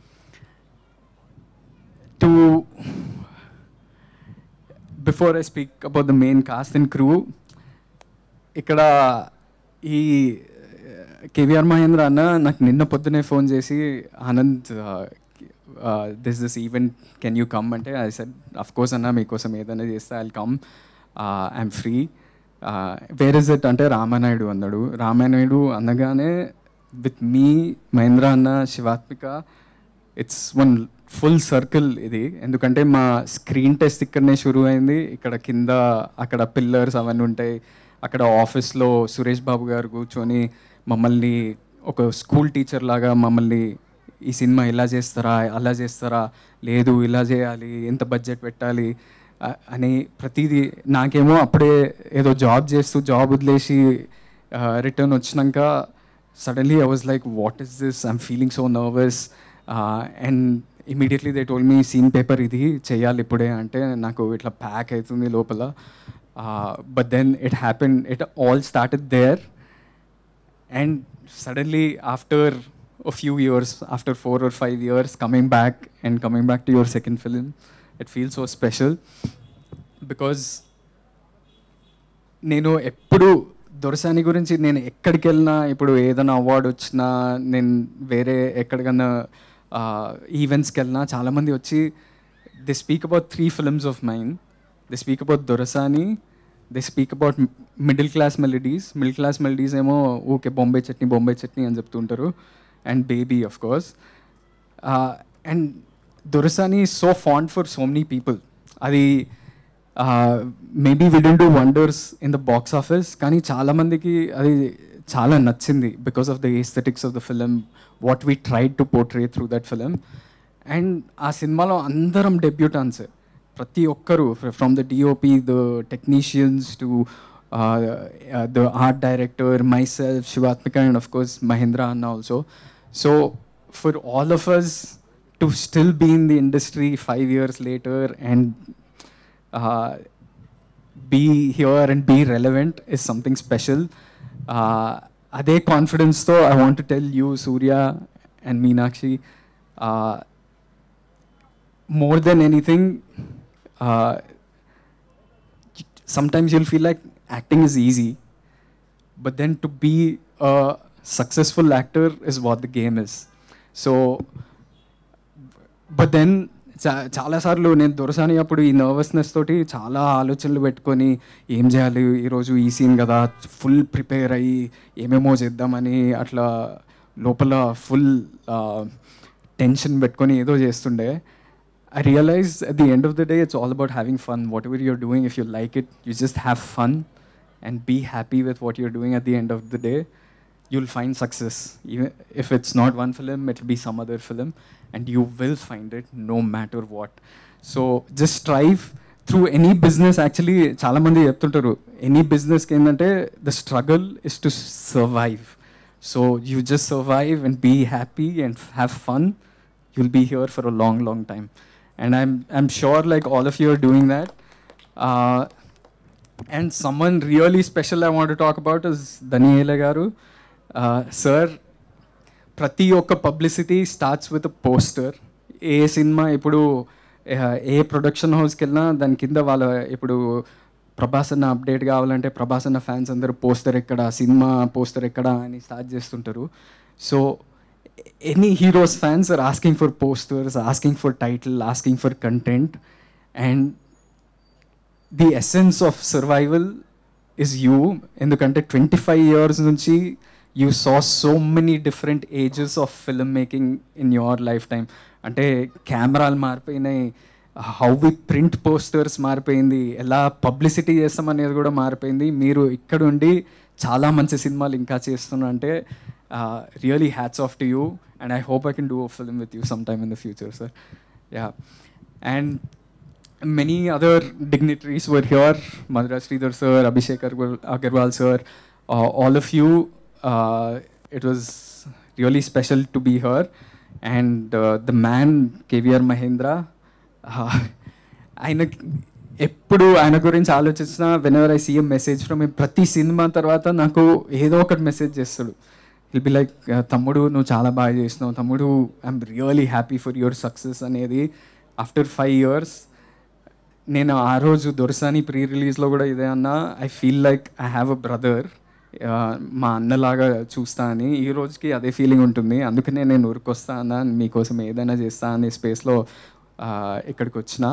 to before I speak about the main cast and crew, ఇక్కడ ఈ కేవీఆర్ మహేంద్ర అన్న నాకు నిన్న పొద్దునే phone చేసి Anand this this event can you come అంటే I said of course అన్న మీకోసం ఏదైనా చేస్తే I come I'm free where is it అంటే రామానాయుడు అన్నాడు రామానాయుడు అనగానే విత్ మీ మహేంద్ర అన్న Shivathmika it's one full circle ఇది ఎందుకంటే మా స్క్రీన్ టెస్ట్ ఇక్కడనే షురు అయింది ఇక్కడ కింద అక్కడ పిల్లర్స్ అవన్నీ ఉంటాయి అక్కడ ఆఫీస్లో సురేష్ బాబు గారు కూర్చొని మమ్మల్ని ఒక స్కూల్ టీచర్ లాగా మమ్మల్ని ఈ సినిమా ఇలా చేస్తారా అలా చేస్తారా లేదు ఇలా చేయాలి ఎంత బడ్జెట్ పెట్టాలి అ- అని ప్రతిదీ నాకేమో అప్పుడే ఏదో జాబ్ చేస్తూ జాబ్ వదిలేసి రిటర్న్ వచ్చినాక suddenly I was like what is this I'm feeling so nervous and immediately they told me scene paper ఇది చేయాలి ఇప్పుడే అంటే నాకు ఇట్లా ప్యాక్ అవుతుంది లోపల but then it happen it all started there and suddenly after a few years after four or five years coming back and coming back to your second film it feels so special because నేను ఎప్పుడు దొరసాని గురించి నేను ఎక్కడికి వెళ్ళినా ఇప్పుడు ఏదైనా award వచ్చినా నేను వేరే ఎక్కడికన్నా ఈవెంట్స్కి వెళ్ళినా చాలామంది వచ్చి they speak about three films of mind they speak about Dorasani they speak about middle class melodies middle class melodies ఏమో ఓకే బొంబే చట్నీ బొంబే చట్నీ అని చెప్తుంటారు and Baby of course and Dorasani so fond for so many people అది maybe didn't do wonders in the box office కానీ చాలామందికి అది చాలా నచ్చింది because of the aesthetics of the film what we tried to portray through that film and ఆ సినిమాలో అందరం debutantes ప్రతి ఒక్కరు from the DOP the technicians to the art director myself Shivathmika and of course Mahendra అన్న also so for all of us to still be in the industry five years later and uh, be here and be relevant is something special. Uh, అదే కాన్ఫిడెన్స్తో I want to tell you Surya and Meenakshi more than anything sometimes you'll feel like acting is easy but then to be a successful actor is what the game is so but then చాలాసార్లు నేను దొరసాని అప్పుడు ఈ nervousness తోటి చాలా ఆలోచనలు పెట్టుకొని ఏం చేయాలి ఈరోజు ఈ సీన్ కదా ఫుల్ ప్రిపేర్ అయ్యి ఏమేమో చేద్దామని అట్లా లోపల ఫుల్ టెన్షన్ పెట్టుకొని ఏదో చేస్తుండే I realized at the end of the day, it's all about having fun. Whatever you're doing, if you like it, you just have fun and be happy with what you're doing at the end of the day. You'll find success. Even if it's not one film, it'll be some other film, and you will find it no matter what. So just strive through any business. Actually, చాలా మంది చెప్తుంటారు any బిజినెస్కి ఏంటంటే the struggle is to survive so you just survive and be happy and have fun you'll be here for a long, long time. And I'm, I'm sure like all of you are doing that. Uh, and someone really special I want to talk about is Daniela Garu. Uh, sir, ప్రతి ఒక్క publicity starts with poster ఏ సినిమా ఇప్పుడు eh, ఏ production హౌస్కి వెళ్ళినా దాని కింద వాళ్ళ ఇప్పుడు ప్రభాస్ అన్న అప్డేట్ కావాలంటే ప్రభాస్ అన్న ఫ్యాన్స్ అందరూ పోస్టర్ ఎక్కడ సినిమా పోస్టర్ ఎక్కడ అని స్టార్ట్ చేస్తుంటారు so any heroes fans are asking for posters, asking for title, asking for content, and the essence of survival is you. ఎందుకంటే ట్వంటీ ఫైవ్ ఇయర్స్ నుంచి you saw so many different ages of film making in your lifetime అంటే కెమెరాలు మారిపోయినాయి how we print posters మారిపోయింది ఎలా publicity చేస్తాం అనేది కూడా మారిపోయింది మీరు ఇక్కడ ఉండి చాలా మంచి సినిమాలు ఇంకా చేస్తున్నా అంటే really hats off to you and I hope I can do a film with you some time in the future sir yeah and many other dignitaries were here Madhura Sridhar sir, Abhishek Agarwal, Agarwal sir, uh, all of you. Uh, it was really special to be here. And uh, the man, KVR Mahindra, uh, ఆయన ఎప్పుడు ఆయన గురించి ఆలోచించిన whenever I see a message from ప్రతి సినిమా తర్వాత నాకు ఏదో ఒకటి మెసేజ్ చేస్తాడు విల్ బి లైక్ తమ్ముడు నువ్వు చాలా బాగా చేసినావు తమ్ముడు I'm really happy for your success అనేది ఆఫ్టర్ ఫైవ్ ఇయర్స్ నేను ఆ రోజు దొరసాని ప్రీ రిలీజ్లో కూడా ఇదే అన్నా I feel like I have a brother మా అన్నలాగా చూస్తా అని ఈ రోజుకి అదే ఫీలింగ్ ఉంటుంది అందుకనే నేను ఊరికొస్తా అన్న మీకోసం ఏదైనా చేస్తా అనే స్పేస్లో ఇక్కడికి వచ్చిన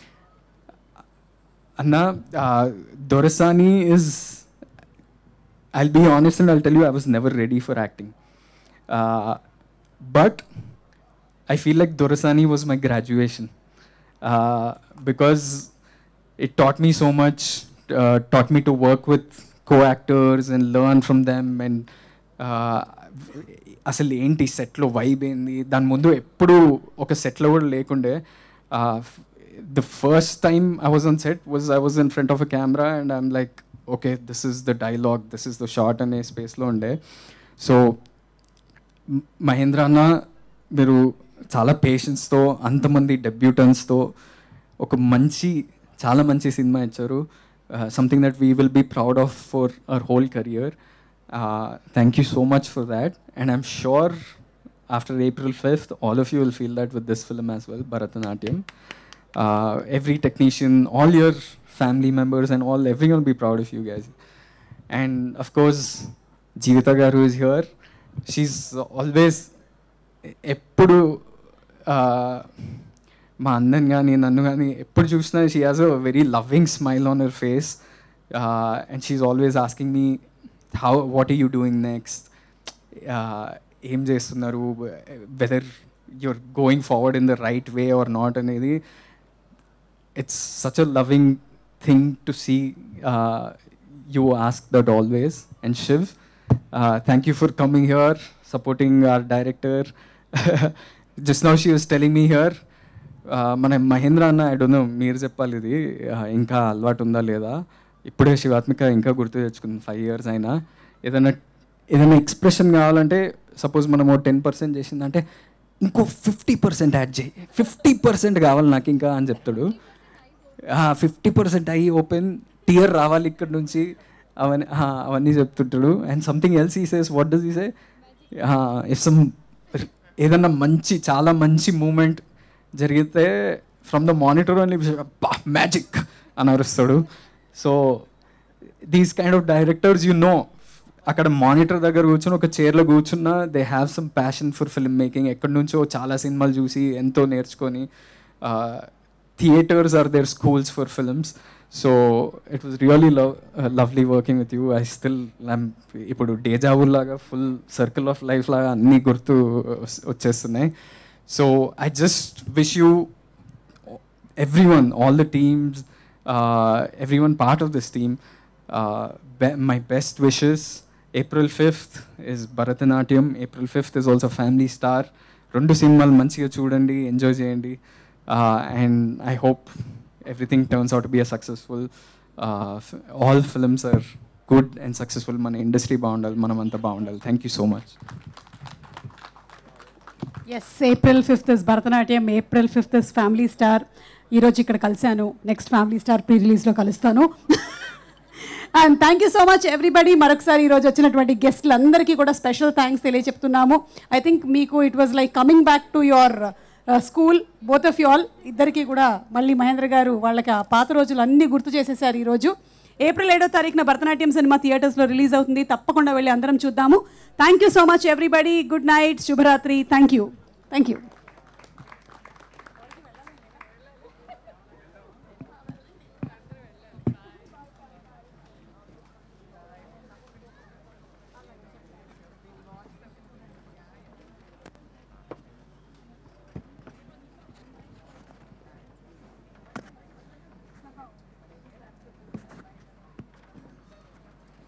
అన్న Dorasani is I'll be honest and I'll tell you I was never ready for acting but I feel like Dorasani was my graduation uh, because it taught me so much, uh, taught me to work with co-actors and learn from them and uh, అసలు ఏంటి సెట్లో vibe ఏంది దాని ముందు ఎప్పుడు ఒక సెట్లో కూడా లేకుండే the first time I was on set was I was in front of a camera and I'm like okay this is the dialogue this is the shot అనే స్పేస్లో ఉండే సో మహేంద్ర అన్న మీరు చాలా పేషెన్స్తో అంతమంది డెబ్యూటన్స్తో ఒక మంచి చాలా మంచి సినిమా ఇచ్చారు something that we will be proud of for our whole career thank you so much for that and I'm sure after April fifth all of you will feel that with this film as well Bharatanatyam every technician, all your family members, and all everyone will be proud of you guys. And of course, Jeevita Garu is here. She's always ఎప్పుడు మా అన్నని కానీ నన్ను కానీ ఎప్పుడు చూసినా she has a very loving smile on her face and she's always asking me how what are you doing next ఏం చేస్తున్నారు whether you're going forward in the right way or not అనేది it's such a loving thing to see uh, you ask that always. And Shiv, uh, thank you for coming here, supporting our director. Just now she was telling me here, uh, మన మహేంద్ర అన్న I don't know మీరు చెప్పాలి ఇది uh, ఇంకా అలవాటు ఉందా లేదా ఇప్పుడే శివాత్మిక ఇంకా గుర్తు తెచ్చుకుంది ఫైవ్ ఇయర్స్ అయినా ఏదైనా ఏదైనా ఎక్స్ప్రెషన్ కావాలంటే సపోజ్ మనం టెన్ పర్సెంట్ చేసిందంటే ఇంకో ఫిఫ్టీ పర్సెంట్ యాడ్ చేయి ఫిఫ్టీ పర్సెంట్ కావాలి నాకు ఇంకా అని చెప్తాడు ఫిఫ్టీ పర్సెంట్ అయ్యి ఓపెన్ టియర్ రావాలి ఇక్కడ నుంచి అవన్నీ ఆ, అవన్నీ చెప్తుంటాడు and something else he says what does he say if some ఏదన్నా మంచి చాలా మంచి మూమెంట్ జరిగితే ఫ్రమ్ ద మానిటర్ అని మ్యాజిక్ అని అరుస్తాడు so these kind of directors you know అక్కడ మానిటర్ దగ్గర కూర్చొని ఒక చైర్లో కూర్చున్నా they have some passion for film making ఎక్కడి నుంచో చాలా సినిమాలు చూసి ఎంతో నేర్చుకొని theatres are their schools for films so it was really love lovely working with you I still ఇప్పుడు డేజావు లాగా ఫుల్ సర్కిల్ ఆఫ్ లైఫ్ లాగా అన్నీ గుర్తు వస్- వచ్చేస్తున్నాయి so I just wish you everyone, all the teams, uh, everyone part of this team, uh, be- my best wishes. April 5th is Bharatanatyam. April 5th is also Family Star. రెండు సినిమాలు మంచిగా చూడండి enjoy చేయండి and I hope everything turns out be a successful all films are good and successful మన industry బాగుండాలి మనం అంతా బాగుండాలి thank you so much yes April fifth is Bharatanatyam April fifth is family star ఈరోజు ఇక్కడ కలిశాను నెక్స్ట్ ఫ్యామిలీ స్టార్ ప్రీ రిలీజ్లో కలుస్తాను and thank you so much everybody మరొకసారి ఈరోజు వచ్చినటువంటి గెస్ట్లందరికీ కూడా స్పెషల్ థ్యాంక్స్ తెలియజెప్తున్నాము ఐ థింక్ మీకు it was like coming back to your school both of you all ఇద్దరికి కూడా మళ్ళీ మహేంద్ర గారు వాళ్ళకి ఆ పాత రోజులు అన్నీ గుర్తు చేసేసారు ఈరోజు ఏప్రిల్ ఏడో తారీఖున భరతనాట్యం సినిమా థియేటర్స్లో రిలీజ్ అవుతుంది తప్పకుండా వెళ్ళి అందరం చూద్దాము thank you so much everybody good night శుభరాత్రి థ్యాంక్ యూ థ్యాంక్ యూ